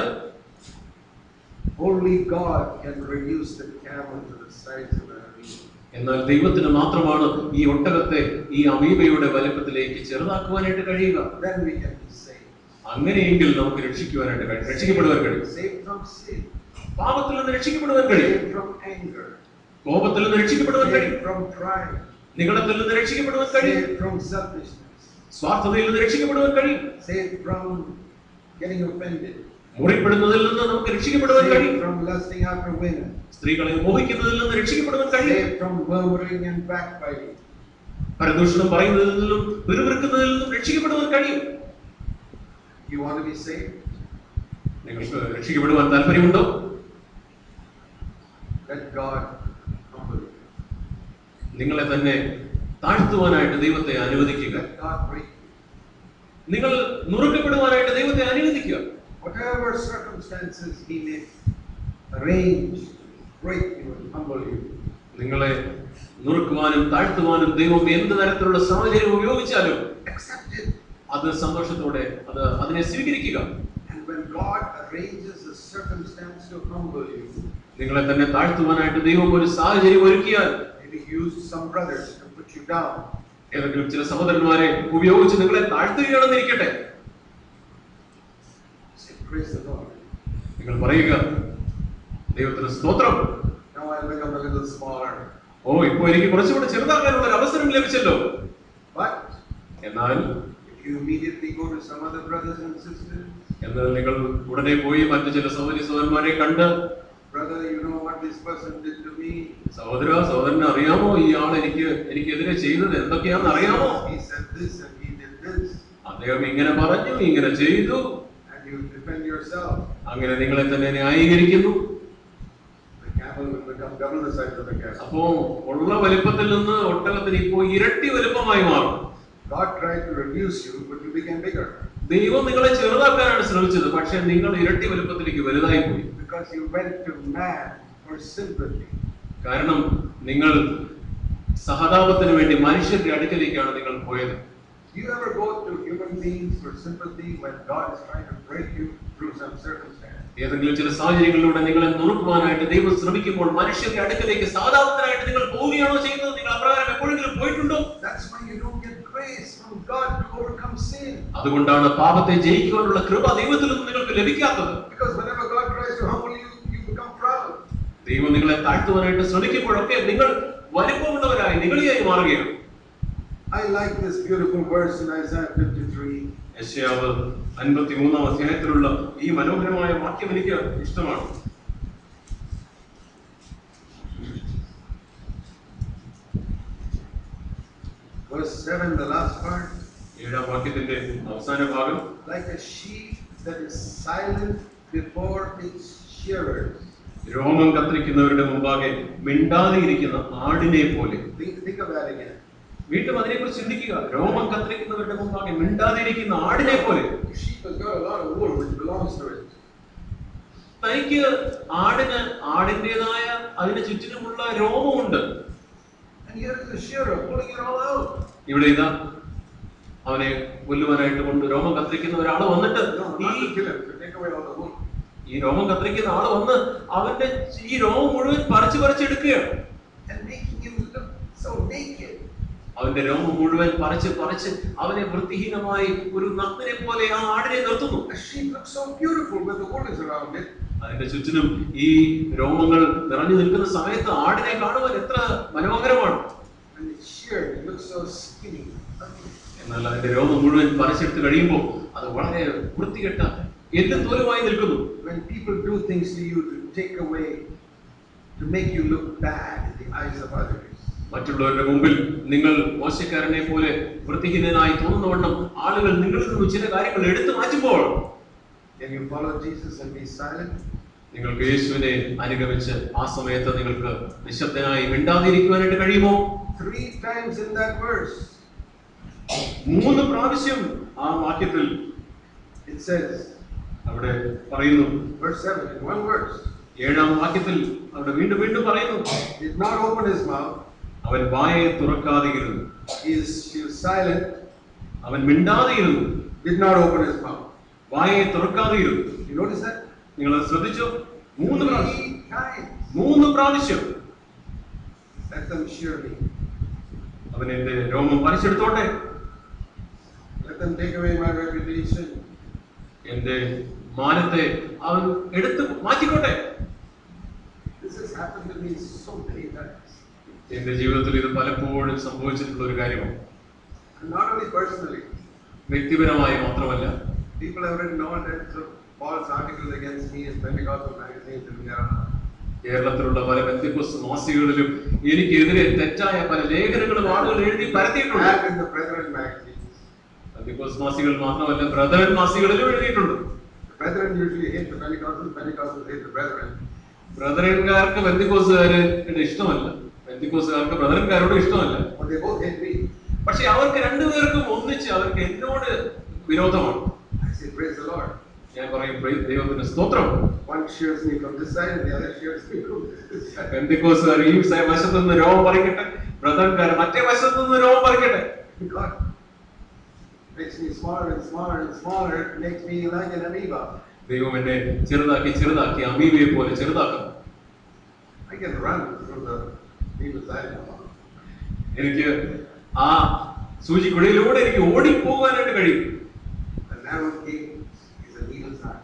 Only God can reduce the camel to the size of an amoeba. എന്നാൽ ദൈവത്തിന് മാത്രമാണ് ഈ ഒട്ടകത്തെ ഈ അമീബയുടെ വലുപ്പത്തിലേക്ക് ചെറുതാക്കുവാനായിട്ട് കഴിയുക Then we can be saved. അങ്ങനെയെങ്കിൽ നമുക്ക് രക്ഷിക്കുവാനായിട്ട് കഴിയും രക്ഷിക്കപ്പെടുവാൻ കഴിയും Saved from sin, പാപത്തിൽ നിന്ന് രക്ഷിക്കപ്പെടുവാൻ കഴിയും saved from anger, കോപത്തിൽ നിന്ന് രക്ഷിക്കപ്പെടുവാൻ കഴിയും saved from pride, നികളത്തിൽ നിന്ന് രക്ഷിക്കപ്പെടുവാൻ കഴിയും saved from selfishness, സ്വാർത്ഥതയിൽ നിന്ന് രക്ഷിക്കപ്പെടുവാൻ കഴിയും saved from getting offended, മുറിപ്പെടുന്നതിൽ നിന്ന് നമുക്ക് രക്ഷിക്കപ്പെടുവാൻ കഴിയും saved from lusting after women, സ്ത്രീകളെ മോഹിക്കുന്നതിൽ നിന്ന് രക്ഷിക്കപ്പെടുവാൻ കഴിയും saved from murmuring and backbiting. പരദൂഷണം പറയുന്നതിൽ നിന്നും പിറുപിറുക്കുന്നതിൽ നിന്നും രക്ഷിക്കപ്പെടുവാൻ കഴിയും You want to be saved? നിങ്ങൾക്ക് രക്ഷിക്കപ്പെടുവാൻ താല്പര്യമുണ്ടോ Let God humble you. നിങ്ങളെ തന്നെ താഴ്ത്തുവാനായിട്ട് ദൈവത്തെ അനുവദിക്കുക Let God break you. നിങ്ങൾ നുറുക്കപ്പെടുവാനായിട്ട് ദൈവത്തെ അനുവദിക്കുക Whatever circumstances He may arrange to break you and humble you, നിങ്ങളെ നുറുക്കുവാനും താഴ്ത്തുവാനും ദൈവം എന്ത് തരത്തിലുള്ള സാഹചര്യം ഉപയോഗിച്ചാലും accept it. അത് സന്തോഷത്തോടെ അത് അതിനെ സ്വീകരിക്കുക And when God arranges a circumstance to humble you, നിങ്ങളെ തന്നെ താഴ്ത്തുവാനായിട്ട് ദൈവം ഒരു സാഹചര്യം ഒരുക്കിയാൽ maybe He uses some brothers to put you down. ഏതെങ്കിലും ചില സഹോദരന്മാരെ ഉപയോഗിച്ച് നിങ്ങളെ താഴ്ത്തുകയാണെന്നിരിക്കട്ടെ Say, praise the Lord. നിങ്ങൾ പറയുക ദൈവത്തിന് സ്തോത്രം Now I'll become a little smaller. ഓ ഇപ്പൊ എനിക്ക് കുറച്ചുകൂടെ ചെറുതാക്കാനുള്ള ഒരു അവസരം ലഭിച്ചല്ലോ But എന്നാൽ if you immediately go to some other brothers and sisters, എന്നാൽ നിങ്ങൾ ഉടനെ പോയി മറ്റു ചില സഹോദരി സഹോദരന്മാരെ കണ്ട് brother, you know what this person did to me? സഹോദര സഹോദരന് അറിയാമോ ഈ ആൾ എനിക്ക് എനിക്കെതിരെ ചെയ്തത് എന്തൊക്കെയാണെന്ന് അറിയാമോ He said this and he did this. അദ്ദേഹം ഇങ്ങനെ പറഞ്ഞു ഇങ്ങനെ ചെയ്തു And you defend yourself. അങ്ങനെ നിങ്ങളെ തന്നെ ന്യായീകരിക്കുന്നു The camel will become double the size of the camel. അപ്പോ ഉള്ള വലിപ്പത്തിൽ നിന്ന് ഒട്ടകത്തിന് ഇപ്പോ ഇരട്ടി വലുപ്പമായി മാറും God tried to reduce you, but you became bigger. ദൈവം നിങ്ങളെ ചെറുതാക്കാനാണ് ശ്രമിച്ചത് പക്ഷെ നിങ്ങൾ ഇരട്ടി വലുപ്പത്തിലേക്ക് വലുതായി പോയി Because you went to man for sympathy. കാരണം നിങ്ങൾ സഹതാപത്തിന് വേണ്ടി മനുഷ്യരുടെ അടുക്കലേക്കാണ് നിങ്ങൾ പോയത് Do you ever go to human beings for sympathy when God is trying to break you through some circumstance? ഏതെങ്കിലും ചില സാഹചര്യങ്ങളിലൂടെ നിങ്ങളെ നുറുക്കുവാനായിട്ട് ദൈവം ശ്രമിക്കുമ്പോൾ മനുഷ്യരുടെ അടുക്കലേക്ക് സഹതാപത്തിനായിട്ട് നിങ്ങൾ പോവുകയാണോ ചെയ്യുന്നത് നിങ്ങൾ അപ്രകാരം എപ്പോഴെങ്കിലും പോയിട്ടുണ്ടോ That's why you don't get grace from God to overcome sin. അതുകൊണ്ടാണ് പാപത്തെ ജയിക്കുവാനുള്ള കൃപ ദൈവത്തിൽ നിന്ന് നിങ്ങൾക്ക് ലഭിക്കാത്തത് Because whenever God tries to humble you, you become proud. ദൈവം നിങ്ങളെ താഴ്ത്തുവാനായിട്ട് ശ്രമിക്കുമ്പോഴൊക്കെ നിങ്ങൾ വലിപ്പമുള്ളവരായി നിങ്ങളിയായി മാറുകയാണ് I like this beautiful verse in Isaiah 53. യശയാവ് അൻപത്തിമൂന്നാം അധ്യായത്തിലുള്ള ഈ മനോഹരമായ വാക്യം എനിക്ക് ഇഷ്ടമാണ് Verse 7, the last part. ഏഴാം വാക്യത്തിന്റെ അവസാന ഭാഗം Like a sheep that is silent before its shearers. രോമം കത്തിരിക്കുന്നവരുടെ മുമ്പാകെ മിണ്ടാതെയിരിക്കുന്ന ആടിനെ പോലെ Think, think of that again. വീണ്ടും അതിനെക്കുറിച്ച് ചിന്തിക്കുക രോമം കത്തിരിക്കുന്നവരുടെ മുമ്പാകെ മിണ്ടാതെയിരിക്കുന്ന ആടിനെ പോലെ The sheep has got a lot of wool which belongs to it. തനിക്ക് ആടിന് ആടിൻ്റെതായ അതിന് ചുറ്റിനുമുള്ള രോമമുണ്ട് And here is the shearer pulling it all out. ഇവിടെ ഇതാ അവനെ കൊല്ലുവാനായിട്ട് കൊണ്ട് രോമം കത്തിരിക്കുന്ന ഒരാൾ വന്നിട്ട് No, ഈ not to kill him, to take away all the wool. ഈ രോമം കത്തിരിക്കുന്ന ആള് വന്ന് അവന്റെ ഈ രോമം മുഴുവൻ പറിച്ചു പറിച്ചെടുക്കുകയാണ് And making him look so naked. അവന്റെ രോമം മുഴുവൻ പറിച്ച് പറിച്ച് അവനെ വൃത്തിഹീനമായി ഒരു നഗ്നനെ പോലെ ആ ആടിനെ നിർത്തുന്നു A sheep looks so beautiful when the wool is around it. അതിന്റെ ചുറ്റിനും ഈ രോമങ്ങൾ നിറഞ്ഞു നിൽക്കുന്ന സമയത്ത് ആടിനെ കാണുവാൻ എത്ര മനോഹരമാണ് When it's sheared, it looks so skinny. ugly. എന്നാൽ അതിന്റെ രോമം മുഴുവൻ പറിച്ചെടുത്ത് കഴിയുമ്പോൾ അത് വളരെ വൃത്തികെട്ട എല്ലും തോലുമായി നിൽക്കുന്നു When people do things to you to take away, to make you look bad in the eyes of others. മറ്റുള്ളവരുടെ മുമ്പിൽ നിങ്ങൾ മോശക്കാരനെ പോലെ വൃത്തിഹീനനായി തോന്നുന്നവണ്ണം ആളുകൾ നിങ്ങളിൽ നിന്ന് ചില കാര്യങ്ങൾ എടുത്തു മാറ്റുമ്പോൾ Can you follow Jesus and be silent? നിങ്ങൾക്ക് യേശുവിനെ അനുഗമിച്ച് ആ സമയത്ത് നിങ്ങൾക്ക് നിശബ്ദനായി മിണ്ടാതിരിക്കുവാനായിട്ട് കഴിയുമോ Three times in that verse, മൂന്ന് പ്രാവശ്യം ആ വാക്യത്തിൽ it says, അവിടെ പറയുന്നു verse 7, in one verse, ഏഴാം വാക്യത്തിൽ അവിടെ വീണ്ടും വീണ്ടും പറയുന്നു did not open his mouth, അവൻ വായെ തുറക്കാതെയിരുന്നു he is, she was silent, അവൻ മിണ്ടാതെയിരുന്നു did not open his mouth. വായെ തുറക്കാതെയിരുന്നു You notice that? നിങ്ങൾ അത് ശ്രദ്ധിച്ചോ മൂന്ന് പ്രാവശ്യം Three times. മൂന്ന് പ്രാവശ്യം Let them shear me. അവൻ എന്റെ രോമം പറിച്ചെടുത്തോട്ടെ Let them take away my reputation. എന്റെ മാനത്തെ അവൻ എടുത്ത് മാറ്റിക്കോട്ടെ This has happened to me so many times. എന്റെ ജീവിതത്തിൽ ഇത് പലപ്പോഴും സംഭവിച്ചിട്ടുള്ള ഒരു കാര്യമാണ് And not only personally. വ്യക്തിപരമായി മാത്രമല്ല People have written all kinds of false articles against me in Pentecostal magazines in Kerala. കേരളത്തിലുള്ള പല ബന്ധുക്കോസ് മാസികകളിലും എനിക്കെതിരെ തെറ്റായ പല ലേഖനങ്ങളും ആളുകൾ എഴുതി പരത്തിയിട്ടുണ്ട് And in the Brethren magazines. ബന്ധുക്കോസ് മാസികൾ മാത്രമല്ല ബ്രദറൻ മാസികളിലും എഴുതിയിട്ടുണ്ട് The Brethren usually hate the Pentecostals, Pentecostals hate the Brethren. ബ്രദറൻകാർക്ക് ബന്ധുക്കോസുകാര് ഇഷ്ടമല്ല ബന്ധുക്കോസുകാർക്ക് ബ്രദറൻകാരോട് ഇഷ്ടമല്ല But they both hate me. പക്ഷെ അവർക്ക് രണ്ടുപേർക്കും ഒന്നിച്ച് അവർക്ക് എന്നോട് വിരോധമാണ് I say, praise the Lord. ഞാൻ പറയും "Praise ദൈവത്തിന് സ്തോത്രം One shears me from this side and the other shears me from this side. ബന്ധുക്കോസുകാർ ഈ സ- വശത്ത് നിന്ന് രോമം പറിക്കട്ടെ ബ്രദർക്കാർ മറ്റേ വശത്ത് നിന്ന് രോമം പറിക്കട്ടെ God. makes me smaller and smaller and smaller, it makes me like an amoeba. ദൈവം എന്നെ ചെറുതാക്കി ചെറുതാക്കി അമീബയെ പോലെ ചെറുതാക്കും I can run through the needle's eye. എനിക്ക് ആ സൂചിക്കുഴയിലൂടെ എനിക്ക് ഓടിപ്പോകാനായിട്ട് കഴിയും The narrow gate is a needle's eye.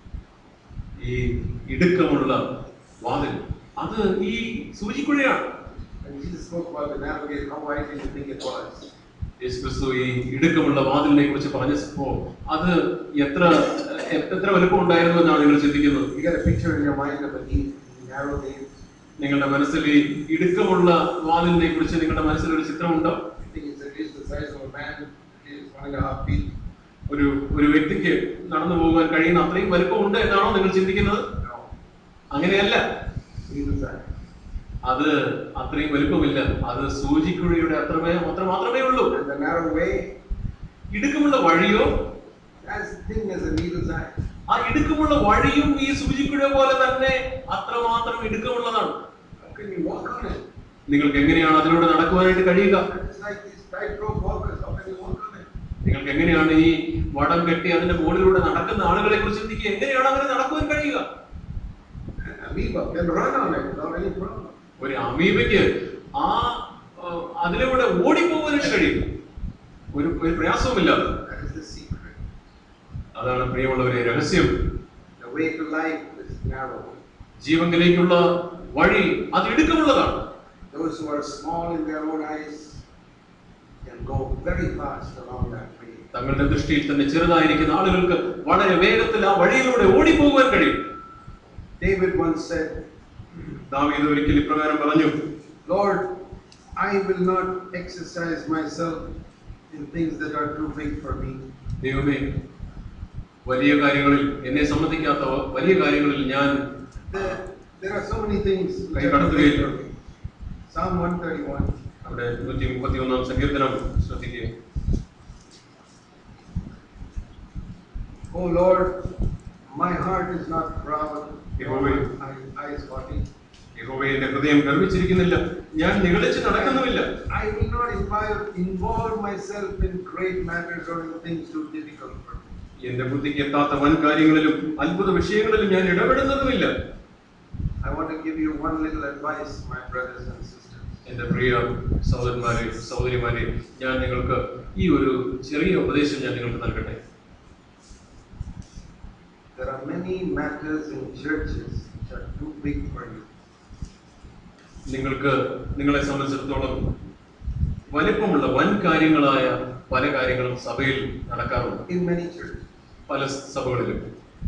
ഈ ഇടുക്കമുള്ള വാതിൽ അത് ഈ സൂചിക്കുഴയാണ് When Jesus spoke about the narrow gate, how wide did you think it was? യേശു ക്രിസ്തു ഈ ഇടുക്കമുള്ള വാതിലിനെ കുറിച്ച് പറഞ്ഞപ്പോ അത് എത്ര എ- എത്ര വലുപ്പം ഉണ്ടായിരുന്നു എന്നാണ് നിങ്ങൾ ചിന്തിക്കുന്നത് You get a picture in your mind of a deep, narrow gate. നിങ്ങളുടെ മനസ്സിൽ ഈ ഇടുക്കമുള്ള വാതിലിനെ കുറിച്ച് നിങ്ങളുടെ മനസ്സിൽ ഒരു ചിത്രമുണ്ടോ I think it's at least the size of a man, at least one and a half feet. ഒരു ഒരു വ്യക്തിക്ക് നടന്നു പോകാൻ കഴിയുന്ന അത്രയും വലുപ്പമുണ്ട് എന്നാണോ നിങ്ങൾ ചിന്തിക്കുന്നത് No, അങ്ങനെയല്ല needle's eye. അത് അത്രയും വലുപ്പമില്ല അത് സൂചിക്കുഴയുടെ അത്രമേ അത്ര മാത്രമേ ഉള്ളൂ And the narrow way, ഇടുക്കമുള്ള വഴിയോ as thin as a needle's eye. ആ ഇടുക്കമുള്ള വഴിയും ഈ സൂചിക്കുഴ പോലെ തന്നെ അത്രമാത്രം ഇടുക്കമുള്ളതാണ് How can you walk on it? നിങ്ങൾക്ക് എങ്ങനെയാണ് അതിലൂടെ നടക്കുവാനായിട്ട് കഴിയുക It's like these tightrope walkers. How can you walk on it? നിങ്ങൾക്ക് എങ്ങനെയാണ് ഈ വടം കെട്ടി അതിന്റെ മുകളിലൂടെ നടക്കുന്ന ആളുകളെ കുറിച്ച് ചിന്തിക്കുക എങ്ങനെയാണ് അങ്ങനെ നടക്കുവാൻ കഴിയുക An amoeba can run on it without any problem. ഒരു അമീബയ്ക്ക് ആ ആ, അതിലൂടെ ഓടിപ്പോകാനായിട്ട് കഴിയും ഒരു ഒരു പ്രയാസവുമില്ലാതെ That is the secret. അതാണ് പ്രിയമുള്ളവരെ രഹസ്യം The way to life is narrow. ജീവങ്കിലേക്കുള്ള വഴി അത് ഇടുക്കമുള്ളതാണ് Those who are small in their own eyes can go very fast along that way. തങ്ങളുടെ ദൃഷ്ടിയിൽ തന്നെ ചെറുതായിരിക്കുന്ന ആളുകൾക്ക് വളരെ വേഗത്തിൽ ആ വഴിയിലൂടെ ഓടിപ്പോകുവാൻ കഴിയും David once said, ദാവീദ് ഒരിക്കൽ ഇപ്രകാരം പറഞ്ഞു Lord, I will not exercise myself in things that are too big for me. ദൈവമേ വലിയ കാര്യങ്ങളിൽ എന്നെ സംബന്ധിക്കാത്ത വലിയ കാര്യങ്ങളിൽ ഞാൻ There, there are so many things which Kay are too big kadatu for me. Psalm 131. അവിടെ നൂറ്റി മുപ്പത്തി ഒന്നാം സങ്കീർത്തനം ശ്രദ്ധിക്കുക Oh Lord, my heart is not proud, nor Jehovah. my eyes haughty. യഹോവേ എന്റെ ഹൃദയം ഗർവിച്ചിരിക്കുന്നില്ല ഞാൻ നിഗളിച്ച് നടക്കുന്നുമില്ല I will not involve, involve myself in great matters or in things too difficult for me. എന്റെ ബുദ്ധിക്ക് എത്താത്ത വൻ കാര്യങ്ങളിലും അത്ഭുത വിഷയങ്ങളിലും ഞാൻ ഇടപെടുന്നതുമില്ല I want to give you one little advice, my brothers and sisters. എന്റെ പ്രിയ സഹോദരന്മാരെ സഹോദരിമാരെ ഞാൻ നിങ്ങൾക്ക് ഈ ഒരു ചെറിയ ഉപദേശം ഞാൻ നിങ്ങൾക്ക് നൽകട്ടെ There are many matters in churches which are too big for you. നിങ്ങൾക്ക് നിങ്ങളെ സംബന്ധിച്ചിടത്തോളം വലിപ്പമുള്ള വൻ കാര്യങ്ങളായ പല കാര്യങ്ങളും സഭയിൽ നടക്കാറുണ്ട് In many churches. പല സഭകളിലും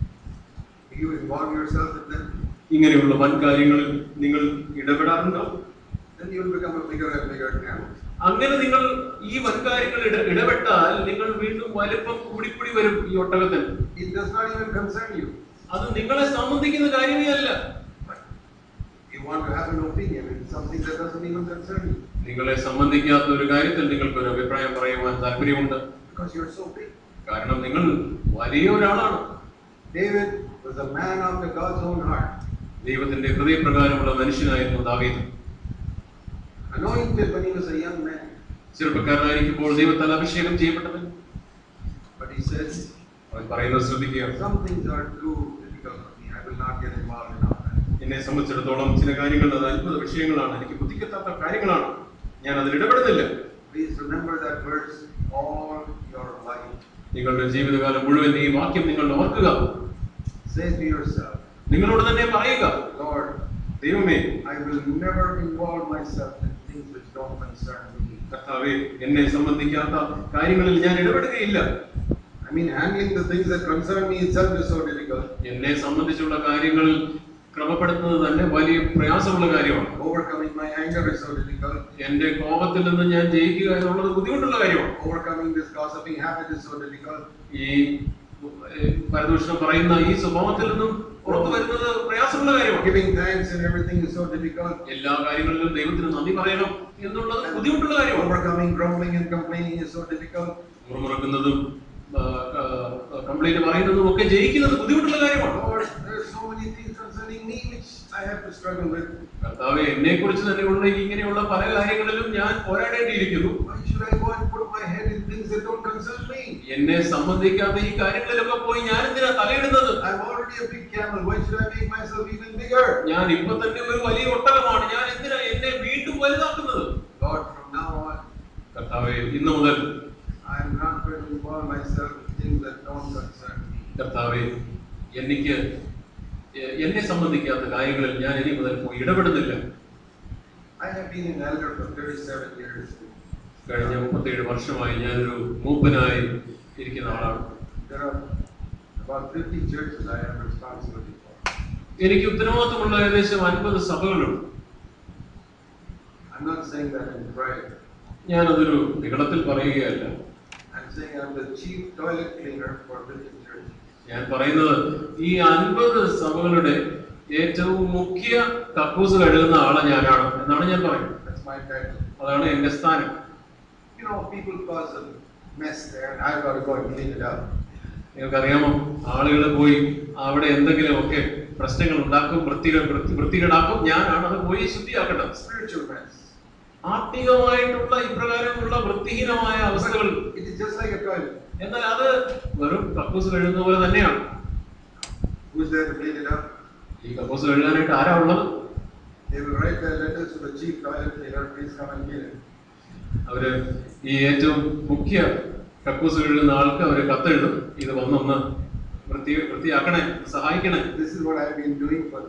Do you involve yourself in them? ഇങ്ങനെയുള്ള വൻ കാര്യങ്ങളിൽ നിങ്ങൾ ഇടപെടാറുണ്ടോ Then you will become a bigger and bigger camel. അങ്ങനെ നിങ്ങൾ ഈ വൻ കാര്യങ്ങൾ ഇട ഇടപെട്ടാൽ നിങ്ങൾ വീണ്ടും വലിപ്പം കൂടിക്കൂടി വരും ഈ ഒട്ടകത്തിൽ It does not even concern you. അത് നിങ്ങളെ സംബന്ധിക്കുന്ന കാര്യമേ അല്ല But you want to have an opinion in something that doesn't even concern you. നിങ്ങളെ സംബന്ധിക്കാത്ത ഒരു കാര്യത്തിൽ നിങ്ങൾക്ക് ഒരു അഭിപ്രായം പറയുവാൻ താല്പര്യമുണ്ട് Because you're so big. കാരണം നിങ്ങൾ വലിയ ഒരാളാണ് David was a man after God's own heart. ദൈവത്തിന്റെ ഹൃദയപ്രകാരമുള്ള മനുഷ്യനായിരുന്നു ദാവീദ് Anointed when he was a young man. ചെറുപ്പക്കാരനായിരിക്കുമ്പോൾ ദൈവത്താൽ അഭിഷേകം ചെയ്യപ്പെട്ടവൻ But he says, അവൻ പറയുന്നത് ശ്രദ്ധിക്കുക Some things are too difficult for me. I will not get involved in all that. എന്നെ സംബന്ധിച്ചിടത്തോളം ചില കാര്യങ്ങൾ അത് അത്ഭുത വിഷയങ്ങളാണ് എനിക്ക് ബുദ്ധിക്കെത്താത്ത കാര്യങ്ങളാണ് ഞാൻ അതിൽ ഇടപെടുന്നില്ല Please remember that verse all your life. നിങ്ങളുടെ ജീവിതകാലം മുഴുവൻ ഈ വാക്യം നിങ്ങൾ ഓർക്കുക Say to yourself, നിങ്ങളോട് തന്നെ പറയുക Lord, ദൈവമേ I will never involve myself in things which don't concern me. കർത്താവേ എന്നെ സംബന്ധിക്കാത്ത കാര്യങ്ങളിൽ ഞാൻ ഇടപെടുകയില്ല I mean, handling the things that concern me itself is so difficult. എന്നെ സംബന്ധിച്ചുള്ള കാര്യങ്ങളിൽ ക്രമപ്പെടുത്തുന്നത് തന്നെ വലിയ പ്രയാസമുള്ള കാര്യമാണ് Overcoming my anger is so difficult. എന്റെ കോപത്തിൽ നിന്ന് ഞാൻ ജയിക്കുക എന്നുള്ളത് ബുദ്ധിമുട്ടുള്ള കാര്യമാണ് Overcoming this gossiping habit is so difficult. ഈ ഏഹ്, പരദൂഷണം പറയുന്ന ഈ സ്വഭാവത്തിൽ നിന്നും പുറത്തു വരുന്നത് പ്രയാസമുള്ള കാര്യമാണ് Giving thanks and everything is so difficult. എല്ലാ കാര്യങ്ങളിലും ദൈവത്തിന് നന്ദി പറയണം എന്നുള്ളത് ബുദ്ധിമുട്ടുള്ള കാര്യമാണ് Overcoming grumbling and complaining is so difficult. മുറമുറക്കുന്നതും കംപ്ലൈന്റ് പറയുന്നതും ഒക്കെ ജയിക്കുന്നത് ബുദ്ധിമുട്ടുള്ള കാര്യമാണ് Lord, there are so many things concerning me which I have to struggle with. കർത്താവെ എന്നെ കുറിച്ച് തന്നെയുള്ള ഇങ്ങനെയുള്ള പല കാര്യങ്ങളിലും ഞാൻ പോരാടേണ്ടിയിരിക്കുന്നു Why should I go and put my head in things that don't concern me? എന്നെ സംബന്ധിക്കാത്ത ഈ കാര്യങ്ങളിലൊക്കെ പോയി ഞാൻ എന്തിനാ തലയിടുന്നത് I'm already a big camel. Why should I make myself even bigger? ഞാൻ ഇപ്പൊ തന്നെ ഒരു വലിയ ഒട്ടകമാണ് ഞാൻ എന്തിനാ എന്നെ വീണ്ടും വലുതാക്കുന്നത് Lord, from now on, കർത്താവെ ഇന്നു മുതൽ I'm not going to involve myself in things that don't concern me. കർത്താവെ എനിക്ക് എ- എന്നെ സംബന്ധിക്കാത്ത കാര്യങ്ങളിൽ ഞാൻ ഇനി മുതൽ പോയി ഇടപെടുന്നില്ല I have been an elder for 37 years. കഴിഞ്ഞ മുപ്പത്തേഴ് വർഷമായി ഞാനൊരു മൂപ്പനായി ഇരിക്കുന്ന ആളാണ് There are about 50 churches I have responsibility for. എനിക്ക് ഉത്തരവാദിത്തമുള്ള ഏകദേശം അൻപത് സഭകളുണ്ട് I'm not saying that in pride. ഞാനതൊരു നികളത്തിൽ പറയുകയല്ല I'm saying I'm the chief toilet cleaner for 50 churches. ഞാൻ പറയുന്നത് ഈ അൻപത് സഭകളുടെ ഏറ്റവും മുഖ്യ കക്കൂസ് കഴുകുന്ന ആളെ ഞാനാണ് എന്നാണ് ഞാൻ പറയുന്നത് That's my title. അതാണ് എന്റെ സ്ഥാനം You know, people cause a mess there and I've got to go and clean it up. നിങ്ങൾക്കറിയാമോ ആളുകൾ പോയി അവിടെ എന്തെങ്കിലുമൊക്കെ പ്രശ്നങ്ങൾ ഉണ്ടാക്കും വൃത്തികൾ വൃത്തി വൃത്തികേടാക്കും ഞാനാണ് അത് പോയി ശുദ്ധിയാക്കേണ്ടത് Spiritual mess. ആത്മീയമായിട്ടുള്ള ഇപ്രകാരമുള്ള വൃത്തിഹീനമായ അവസ്ഥകൾ It is just like a toilet. എന്നാൽ അത് വെറും കക്കൂസ് കഴുകുന്ന പോലെ തന്നെയാണ് Who's there to clean it up? ഈ കക്കൂസ് കഴുകാനായിട്ട് ആരാ ഉള്ളത് They will write their letters to the chief toilet cleaner, please come and clean it. അവര് ഈ ഏറ്റവും മുഖ്യ കക്കൂസ് കഴുകുന്ന ആൾക്ക് അവര് കത്തെഴുതും ഇത് വന്നൊന്ന് വൃത്തി വൃത്തിയാക്കണേ സഹായിക്കണേ This is what I've been doing for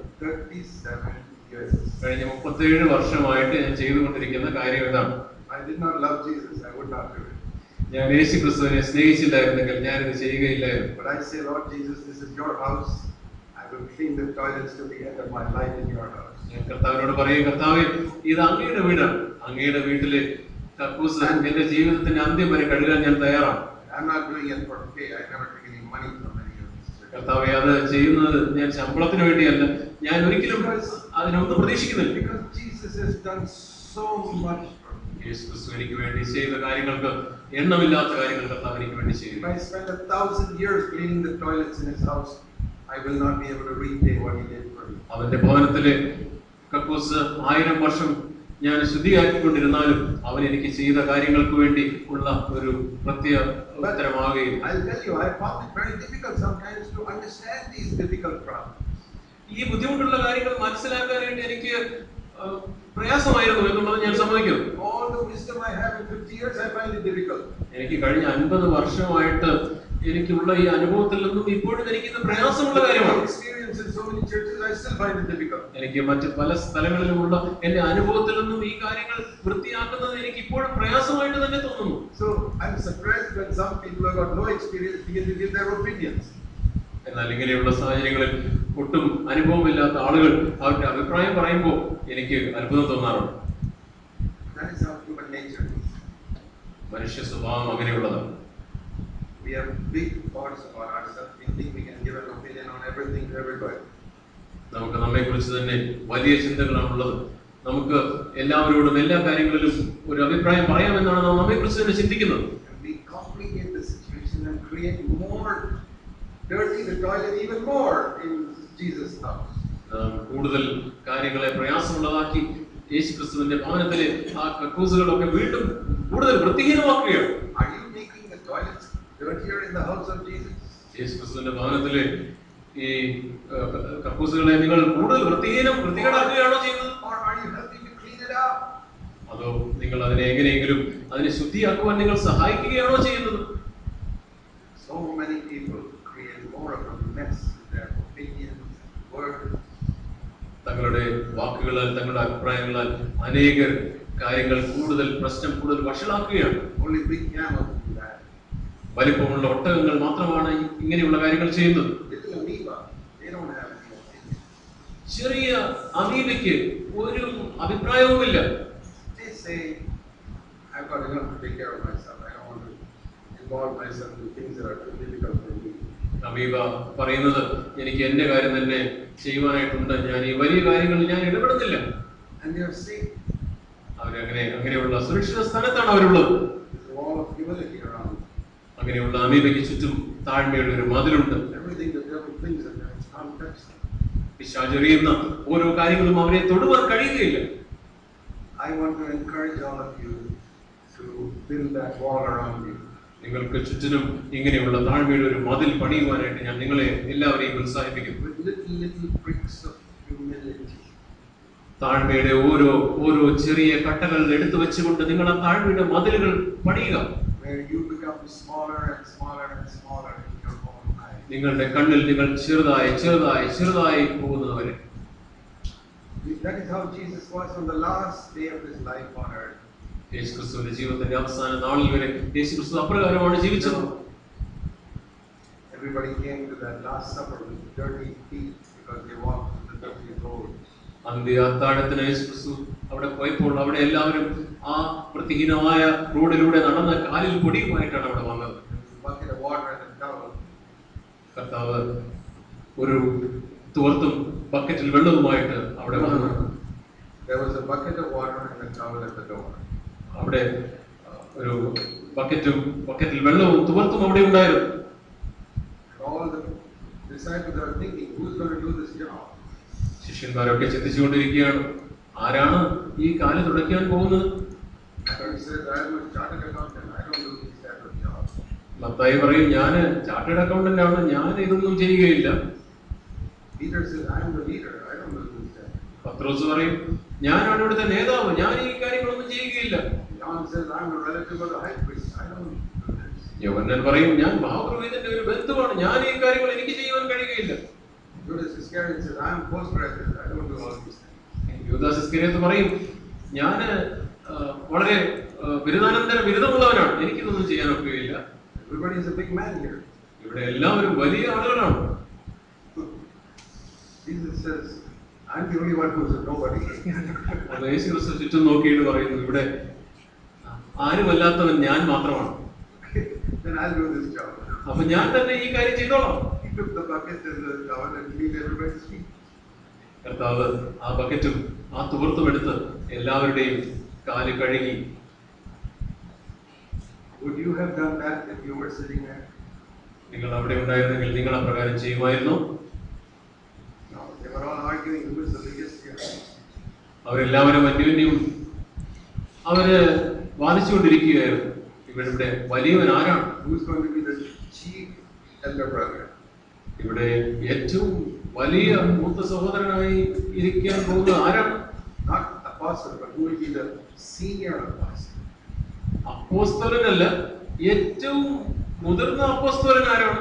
37 years. കഴിഞ്ഞ മുപ്പത്തേഴ് വർഷമായിട്ട് ഞാൻ ചെയ്തുകൊണ്ടിരിക്കുന്ന കാര്യം ഇതാണ് I did not love Jesus, I would not do it. ഞാൻ യേശു ക്രിസ്തുവിനെ സ്നേഹിച്ചില്ലായിരുന്നെങ്കിൽ ഞാനിത് ചെയ്യുകയില്ലായിരുന്നു But I say, Lord Jesus, this is your house. I will clean the toilets to the end of my life in your house. ഞാൻ kർത്താവിനോട് പറയും കർത്താവെ ഇത് അങ്ങയുടെ വീടാണ് അങ്ങയുടെ വീട്ടിലെ കക്കൂസ് എന്റെ ജീവിതത്തിന്റെ അന്ത്യം വരെ കഴുകാൻ ഞാൻ തയ്യാറാണ് I'm not doing it for pay. I never took any money from any of these churches. കർത്താവെ അത് ചെയ്യുന്നത് ഞാൻ ശമ്പളത്തിന് വേണ്ടിയല്ല ഞാൻ ഒരിക്കലും അതിനൊന്നും പ്രതീക്ഷിക്കുന്നില്ല Because Jesus has done so much for me. യേശു ക്രിസ്തു എനിക്ക് വേണ്ടി ചെയ്ത കാര്യങ്ങൾക്ക് എണ്ണമില്ലാത്ത കാര്യങ്ങൾ കർത്താവ് എനിക്ക് വേണ്ടി If ചെയ്തു I spend a thousand years cleaning the toilets in his house, I will not be able to repay what he did for me. അവന്റെ ഭവനത്തിലെ കക്കൂസ് ആയിരം വർഷം ഞാൻ ശുദ്ധിയാക്കിക്കൊണ്ടിരുന്നാലും അവൻ എനിക്ക് ചെയ്ത കാര്യങ്ങൾക്ക് വേണ്ടി ഉള്ള ഒരു പ്രത്യേക ഉത്തരമാകുകയും I'll tell you, I found it very difficult sometimes to understand these difficult problems. ഈ ബുദ്ധിമുട്ടുള്ള കാര്യങ്ങൾ മനസ്സിലാക്കാനായിട്ട് എനിക്ക് ആ, പ്രയാസമായിരുന്നു എന്നുള്ളത് ഞാൻ സമ്മതിക്കുന്നു All the wisdom I have in 50 years, I find it difficult. എനിക്ക് കഴിഞ്ഞ അൻപത് വർഷമായിട്ട് എനിക്കുള്ള ഈ അനുഭവത്തിൽ നിന്നും ഇപ്പോഴും എനിക്ക് ഇത് പ്രയാസമുള്ള കാര്യമാണ് Experience in so many churches, I still find it difficult. എനിക്ക് മറ്റ് പല സ്ഥലങ്ങളിലുമുള്ള എന്റെ അനുഭവത്തിൽ നിന്നും ഈ കാര്യങ്ങൾ വൃത്തിയാക്കുന്നത് എനിക്ക് ഇപ്പോഴും പ്രയാസമായിട്ട് തന്നെ തോന്നുന്നു So I'm surprised when some people who have got no experience begin to give their opinions. എന്നാൽ ഇങ്ങനെയുള്ള സാഹചര്യങ്ങളിൽ ഒട്ടും അനുഭവമില്ലാത്ത ആളുകൾ അവരുടെ അഭിപ്രായം പറയുമ്പോൾ എനിക്ക് അത്ഭുതം തോന്നാറുണ്ട് That is how human nature is. മനുഷ്യ സ്വഭാവം അങ്ങനെയുള്ളതാണ് We have big thoughts about ourselves. We think we can give an opinion on everything to everybody. നമുക്ക് നമ്മെ കുറിച്ച് തന്നെ വലിയ ചിന്തകളാണുള്ളത് നമുക്ക് എല്ലാവരോടും എല്ലാ കാര്യങ്ങളിലും ഒരു അഭിപ്രായം പറയാമെന്നാണ് നാം നമ്മെ കുറിച്ച് തന്നെ ചിന്തിക്കുന്നത് And we complicate the situation and create more dirty the toilet even more in Jesus' house. നാം കൂടുതൽ കാര്യങ്ങളെ പ്രയാസമുള്ളതാക്കി യേശു ക്രിസ്തുവിന്റെ ഭവനത്തിലെ ആ കക്കൂസുകളൊക്കെ വീണ്ടും കൂടുതൽ വൃത്തിഹീനമാക്കുകയാണ് Are you making the toilets dirtier in the house of Jesus? യേശു ക്രിസ്തുവിന്റെ ഭവനത്തിലെ ഈ ആ, ക- കക്കൂസുകളെ നിങ്ങൾ കൂടുതൽ വൃത്തിഹീനം വൃത്തികേടാക്കുകയാണോ ചെയ്യുന്നത് Or are you helping to clean it up? അതോ നിങ്ങൾ അതിനെ എങ്ങനെയെങ്കിലും അതിനെ ശുദ്ധിയാക്കുവാൻ നിങ്ങൾ സഹായിക്കുകയാണോ ചെയ്യുന്നത് So many people create more of a mess with their opinions, words. തങ്ങളുടെ വാക്കുകളാൽ തങ്ങളുടെ അഭിപ്രായങ്ങളാൽ അനേകർ കാര്യങ്ങൾ കൂടുതൽ പ്രശ്നം കൂടുതൽ വഷളാക്കുകയാണ് Only big camels do that. വലിപ്പമുള്ള ഒട്ടകങ്ങൾ മാത്രമാണ് ഈ- ഇങ്ങനെയുള്ള കാര്യങ്ങൾ ചെയ്യുന്നത് Little amoeba, they don't have any opinion. ചെറിയ അമീബയ്ക്ക് ഒരു അഭിപ്രായവുമില്ല They say, I've got enough to take care of myself. I don't want to involve myself in things that are too difficult for me. അമീബ പറയുന്നത് എനിക്ക് എന്റെ കാര്യം തന്നെ ചെയ്യുവാനായിട്ടുണ്ട് ഞാൻ ഈ വലിയ കാര്യങ്ങളിൽ ഞാൻ ഇടപെടുന്നില്ല And they are safe. അവരങ്ങനെ അങ്ങനെയുള്ള സുരക്ഷിത സ്ഥാനത്താണ് അവരുള്ളത് There's a wall of humility around them. അങ്ങനെയുള്ള അമീബയ്ക്ക് ചുറ്റും താഴ്മയുടെ ഒരു മതിലുണ്ട് Everything the devil thinks of them, it's not touched. പിശാചെറിയുന്ന ഓരോ കാര്യങ്ങളും അവരെ തൊടുവാൻ കഴിയുകയില്ല I want to encourage all of you to build that wall around you. നിങ്ങൾക്ക് ചുറ്റിനും ഇങ്ങനെയുള്ള താഴ്മയുടെ ഒരു മതിൽ പണിയുവാനായിട്ട് ഞാൻ നിങ്ങളെ എല്ലാവരെയും ഉത്സാഹിപ്പിക്കുന്നു with little, little bricks of humility. താഴ്മയുടെ ഓരോ ഓരോ ചെറിയ കട്ടകൾ എടുത്തു വെച്ചുകൊണ്ട് നിങ്ങൾ ആ താഴ്മയുടെ മതിലുകൾ പണിയുക Where you become smaller and smaller and smaller in your own eyes. നിങ്ങളുടെ കണ്ണിൽ നിങ്ങൾ ചെറുതായി ചെറുതായി ചെറുതായി പോകുന്നതുവരെ That is how Jesus was on the last day of his life on earth. യേശു ക്രിസ്തുവിന്റെ ജീവിതത്തിന്റെ അവസാന നാളിൽ വരെ യേശു ക്രിസ്തു അപ്രകാരമാണ് ജീവിച്ചത് Everybody came to that last supper with dirty feet because they walked on the dirty road. അന്ത്യ അത്താഴത്തിന് യേശു ക്രിസ്തു അവിടെ പോയപ്പോൾ അവിടെ എല്ലാവരും ആ വൃത്തിഹീനമായ റോഡിലൂടെ നടന്ന കാലിൽ പൊടിയുമായിട്ടാണ് അവിടെ വന്നത് There was a bucket of water and a towel. കർത്താവ് ഒരു തുവർത്തും ബക്കറ്റിൽ വെള്ളവുമായിട്ട് അവിടെ വന്നു There was a bucket of water and a towel at the door. അവിടെ ആ, ഒരു ബക്കറ്റും ബക്കറ്റിൽ വെള്ളവും തുവർത്തും അവിടെ ഉണ്ടായിരുന്നു And all the disciples are thinking, who's going to do this job? ശിഷ്യന്മാരൊക്കെ ചിന്തിച്ചുകൊണ്ടിരിക്കുകയാണ് ആരാണ് ഈ കാല് തുടയ്ക്കാൻ പോകുന്നത് And he says, I am a chartered accountant. I don't do these type of jobs. Mathai പറയും ഞാന് ചാർട്ടേഡ് അക്കൗണ്ടന്റ് ആണ് ഞാൻ ഇതൊന്നും ചെയ്യുകയില്ല Peter says, I am the leader. I don't do this type. പത്രോസ് പറയും ഞാനാണ് ഇവിടുത്തെ നേതാവ് ഞാൻ ഈ കാര്യങ്ങളൊന്നും ചെയ്യുകയില്ല John says, I'm a relative of the high priest. I don't do this. യവന്നൻ പറയും ഞാൻ മഹാപുരോഹിതന്റെ ഒരു ബന്ധുവാണ് ഞാൻ ഈ കാര്യങ്ങൾ എനിക്ക് ചെയ്യുവാൻ കഴിയുകയില്ല Judas Iscariot says, I am postgraduate. I don't do all these things. യൂദാസ് ഇസ്കരിയത്ത് പറയും ഞാൻ വളരെ ആ, ബിരുദാനന്തര ബിരുദമുള്ളവനാണ് എനിക്കിതൊന്നും ചെയ്യാൻ ഒക്കുകയില്ല Everybody is a big man here. ഇവിടെ എല്ലാവരും വലിയ ആളുകളാണ് Jesus says, I'm the only one who's a nobody. അപ്പോൾ യേശു ക്രിസ്തു ചുറ്റും നോക്കിയിട്ട് പറയുന്നു ഇവിടെ ആരുമല്ലാത്തവൻ ഞാൻ മാത്രമാണ് then I'll do this job. അപ്പൊ ഞാൻ തന്നെ ഈ കാര്യം ചെയ്തോളാം He took the bucket and the towel and cleaned everybody's feet. കർത്താവ് ആ ബക്കറ്റും ആ തുവർത്തും എടുത്ത് എല്ലാവരുടെയും കാല് കഴുകി Would you have done that if you were sitting there? നിങ്ങൾ അവിടെ ഉണ്ടായിരുന്നെങ്കിൽ നിങ്ങൾ അപ്രകാരം ചെയ്യുമായിരുന്നു No, they were all arguing who was the biggest here. അവരെല്ലാവരും അന്യോന്യം അവര് വാദിച്ചുകൊണ്ടിരിക്കുകയായിരുന്നു ഇവിടെ ഇവിടെ വലിയവൻ ആരാണ് Who's going to be the chief elder brother? ഇവിടെ ഏറ്റവും വലിയ മൂത്ത സഹോദരനായി ഇരിക്കാൻ പോകുന്നത് ആരാണ് Not apostle, but who will be the senior apostle? അപ്പോസ്തലനല്ല ഏറ്റവും മുതിർന്ന അപ്പോസ്തലൻ ആരാണ്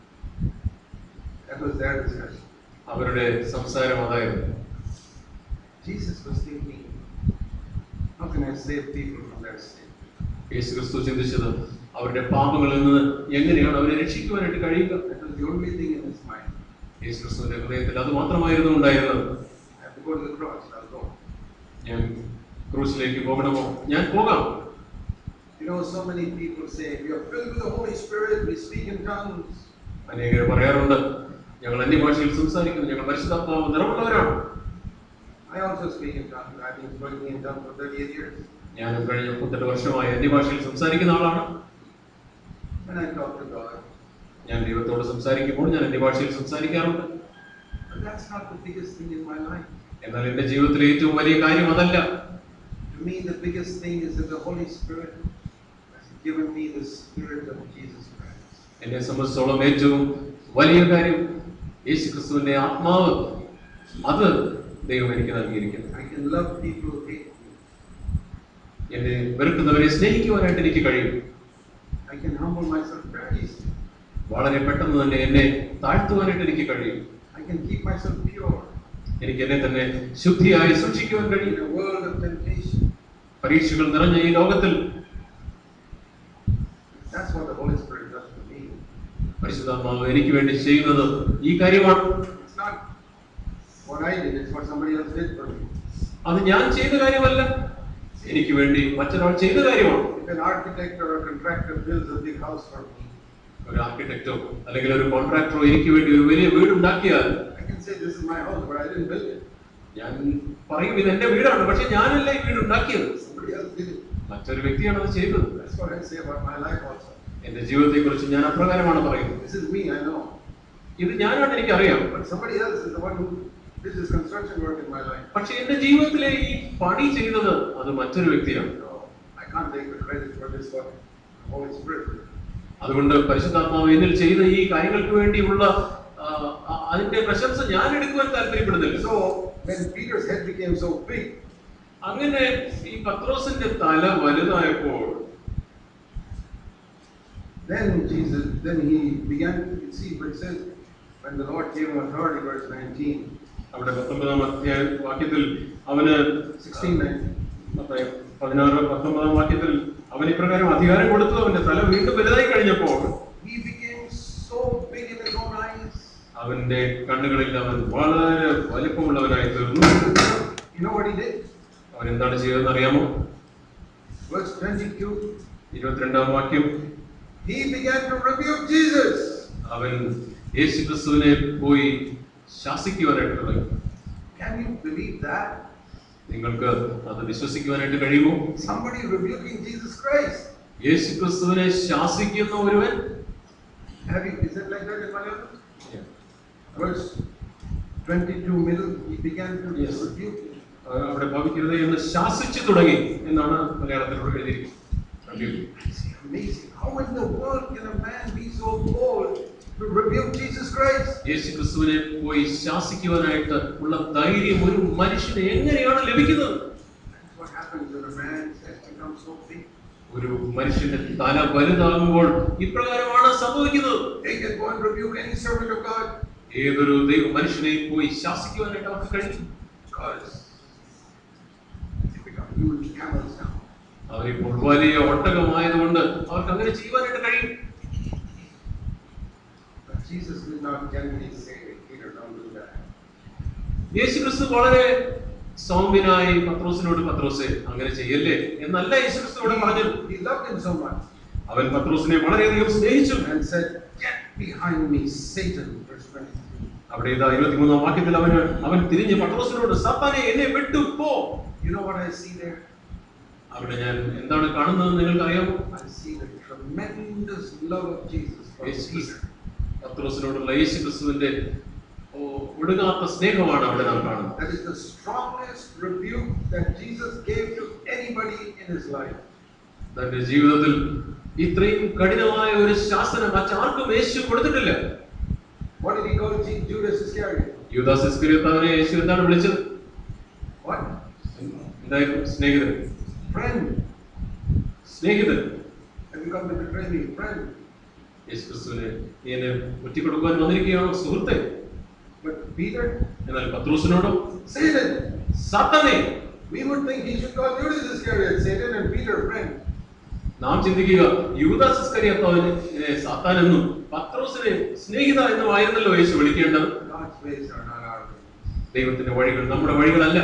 That was their discussion. അവരുടെ സംസാരം അതായിരുന്നു Jesus was thinking, how can I save people from their sin? യേശു ക്രിസ്തു ചിന്തിച്ചത് അവരുടെ പാപങ്ങളിൽ നിന്ന് എങ്ങനെയാണ് അവരെ രക്ഷിക്കുവാനായിട്ട് കഴിയുക That was the only thing in his mind. യേശു ക്രിസ്തുവിന്റെ ഹൃദയത്തിൽ അത് മാത്രമായിരുന്നു ഉണ്ടായിരുന്നത് I have to go to the cross, I'll go. ഞാൻ ക്രൂസിലേക്ക് പോകണമോ ഞാൻ പോകാം You know, so many people say, we are filled with the Holy Spirit, we speak in tongues. അനേകർ പറയാറുണ്ട് ഞങ്ങൾ അന്യഭാഷയിൽ സംസാരിക്കുന്നു ഞങ്ങൾ പരിശുദ്ധാത്മാവ് നിറവുള്ളവരാണ് I also speak in tongues. I've been speaking in tongues for 38 years. ഞാനും കഴിഞ്ഞ മുപ്പത്തെട്ട് വർഷമായി അന്യഭാഷയിൽ സംസാരിക്കുന്ന ആളാണ് When I talk to God, ഞാൻ ദൈവത്തോട് സംസാരിക്കുമ്പോൾ ഞാൻ അന്യഭാഷയിൽ സംസാരിക്കാറുണ്ട് but that's not the biggest thing in my life. എന്നാൽ എന്റെ ജീവിതത്തിലെ ഏറ്റവും വലിയ കാര്യം അതല്ല To me, the biggest thing is that the Holy Spirit has given me the Spirit of Jesus Christ. എന്നെ സംബന്ധിച്ചോളം ഏറ്റവും വലിയ കാര്യം യേശു ക്രിസ്തുവിന്റെ ആത്മാവ് അത് ദൈവം എനിക്ക് നൽകിയിരിക്കുന്നു I can love people who hate me. എന്നെ വെറുക്കുന്നവരെ സ്നേഹിക്കുവാനായിട്ട് എനിക്ക് കഴിയും I can humble myself very easily. വളരെ പെട്ടെന്ന് തന്നെ എന്നെ താഴ്ത്തുവാനായിട്ട് എനിക്ക് കഴിയും I can keep myself pure എനിക്ക് എന്നെ തന്നെ ശുദ്ധിയായി സൂക്ഷിക്കുവാൻ കഴിയും in a world of temptation. പരീക്ഷകൾ നിറഞ്ഞ ഈ ലോകത്തിൽ That's what the Holy Spirit does for me. പരിശുദ്ധാത്മാവ് എനിക്ക് വേണ്ടി ചെയ്യുന്നത് ഈ കാര്യമാണ് It's not what I did, it's what somebody else did for me. അത് ഞാൻ ചെയ്ത കാര്യമല്ല എനിക്ക് വേണ്ടി മറ്റൊരാൾ ചെയ്ത കാര്യമാണ് If an architect or a contractor builds a big house for me, ഒരു ആർക്കിടെക്റ്റോ അല്ലെങ്കിൽ ഒരു കോൺട്രാക്ടറോ എനിക്ക് വേണ്ടി ഒരു വലിയ വീട് ഉണ്ടാക്കിയാൽ I can say this is my house, but I didn't build it. ഞാൻ പറയും ഇത് എന്റെ വീടാണ് പക്ഷെ ഞാനല്ല ഈ വീട് ഉണ്ടാക്കിയത് Somebody else did it. മറ്റൊരു വ്യക്തിയാണ് അത് ചെയ്തത് That's what I say about my life also. എന്റെ ജീവിതത്തെ കുറിച്ച് ഞാൻ അപ്രകാരമാണ് പറയുന്നത് This is me, I know. ഇത് ഞാനാണ് എനിക്കറിയാം But somebody else is the one who did this construction work in my life. പക്ഷെ എന്റെ ജീവിതത്തിലെ ഈ പണി ചെയ്തത് അത് മറ്റൊരു വ്യക്തിയാണ് So I can't take the credit for this what the Holy Spirit did. അതുകൊണ്ട് പരിശുദ്ധാത്മാവ് എന്നിൽ ചെയ്ത ഈ കാര്യങ്ങൾക്ക് വേണ്ടിയുള്ള ആ, ആ- അതിന്റെ പ്രശംസ ഞാൻ എടുക്കുവാൻ താല്പര്യപ്പെടുന്നില്ല So when Peter's head became so big, അങ്ങനെ ഈ പത്രോസിന്റെ തല വലുതായപ്പോൾ then Jesus, then he began to see, but it says, when the Lord gave him authority, verse 19, അവിടെ പത്തൊമ്പതാം അധ്യായ വാക്യത്തിൽ അവന് 16, 19. മത്തായി പതിനാറ് പത്തൊമ്പതാം വാക്യത്തിൽ അവൻ ഇപ്രകാരം അധികാരം കൊടുത്തു അവന്റെ തല വീണ്ടും വലുതായി കഴിഞ്ഞപ്പോൾ He became so big in his own eyes. അവന്റെ കണ്ണുകളിൽ അവൻ വളരെ വലിപ്പമുള്ളവനായി തീർന്നു You know what he did? അവൻ എന്താണ് ചെയ്തതെന്ന് അറിയാമോ Verse 22, ഇരുപത്തിരണ്ടാം വാക്യം he began to rebuke Jesus. അവൻ യേശു ക്രിസ്തുവിനെ പോയി ശാസിക്കുവാനായിട്ട് തുടങ്ങി Can you believe that? നിങ്ങൾക്ക് അത് വിശ്വസിക്കുവാനായിട്ട് കഴിയുമോ Somebody rebuking Jesus Christ. യേശു ക്രിസ്തുവിനെ ശാസിക്കുന്ന ഒരുവൻ Have you, is it like that in Malayalam? Verse 22 middle, he began to Yes. rebuke. ആ, അവിടെ ഭവിക്കരുത് എന്ന് ശാസിച്ചു തുടങ്ങി എന്നാണ് മലയാളത്തിൽ എഴുതിയിരിക്കുന്നത് It's amazing. How in the world can a man be so bold to rebuke Jesus Christ? യേശു ക്രിസ്തുവിനെ പോയി ശാസിക്കുവാനായിട്ട് ഉള്ള ധൈര്യം ഒരു മനുഷ്യന് എങ്ങനെയാണ് ലഭിക്കുന്നത് That's what happens when a man's head becomes so big. ഒരു മനുഷ്യന്റെ തല വലുതാകുമ്പോൾ ഇപ്രകാരമാണ് സംഭവിക്കുന്നത് They can go and rebuke any servant of God ഏതൊരു ദൈവ മനുഷ്യനെയും പോയി ശാസിക്കുവാനായിട്ട് അവർക്ക് കഴിയും because they become huge camels now. അവരിപ്പോൾ വലിയ ഒട്ടകമായതുകൊണ്ട് അവർക്ക് അങ്ങനെ ചെയ്യുവാനായിട്ട് കഴിയും But Jesus did not gently say, Peter, don't do that. യേശു ക്രിസ്തു വളരെ സൗമ്യനായി പത്രോസിനോട് പത്രോസെ അങ്ങനെ ചെയ്യല്ലേ എന്നല്ല യേശു ക്രിസ്തു ഇവിടെ പറഞ്ഞത് He loved him so much അവൻ പത്രോസിനെ വളരെയധികം സ്നേഹിച്ചു and said, Get behind me, Satan. Verse 23. അവിടെ ഇതാ ഇരുപത്തിമൂന്നാം വാക്യത്തിൽ അവന് അവൻ തിരിഞ്ഞ് പത്രോസിനോട് സത്താനെ എന്നെ വിട്ടു പോ You know what I see there? അവിടെ ഞാൻ എന്താണ് കാണുന്നത് നിങ്ങൾക്ക് അറിയാമോ I see the tremendous love of Jesus for Yeshu Peter. പത്രോസിനോടുള്ള യേശു ക്രിസ്തുവിന്റെ ഓ, ഒടുങ്ങാത്ത സ്നേഹമാണ് അവിടെ നാം കാണുന്നത് That is the strongest rebuke that Jesus gave to anybody in his life. തന്റെ ജീവിതത്തിൽ ഇത്രയും കഠിനമായ ഒരു ശാസനം മറ്റാർക്കും യേശു കൊടുത്തിട്ടില്ല What did he call Ju- Judas Iscariot? യുദാസ് ഇസ്കരിയോത്താവിനെ യേശു എന്താണ് വിളിച്ചത് What? എന്തായിരുന്നു സ്നേഹിതൻ Friend. സ്നേഹിതൻ Have you come to betray me? Friend. യേശു ക്രിസ്തുവിനെ നീ എന്നെ ഒറ്റിക്കൊടുക്കുവാൻ വന്നിരിക്കുകയാണോ സുഹൃത്തെ But Peter, എന്നാൽ പത്രോസിനോടോ Satan. സാത്താനെ We would think he should call Judas Iscariot Satan and Peter friend. നാം ചിന്തിക്കുക യൂദാസ് ഇസ്കരിയോത്താവിനെ ഏ, സാത്താൻ എന്നും പത്രോസിനെ സ്നേഹിത എന്നും ആയിരുന്നല്ലോ യേശു വിളിക്കേണ്ടത് God's ways are not our ways. ദൈവത്തിന്റെ വഴികൾ നമ്മുടെ വഴികളല്ല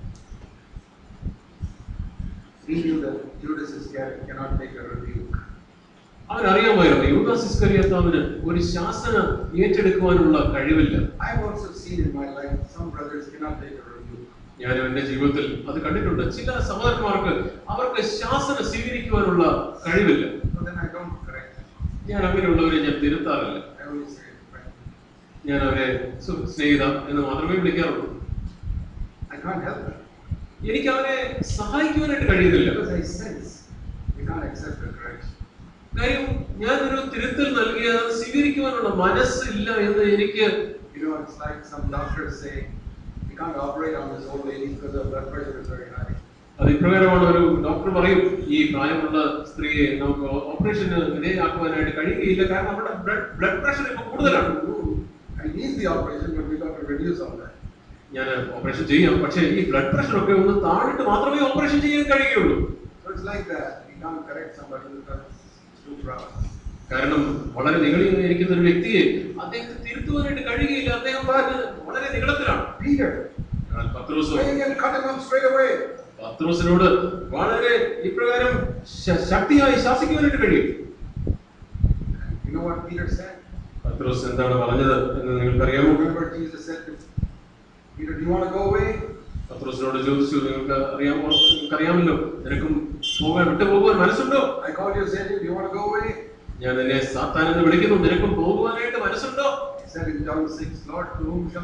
He knew that Judas Iscariot cannot take a rebuke. അവൻ അറിയാമായിരുന്നു യൂദാസ് ഇസ്കരിയോത്താവിന് ഒരു ശാസന ഏറ്റെടുക്കുവാനുള്ള കഴിവില്ല I've also seen in my life some brothers cannot take a rebuke. ഞാൻ എന്റെ ജീവിതത്തിൽ അത് കണ്ടിട്ടുണ്ട് ചില സഹോദരന്മാർക്ക് അവർക്ക് ശാസന സ്വീകരിക്കുവാനുള്ള കഴിവില്ല So then I don't correct them. ഞാൻ അങ്ങനെയുള്ളവരെ ഞാൻ തിരുത്താറില്ല I only say friend. ഞാൻ അവരെ സു- സ്നേഹിത എന്ന് മാത്രമേ വിളിക്കാറുള്ളൂ I can't help it. എനിക്ക് അവരെ സഹായിക്കുവാനായിട്ട് കഴിയുന്നില്ല Because I sense they can't accept the correction. കാര്യം ഞാനൊരു തിരുത്തൽ നൽകിയ അത് സ്വീകരിക്കുവാനുള്ള മനസ്സില്ല എന്ന് എനിക്ക് You know, it's like some doctors say, you can't operate on this old lady because her blood pressure is very high. അത് ഇപ്രകാരമാണ് ഒരു ഡോക്ടർ പറയും ഈ പ്രായമുള്ള സ്ത്രീയെ നമുക്ക് ഓപ്പറേഷന് വിധേയമാക്കുവാനായിട്ട് കഴിയുകയില്ല കാരണം നമ്മുടെ ബ്ലഡ് പ്രഷർ ഇപ്പൊ കൂടുതലാണ് I need the operation, but we got to reduce all that. ഞാൻ ഓപ്പറേഷൻ ചെയ്യാം പക്ഷേ ഈ ബ്ലഡ് പ്രഷർ ഒക്കെ ഒന്ന് താഴിട്ട് മാത്രമേ ഓപ്പറേഷൻ ചെയ്യാൻ കഴിയുകയുള്ളൂ So it's like that. We can't correct somebody because it's too proud. കാരണം വളരെ നികളിയിരിക്കുന്ന ഒരു വ്യക്തിയെ അദ്ദേഹത്തെ തിരുത്തുവാനായിട്ട് കഴിയുകയില്ല അദ്ദേഹം വളരെ- വളരെ നികളത്തിലാണ് Peter, എന്നാൽ പത്രോസ് why you can cut him off straight away? പത്രോസിനോട് വളരെ ഇപ്രകാരം ശ- ശക്തിയായി ശാസിക്കുവാനായിട്ട് കഴിയും You know what Peter said? പത്രോസ് എന്താണ് പറഞ്ഞത് എന്ന് നിങ്ങൾക്കറിയാമോ Remember Jesus said to Peter, do you want to go away? പത്രോസിനോട് ചോദിച്ചു നിങ്ങൾക്ക് അറിയാമോ നിങ്ങൾക്കറിയാമല്ലോ നിനക്കും പോകാൻ വിട്ടു പോകുവാൻ മനസ്സുണ്ടോ I called you Satan, do you want to go away? ഞാൻ നിന്നെ സാത്താൻ എന്ന് വിളിക്കുന്നു നിനക്കും പോകുവാനായിട്ട് മനസ്സുണ്ടോ He said in John 6, Lord, to whom shall I go?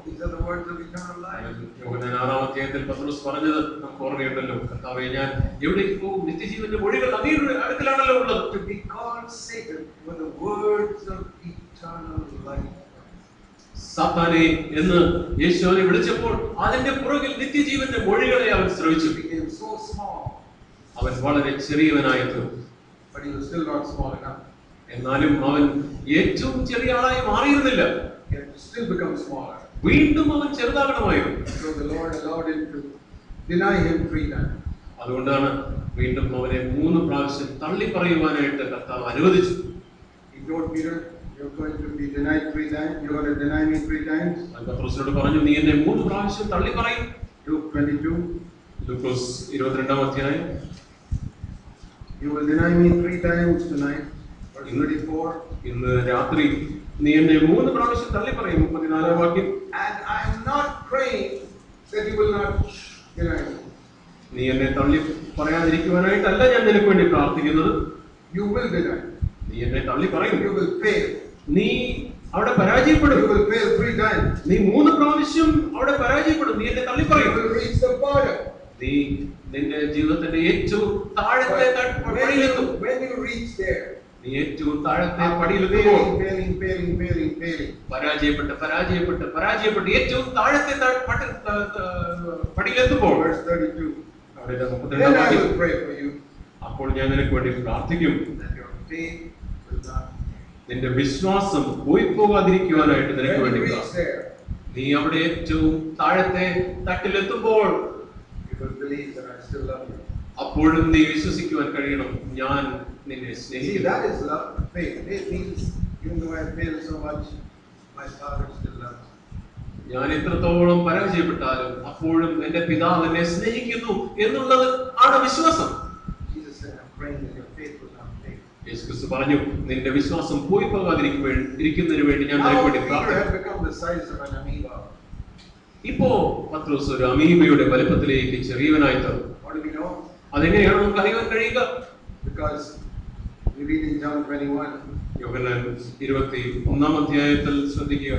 these are the words of eternal life. യോഹന്നാൻ ആറാം അധ്യായത്തിൽ പത്രോസ് പറഞ്ഞത് നമുക്ക് ഓർമ്മയുണ്ടല്ലോ കർത്താവെ ഞാൻ എവിടേക്ക് പോകും നിത്യജീവന്റെ മൊഴികൾ അങ്ങയുടെ അടുക്കലാണല്ലോ ഉള്ളത് To be called Satan were the words of eternal life. സാത്താനെ എന്ന് യേശു അവനെ വിളിച്ചപ്പോൾ അതിന്റെ പുറകിൽ നിത്യജീവന്റെ മൊഴികളെ അവൻ He ശ്രമിച്ചു became so small, അവൻ വളരെ ചെറിയവനായി തീർന്നു but he was still not small enough. എന്നാലും അവൻ ഏറ്റവും ചെറിയ ആളായി മാറിയിരുന്നില്ല He had to still become smaller. വീണ്ടും അവൻ ചെറുതാകണമായിരുന്നു So the Lord allowed him to deny him three times. അതുകൊണ്ടാണ് വീണ്ടും അവനെ മൂന്ന് പ്രാവശ്യം തള്ളി പറയുവാനായിട്ട് കർത്താവ് അനുവദിച്ചു He told Peter, You're going to be denied three times. You're going to deny me three times. അവൻ പത്രോസിനോട് പറഞ്ഞു നീ എന്നെ മൂന്ന് പ്രാവശ്യം തള്ളി പറയും Luke 22. ലൂക്കോസ് ഇരുപത്തിരണ്ടാം അധ്യായം You will deny me three times tonight. Verse 34. ഇന്ന് രാത്രി നീ എന്നെ മൂന്ന് പ്രാവശ്യം തള്ളി പറയും മുപ്പത്തിനാലാം വാക്യം And I'm not praying that you will not deny me. നീ എന്നെ തള്ളി പറയാതിരിക്കുവാനായിട്ടല്ല ഞാൻ നിനക്ക് വേണ്ടി പ്രാർത്ഥിക്കുന്നത് You will deny. നീ എന്നെ തള്ളി പറയും You will fail. നീ അവിടെ പരാജയപ്പെടും You will fail three times. നീ മൂന്ന് പ്രാവശ്യം അവിടെ പരാജയപ്പെടും നീ എന്നെ തള്ളി You പറയും will reach the bottom. നീ നിന്റെ ജീവിതത്തിന്റെ ഏറ്റവും താഴത്തെ But ത- when പടിയിലെത്തും you, when you reach there, നീ ഏറ്റവും താഴത്തെ after പടിയിലെത്തുമ്പോൾ failing, failing, failing, failing, failing, പരാജയപ്പെട്ട് പരാജയപ്പെട്ട് പരാജയപ്പെട്ട് ഏറ്റവും താഴത്തെ ത- പടി- ത- ത- പടിയിലെത്തുമ്പോൾ verse 32, അവിടെ then മുപ്പത്തിരണ്ടാം I വാക്യം will pray for you അപ്പോൾ ഞാൻ നിനക്ക് വേണ്ടി പ്രാർത്ഥിക്കും that your faith will not. നിന്റെ വിശ്വാസം പോയി പോകാതിരിക്കുവാനായിട്ട് നിനക്ക് When വേണ്ടി you reach പ്രാർത്ഥിക്കും. there, നീ അവിടെ ഏറ്റവും താഴത്തെ തട്ടിലെത്തുമ്പോൾ you will believe that I still love you. അപ്പോഴും നീ വിശ്വസിക്കുവാൻ കഴിയണം ഞാൻ നിന്നെ See, സ്നേഹിക്കുന്നു that is love, faith. Faith means, even though I fail so much, my Father still loves me. ഞാൻ എത്രത്തോളം പരാജയപ്പെട്ടാലും അപ്പോഴും എന്റെ പിതാവ് എന്നെ സ്നേഹിക്കുന്നു എന്നുള്ളത് ആണ് വിശ്വാസം Jesus said, I'm praying that your faith will not fail. യേശുക്രിസ്തു പറഞ്ഞു നിന്റെ വിശ്വാസം പോയി പോകാതിരിക്കുവാൻ ഇരിക്കുന്നതിന് വേണ്ടി ഞാൻ നിനക്ക് Now വേണ്ടി Peter പ്രാർത്ഥിക്കും had become the size of an amoeba. ഇപ്പോ പത്രോസ് ഒരു അമീബയുടെ വലുപ്പത്തിലേക്ക് ചെറിയവനായി തീർന്നു What do we know? അതെങ്ങനെയാണ് നമുക്ക് അറിയാൻ കഴിയുക Because we read in John 21, യോഹന്നാൻ ഇരുപത്തി ഒന്നാം അധ്യായത്തിൽ ശ്രദ്ധിക്കുക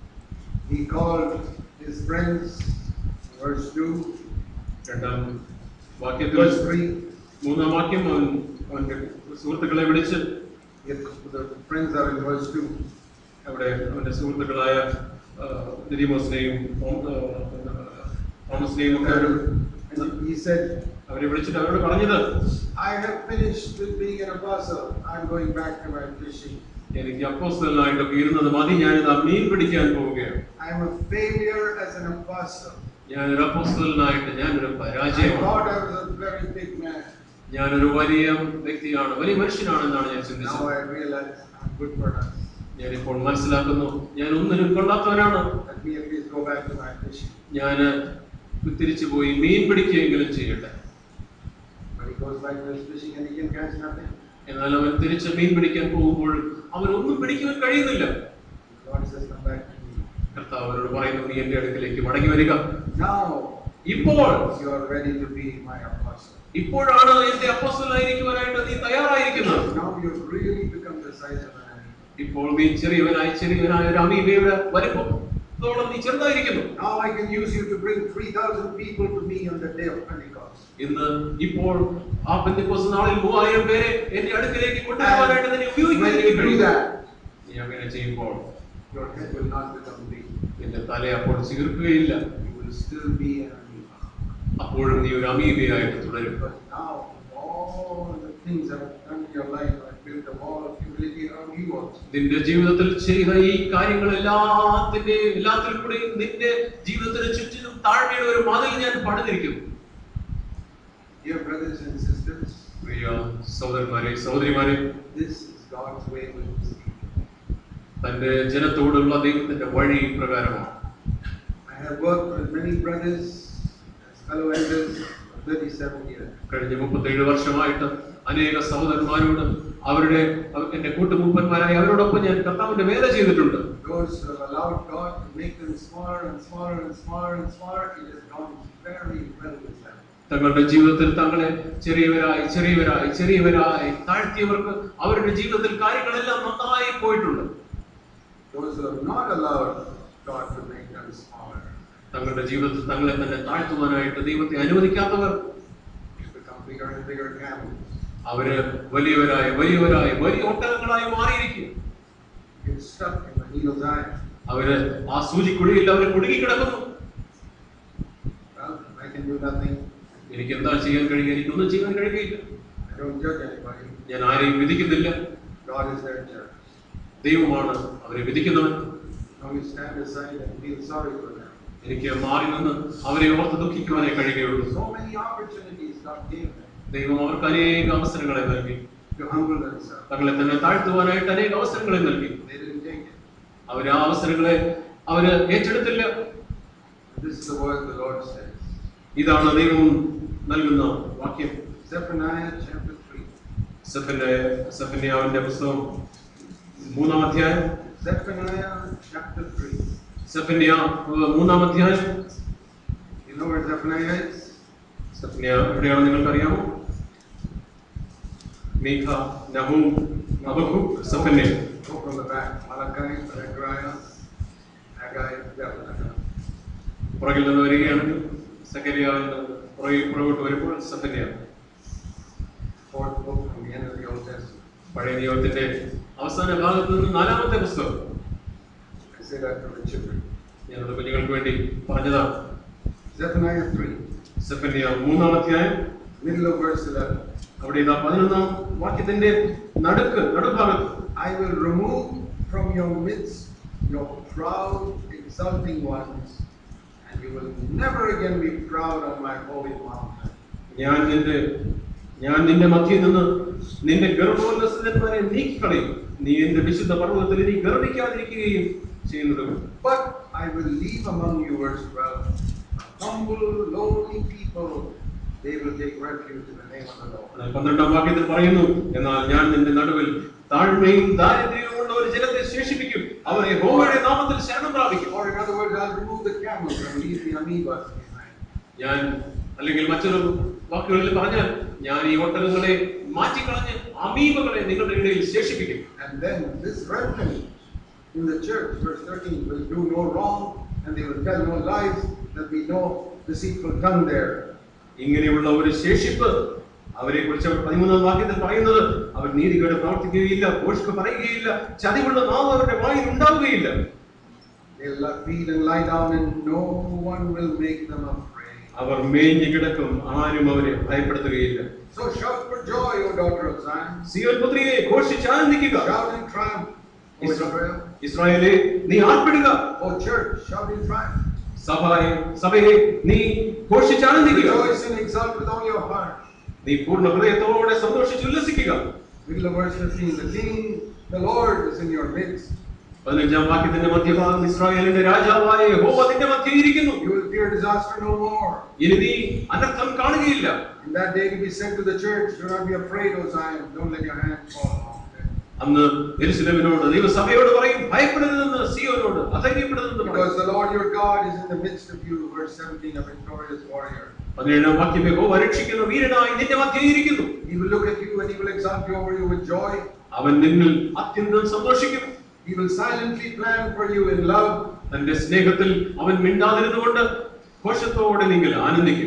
he called his friends, verse 2, രണ്ടാം വാക്യത്തിൽ verse 3, മൂന്നാം വാക്യം അവൻ അവന്റെ സുഹൃത്തുക്കളെ വിളിച്ച് Yes, the friends are in verse 2. അവിടെ അവന്റെ സുഹൃത്തുക്കളായ ആ, ദിദിമോസിനെയും തോം- ആ, തോമസിനെയും ഒക്കെ അവര് And he said, അവരെ വിളിച്ചിട്ട് അവരോട് പറഞ്ഞത് I have finished with being an apostle. I'm going back to my fishing. എനിക്ക് അപ്പോസ്റ്റലായിട്ടൊക്കെ ഇരുന്നത് മതി ഞാനിത് മീൻ പിടിക്കാൻ പോവുകയാണ് I'm a failure as an apostle. ഞാനൊരു അപ്പോസ്റ്റലായിട്ട് ഞാനൊരു I പരാജയമാണ് thought I was a very big man. ഞാനൊരു വലിയ വ്യക്തിയാണ് വലിയ മനുഷ്യനാണെന്നാണ് ഞാൻ Now ചിന്തിച്ചത് I realize I'm good for nothing. ഞാനിപ്പോൾ മനസ്സിലാക്കുന്നു ഞാൻ ഒന്നിനും കൊള്ളാത്തവനാണ് Let me at least go back to my fishing. ഞാൻ തിരിച്ചു പോയി മീൻ പിടിക്കുകയെങ്കിലും ചെയ്യട്ടെ But he goes back to his fishing and he can catch nothing. എന്നാൽ അവൻ തിരിച്ച് മീൻ പിടിക്കാൻ പോകുമ്പോൾ അവൻ ഒന്നും പിടിക്കുവാൻ കഴിയുന്നില്ല The Lord says, Come back to me. കർത്താവ് അവരോട് പറയുന്നു നീ എന്റെ അടുക്കിലേക്ക് മടങ്ങി വരിക Now ഇപ്പോൾ you are ready to be my apostle. ഇപ്പോഴാണ് എന്റെ അപ്പോസ്റ്റലായിരിക്കുവാനായിട്ട് നീ തയ്യാറായിരിക്കുന്നത് Now you've really become the size of an animal. ഇപ്പോൾ നീ ചെറിയവനായി ചെറിയവനായ ഒരു അമീബയുടെ വലിപ്പത്തോളം നീ ചെറുതായിരിക്കുന്നു Now I can use you to bring 3,000 people to me on the day of Pentecost. ഇന്ന് ഇപ്പോൾ ആ പെന്തിക്കോസ് നാളിൽ മൂവായിരം പേരെ എന്റെ അടുക്കിലേക്ക് കൊണ്ടുപോകാനായിട്ട് നിന്നെ ഉപയോഗിക്കാൻ When എനിക്ക് you do കഴിയും. that, നീ അങ്ങനെ ചെയ്യുമ്പോൾ your head will not become big. നിന്റെ തല അപ്പോൾ ചീർക്കുകയില്ല You will still be an amoeba. അപ്പോഴും നീ ഒരു അമീബയായിട്ട് തുടരും Because now, all the things I've done in your life, I've built a wall of humility around you also. നിന്റെ ജീവിതത്തിൽ ചെയ്ത ഈ കാര്യങ്ങൾ എല്ലാത്തിന്റെ എല്ലാത്തിലും കൂടി നിന്റെ ജീവിതത്തിന് ചുറ്റിനും താഴ്മയുടെ ഒരു മതിൽ ഞാൻ പണിതിരിക്കുന്നു Dear brothers and sisters, പ്രിയ സഹോദരന്മാരെ സഹോദരിമാരെ this is God's way with his people. തന്റെ ജനത്തോടുള്ള ദൈവത്തിന്റെ വഴി പ്രകാരമാണ് I have worked with many brothers as fellow elders for 37 years. കഴിഞ്ഞ മുപ്പത്തേഴ് വർഷമായിട്ട് അനേക സഹോദരന്മാരോട് അവരുടെ അവ- എന്റെ കൂട്ടുമൂപ്പന്മാരായ അവരോടൊപ്പം ഞാൻ കർത്താവിന്റെ വേല ചെയ്തിട്ടുണ്ട് Those who have allowed God to make them smaller and smaller and smaller and smaller, it has gone very well with them. തങ്ങളുടെ ജീവിതത്തിൽ തങ്ങളെ ചെറിയവരായി ചെറിയവരായി ചെറിയവരായി താഴ്ത്തിയവർക്ക് അവരുടെ ജീവിതത്തിൽ കാര്യങ്ങളെല്ലാം നന്നായി പോയിട്ടുണ്ട് Those who have not allowed God to make them smaller. തങ്ങളുടെ ജീവിതത്തിൽ തങ്ങളെ തന്നെ താഴ്ത്തുവാനായിട്ട് ദൈവത്തെ അനുവദിക്കാത്തവർ You become bigger and bigger camels. അവര് വലിയവരായി വലിയവരായി വലിയ ഒട്ടകങ്ങളായി മാറിയിരിക്കും Get stuck in the needle's eye. അവര് ആ സൂചിക്കുഴിയിൽ അവർ കുടുങ്ങിക്കിടക്കുന്നു Well, I can do nothing. എനിക്ക് എന്താ ചെയ്യാൻ കഴിയുക എനിക്കൊന്നും ചെയ്യാൻ കഴിയുകയില്ല I don't judge anybody. ഞാൻ ആരെയും വിധിക്കുന്നില്ല God is their judge. ദൈവമാണ് അവരെ വിധിക്കുന്നവൻ Only stand aside and feel sorry for them. എനിക്ക് മാറി നിന്ന് അവരെ ഓർത്ത് ദുഃഖിക്കുവാനേ കഴിയുകയുള്ളൂ So many opportunities God gave them ദൈവം അവർക്ക് അനേക അവസരങ്ങളെ നൽകി to humble themselves. തങ്ങളെ തന്നെ താഴ്ത്തുവാനായിട്ട് അനേക അവസരങ്ങളെ നൽകി They didn't take it. അവർ ആ അവസരങ്ങളെ അവര് ഏറ്റെടുത്തില്ല And this is the word the Lord says. ഇതാണ് ദൈവം നൽകുന്ന വാക്യം Zephaniah chapter 3. സെഫന്റെ സെഫന്യാവിന്റെ പുസ്തകം മൂന്നാം അധ്യായം Zephaniah chapter 3. സെഫന്യ മൂന്നാം അധ്യായം You know where Zephaniah is? സെഫന്യ എവിടെയാണ് നിങ്ങൾക്കറിയാമോ മീഖ Nahum ഹബഖൂക്ക് സെഫന്യ Go from the back. Malachi, Zechariah, Haggai, Zephaniah. പുറകിൽ നിന്ന് വരികയാണെങ്കിൽ സക്കരിയാവിൽ നിന്ന് പുറകിൽ പുറകോട്ട് വരുമ്പോൾ സെഫന്യ Fourth book from the end of the Old Testament. പഴയ നിയമത്തിന്റെ അവസാന ഭാഗത്ത് നിന്ന് നാലാമത്തെ പുസ്തകം I say that for the children. ഞങ്ങളുടെ കുഞ്ഞുങ്ങൾക്ക് വേണ്ടി പറഞ്ഞതാണ് Zephaniah 3, സെഫന്യ മൂന്നാം അധ്യായം middle of verse 11. അവിടെ ഇതാ പതിനൊന്നാം വാക്യത്തിന്റെ നടുക്ക് നടുഭാഗത്ത് I will remove from your midst your proud, exulting ones, and you will never again be proud on my holy mountain. ഞാൻ നിന്റെ ഞാൻ നിന്റെ മധ്യയിൽ നിന്ന് നിന്റെ ഗർഭോല്ലസിതന്മാരെ നീക്കിക്കളയും നീ എന്റെ വിശുദ്ധ പർവ്വതത്തിൽ ഇനി ഗർഭിക്കാതിരിക്കുകയും ചെയ്യുന്നത് But I will leave among you, verse 12, a humble, lowly people. They will take refuge in the name of the Lord. എന്നാൽ പന്ത്രണ്ടാം വാക്യത്തിൽ പറയുന്നു എന്നാൽ ഞാൻ നിന്റെ നടുവിൽ താഴ്മയും ദാരിദ്ര്യവുമുള്ള ഒരു ജനത്തെ ശേഷിപ്പിക്കും അവർ യഹോവയുടെ നാമത്തിൽ ശരണം പ്രാപിക്കും Or in other words, I'll remove the camels and leave the amoebas behind. ഞാൻ അല്ലെങ്കിൽ മറ്റൊരു വാക്കുകളിൽ പറഞ്ഞാൽ ഞാൻ ഈ ഒട്ടകങ്ങളെ മാറ്റിക്കളഞ്ഞ് അമീബകളെ നിങ്ങളുടെ ഇടയിൽ ശേഷിപ്പിക്കും And then this remnant in the church, verse 13, will do no wrong and they will tell no lies. There'll be no deceitful tongue there. ഇങ്ങനെയുള്ള ഒരു ശേഷിപ്പ് അവരെ കുറിച്ച് പതിമൂന്നാം വാക്യത്തിൽ പറയുന്നത് അവർ നീതികേട് പ്രവർത്തിക്കുകയില്ല ഭോഷ്ക്ക് പറയുകയില്ല ചതിവുള്ള നാവ് അവരുടെ വായിൽ ഉണ്ടാവുകയില്ല They'll lie- feed and lie down and no one will make them afraid. അവർ മേഞ്ഞു കിടക്കും ആരും അവരെ ഭയപ്പെടുത്തുകയില്ല So shout for joy, O daughter of Zion. Zion പുത്രിയെ ഘോഷിച്ച് ആനന്ദിക്കുക Shout in triumph, O Israel. ഇസ്രായേലെ നീ ആർപ്പിടുക O church, shout in triumph. സഭയെ സഭയെ നീ ഘോഷിച്ച് ആനന്ദിക്കുക Rejoice and exult with all your heart. നീ പൂർണ്ണ ഹൃദയത്തോടെ സന്തോഷിച്ച് ഉല്ലസിക്കുക Middle of verse 15, the King, the Lord is in your midst. പതിനഞ്ചാം വാക്യത്തിന്റെ മധ്യഭാഗം ഇസ്രായേലിന്റെ രാജാവായ യഹോവ നിന്റെ മധ്യേ ഇരിക്കുന്നു You will fear disaster no more. ഇനി നീ അനർത്ഥം കാണുകയില്ല In that day to be said to the church, do not be afraid, O Zion, don't let your hand fall off. അന്ന് യെരുശലേമിനോട് ദൈവസഭയോട് പറയും ഭയപ്പെടരുതെന്ന് സിയോനോട് അധൈര്യപ്പെടരുതെന്ന് Because പറയും the Lord your God is in the midst of you, verse 17, a victorious warrior. പതിനേഴാം വാക്യം യഹോവ രക്ഷിക്കുന്ന വീരനായി നിന്റെ മധ്യേ ഇരിക്കുന്നു He will look at you and he will exalt you over you with joy. അവൻ നിന്നിൽ അത്യന്തം സന്തോഷിക്കും He will silently plan for you in love. തന്റെ സ്നേഹത്തിൽ അവൻ മിണ്ടാതിരുന്നുകൊണ്ട് ഘോഷത്തോടെ നിങ്ങൾ ആനന്ദിക്കും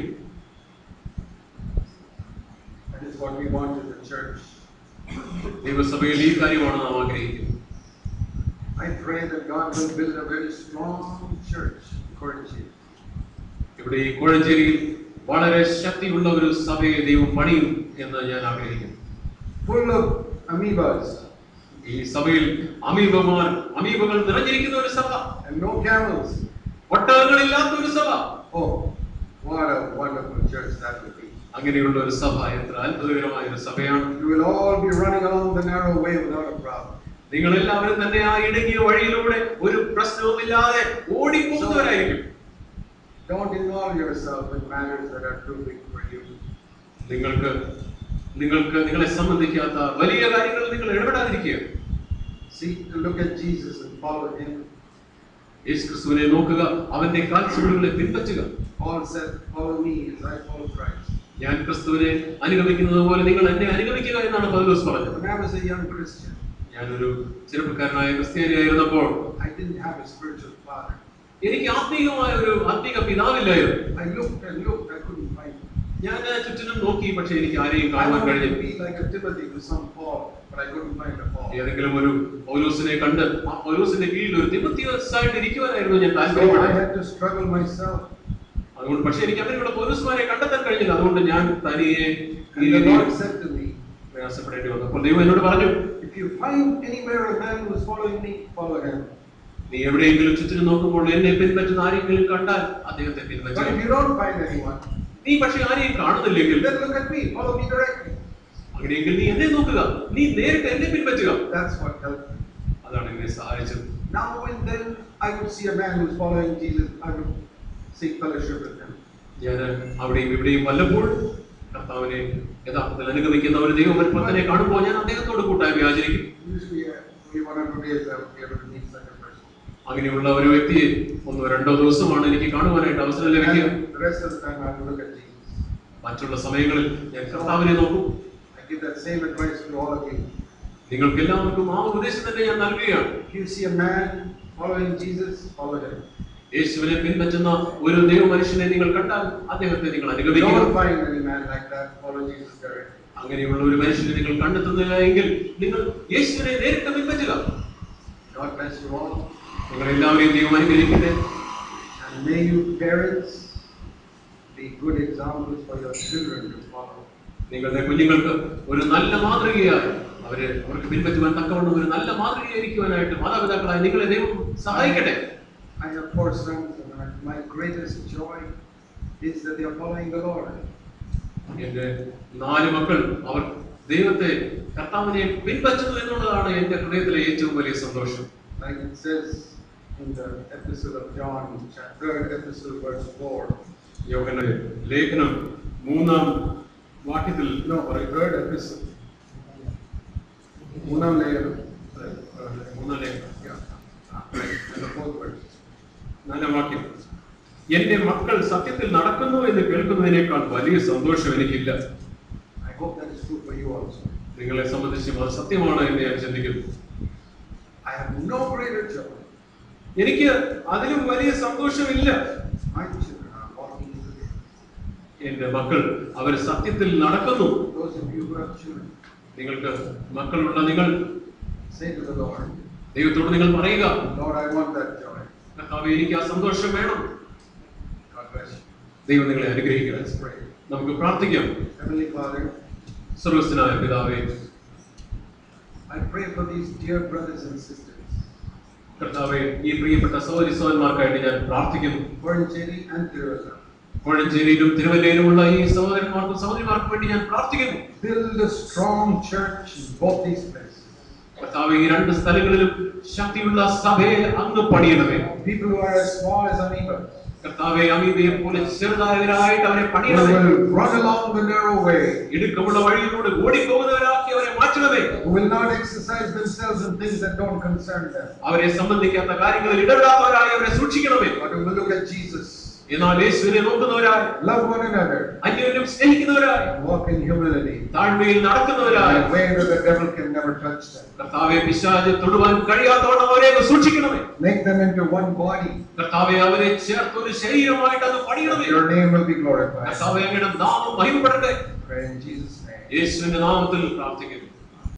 That is what we want in the church. ദൈവസഭയിൽ ഈ കാര്യമാണ് നാം ആഗ്രഹിക്കുന്നത് I pray that God will build a very strong church, Koranchi. ഇവിടെ ഈ കോഴഞ്ചേരിയിൽ വളരെ ശക്തിയുള്ള ഒരു സഭയെ ദൈവം പണിയും എന്ന് ഞാൻ ആഗ്രഹിക്കുന്നു full of amoebas ഈ സഭയിൽ അമീബമാർ അമീബകൾ നിറഞ്ഞിരിക്കുന്ന ഒരു സഭ and no camels. ഒട്ടകങ്ങളില്ലാത്ത ഒരു സഭ Oh, what a wonderful church that would be. അങ്ങനെയുള്ള ഒരു സഭ എത്ര അത്ഭുതകരമായ ഒരു സഭയാണ് You will all be running along the narrow way without a problem. നിങ്ങൾ എല്ലാവരും തന്നെ ആ ഇടുങ്ങിയ വഴിയിലൂടെ ഒരു പ്രശ്നവുമില്ലാതെ ഓടിപ്പോകുന്നവരായിരിക്കും Don't involve yourself in matters that are too big for you. നിങ്ങൾക്ക് നിങ്ങൾക്ക് നിങ്ങളെ സംബന്ധിക്കാത്ത വലിയ കാര്യങ്ങൾ നിങ്ങൾ ഇടപെടാതിരിക്കുക Seek to look at Jesus and follow him. യേശു ക്രിസ്തുവിനെ നോക്കുക അവന്റെ കാൽച്ചുവടുകളെ പിൻപറ്റുക Paul said, Follow me as I follow Christ. ഞാൻ ക്രിസ്തുവിനെ അനുഗമിക്കുന്നത് പോലെ നിങ്ങൾ എന്നെ അനുഗമിക്കുക എന്നാണ് പൗലോസ് പറഞ്ഞത് When I was a young Christian, ഞാനൊരു ചെറുപ്പക്കാരനായ ക്രിസ്ത്യാനിയായിരുന്നപ്പോൾ I didn't have a spiritual father. എനിക്ക് ആത്മീയമായ ഒരു ആത്മീക പിതാവില്ലായിരുന്നു I looked and looked, I couldn't find him. ഞാൻ ചുറ്റിനും നോക്കി പക്ഷെ എനിക്ക് ആരെയും I കാണാൻ wanted കഴിഞ്ഞില്ല to be like a Timothy to some Paul, but I couldn't find a Paul. ഏതെങ്കിലും ഒരു പൗലോസിനെ കണ്ട് ആ പൗലോസിന്റെ കീഴിൽ ഒരു തിമത്തിയോസായിട്ട് ഇരിക്കുവാനായിരുന്നു ഞാൻ So I താല്പര്യപ്പെട്ടത് had to struggle myself. അതുകൊണ്ട് പക്ഷെ എനിക്ക് അങ്ങനെയുള്ള പൗലോസുമാരെ കണ്ടെത്താൻ കഴിഞ്ഞില്ല അതുകൊണ്ട് ഞാൻ തനിയെ ഈ And the രീതിയിൽ Lord said to me, പ്രയാസപ്പെടേണ്ടി വന്നു അപ്പോൾ ദൈവം എന്നോട് പറഞ്ഞു If you find anywhere a man who is following me, follow him. നീ എവിടെയെങ്കിലും ചുറ്റിനും നോക്കുമ്പോൾ എന്നെ പിൻപറ്റുന്ന ആരെങ്കിലും കണ്ടാൽ അദ്ദേഹത്തെ But പിൻപറ്റുക if you don't find anyone, നീ പക്ഷെ ആരെയും കാണുന്നില്ലെങ്കിൽ then look at me, follow me directly. അങ്ങനെയെങ്കിൽ നീ എന്നെ നോക്കുക നീ നേരിട്ട് എന്നെ പിൻപറ്റുക That's what helped me. അതാണ് എന്നെ സഹായിച്ചത് Now and then I would see a man who's following Jesus, I would seek fellowship with him. ഞാൻ അവിടെയും ഇവിടെയും വല്ലപ്പോഴും കർത്താവിനെ യഥാർത്ഥത്തിൽ അനുഗമിക്കുന്ന ഒരു ദൈവമൽപ്പത്തിനെ കാണുമ്പോൾ ഞാൻ അദ്ദേഹത്തോട് കൂട്ടായ്മ ആചരിക്കും Usually, uh, only one or two days I would be able to meet such a person. അങ്ങനെയുള്ള ഒരു വ്യക്തിയെ ഒന്നോ രണ്ടോ ദിവസമാണ് എനിക്ക് കാണുവാനായിട്ട് അവസരം ലഭിക്കുക And the rest of the time I would look at Jesus. മറ്റുള്ള സമയങ്ങളിൽ ഞാൻ കർത്താവിനെ നോക്കും I give that same advice to all of you. നിങ്ങൾക്ക് എല്ലാവർക്കും ആ ഉപദേശം തന്നെ ഞാൻ നൽകുകയാണ് If you see a man following Jesus, follow him. യേശുവിനെ പിൻപറ്റുന്ന ഒരു ദൈവ മനുഷ്യനെ നിങ്ങൾ കണ്ടാൽ അദ്ദേഹത്തെ നിങ്ങൾ അനുഗമിക്കുക Don't find any man like that, follow Jesus directly. അങ്ങനെയുള്ള ഒരു മനുഷ്യനെ നിങ്ങൾ കണ്ടെത്തുന്നില്ല എങ്കിൽ നിങ്ങൾ യേശുവിനെ നേരിട്ട് പിൻപറ്റുക God bless you all. നിങ്ങൾ എല്ലാവരെയും ദൈവം അനുഗ്രഹിക്കട്ടെ And may you parents be good examples for your children to follow. നിങ്ങളുടെ കുഞ്ഞുങ്ങൾക്ക് ഒരു നല്ല മാതൃകയായി അവരെ അവർക്ക് പിൻപറ്റുവാൻ തക്കവണ്ണം ഒരു നല്ല മാതൃകയായിരിക്കുവാനായിട്ട് മാതാപിതാക്കളായി നിങ്ങളെ ദൈവം സഹായിക്കട്ടെ I have four sons, and my, my greatest joy is that they are following the Lord. എന്റെ നാല് മക്കൾ അവർ ദൈവത്തെ കർത്താവിനെ പിൻപറ്റുന്നു എന്നുള്ളതാണ് എന്റെ ഹൃദയത്തിലെ ഏറ്റവും വലിയ സന്തോഷം Like it says in the epistle of John, chapter third epistle, verse four. യോഗന്റെ ലേഖനം മൂന്നാം വാക്യത്തിൽ No, or third epistle. Munam Leyanam. മൂന്നാം ലേഖനം Yeah. And the fourth verse. നാലാം വാക്യം എന്റെ മക്കൾ സത്യത്തിൽ നടക്കുന്നു എന്ന് കേൾക്കുന്നതിനേക്കാൾ വലിയ സന്തോഷം എനിക്കില്ല I hope that is true for you also. നിങ്ങളെ സംബന്ധിച്ചും അത് സത്യമാണ് എന്ന് ഞാൻ ചിന്തിക്കുന്നു I have no greater joy. എനിക്ക് അതിലും വലിയ സന്തോഷമില്ല My children are walking in the way. എന്റെ മക്കൾ അവർ സത്യത്തിൽ നടക്കുന്നു Those of you who have children, നിങ്ങൾക്ക് മക്കളുള്ള നിങ്ങൾ say to the Lord, ദൈവത്തോട് നിങ്ങൾ പറയുക Lord, I want that joy. കർത്താവേ എനിക്ക് ആ സന്തോഷം വേണം God bless you. ദൈവം നിങ്ങളെ അനുഗ്രഹിക്കണം Let's pray. നമുക്ക് പ്രാർത്ഥിക്കാം Heavenly Father, സർവസ്വനായ പിതാവേ I pray for these dear brothers and sisters, കർത്താവെ ഈ പ്രിയപ്പെട്ട സഹോദരി സഹോദരന്മാർക്കായിട്ട് ഞാൻ പ്രാർത്ഥിക്കുന്നു Porancheri and Tiruvalla. കോഴഞ്ചേരിയിലും തിരുവല്ലയിലുമുള്ള ഈ സഹോദരന്മാർക്കും സഹോദരിമാർക്കും വേണ്ടി ഞാൻ പ്രാർത്ഥിക്കുന്നു Build a strong church in both these places. കർത്താവ് ഈ രണ്ട് സ്ഥലങ്ങളിലും ശക്തിയുള്ള സഭയെ അങ്ങ് പണിയണമേ People who are as small as amoebas, കർത്താവെ അമീബയെ പോലെ ചെറുതായവരായിട്ട് അവരെ who പണിയണമേ will run along the narrow way, ഇടുക്കമുള്ള വഴിയിലൂടെ ഓടിപ്പോകുന്നവരാക്കി അവരെ മാറ്റണമേ who will not exercise themselves in things that don't concern them, അവരെ സംബന്ധിക്കാത്ത കാര്യങ്ങളിൽ ഇടപെടാത്തവരായി അവരെ സൂക്ഷിക്കണമേ but who will look at Jesus, എന്നാൽ യേശുവിനെ നോക്കുന്നവരായി love one another, അന്യോന്യം സ്നേഹിക്കുന്നവരായി and walk in humility, താഴ്മയിൽ നടക്കുന്നവരായി in a way that the devil can never touch them. കർത്താവെ പിശാച് തൊടുവാൻ കഴിയാത്തവണ്ണം അവരെ അങ്ങ് സൂക്ഷിക്കണമേ Make them into one body. കർത്താവെ അവരെ ചേർത്ത് ഒരു ശരീരമായിട്ട് അങ്ങ് പണിയണമേ Your name will be glorified. കർത്താവെ അങ്ങയുടെ നാമം മഹിമപ്പെടട്ടെ Pray in Jesus' name. യേശുവിന്റെ നാമത്തിൽ പ്രാർത്ഥിക്കുന്നു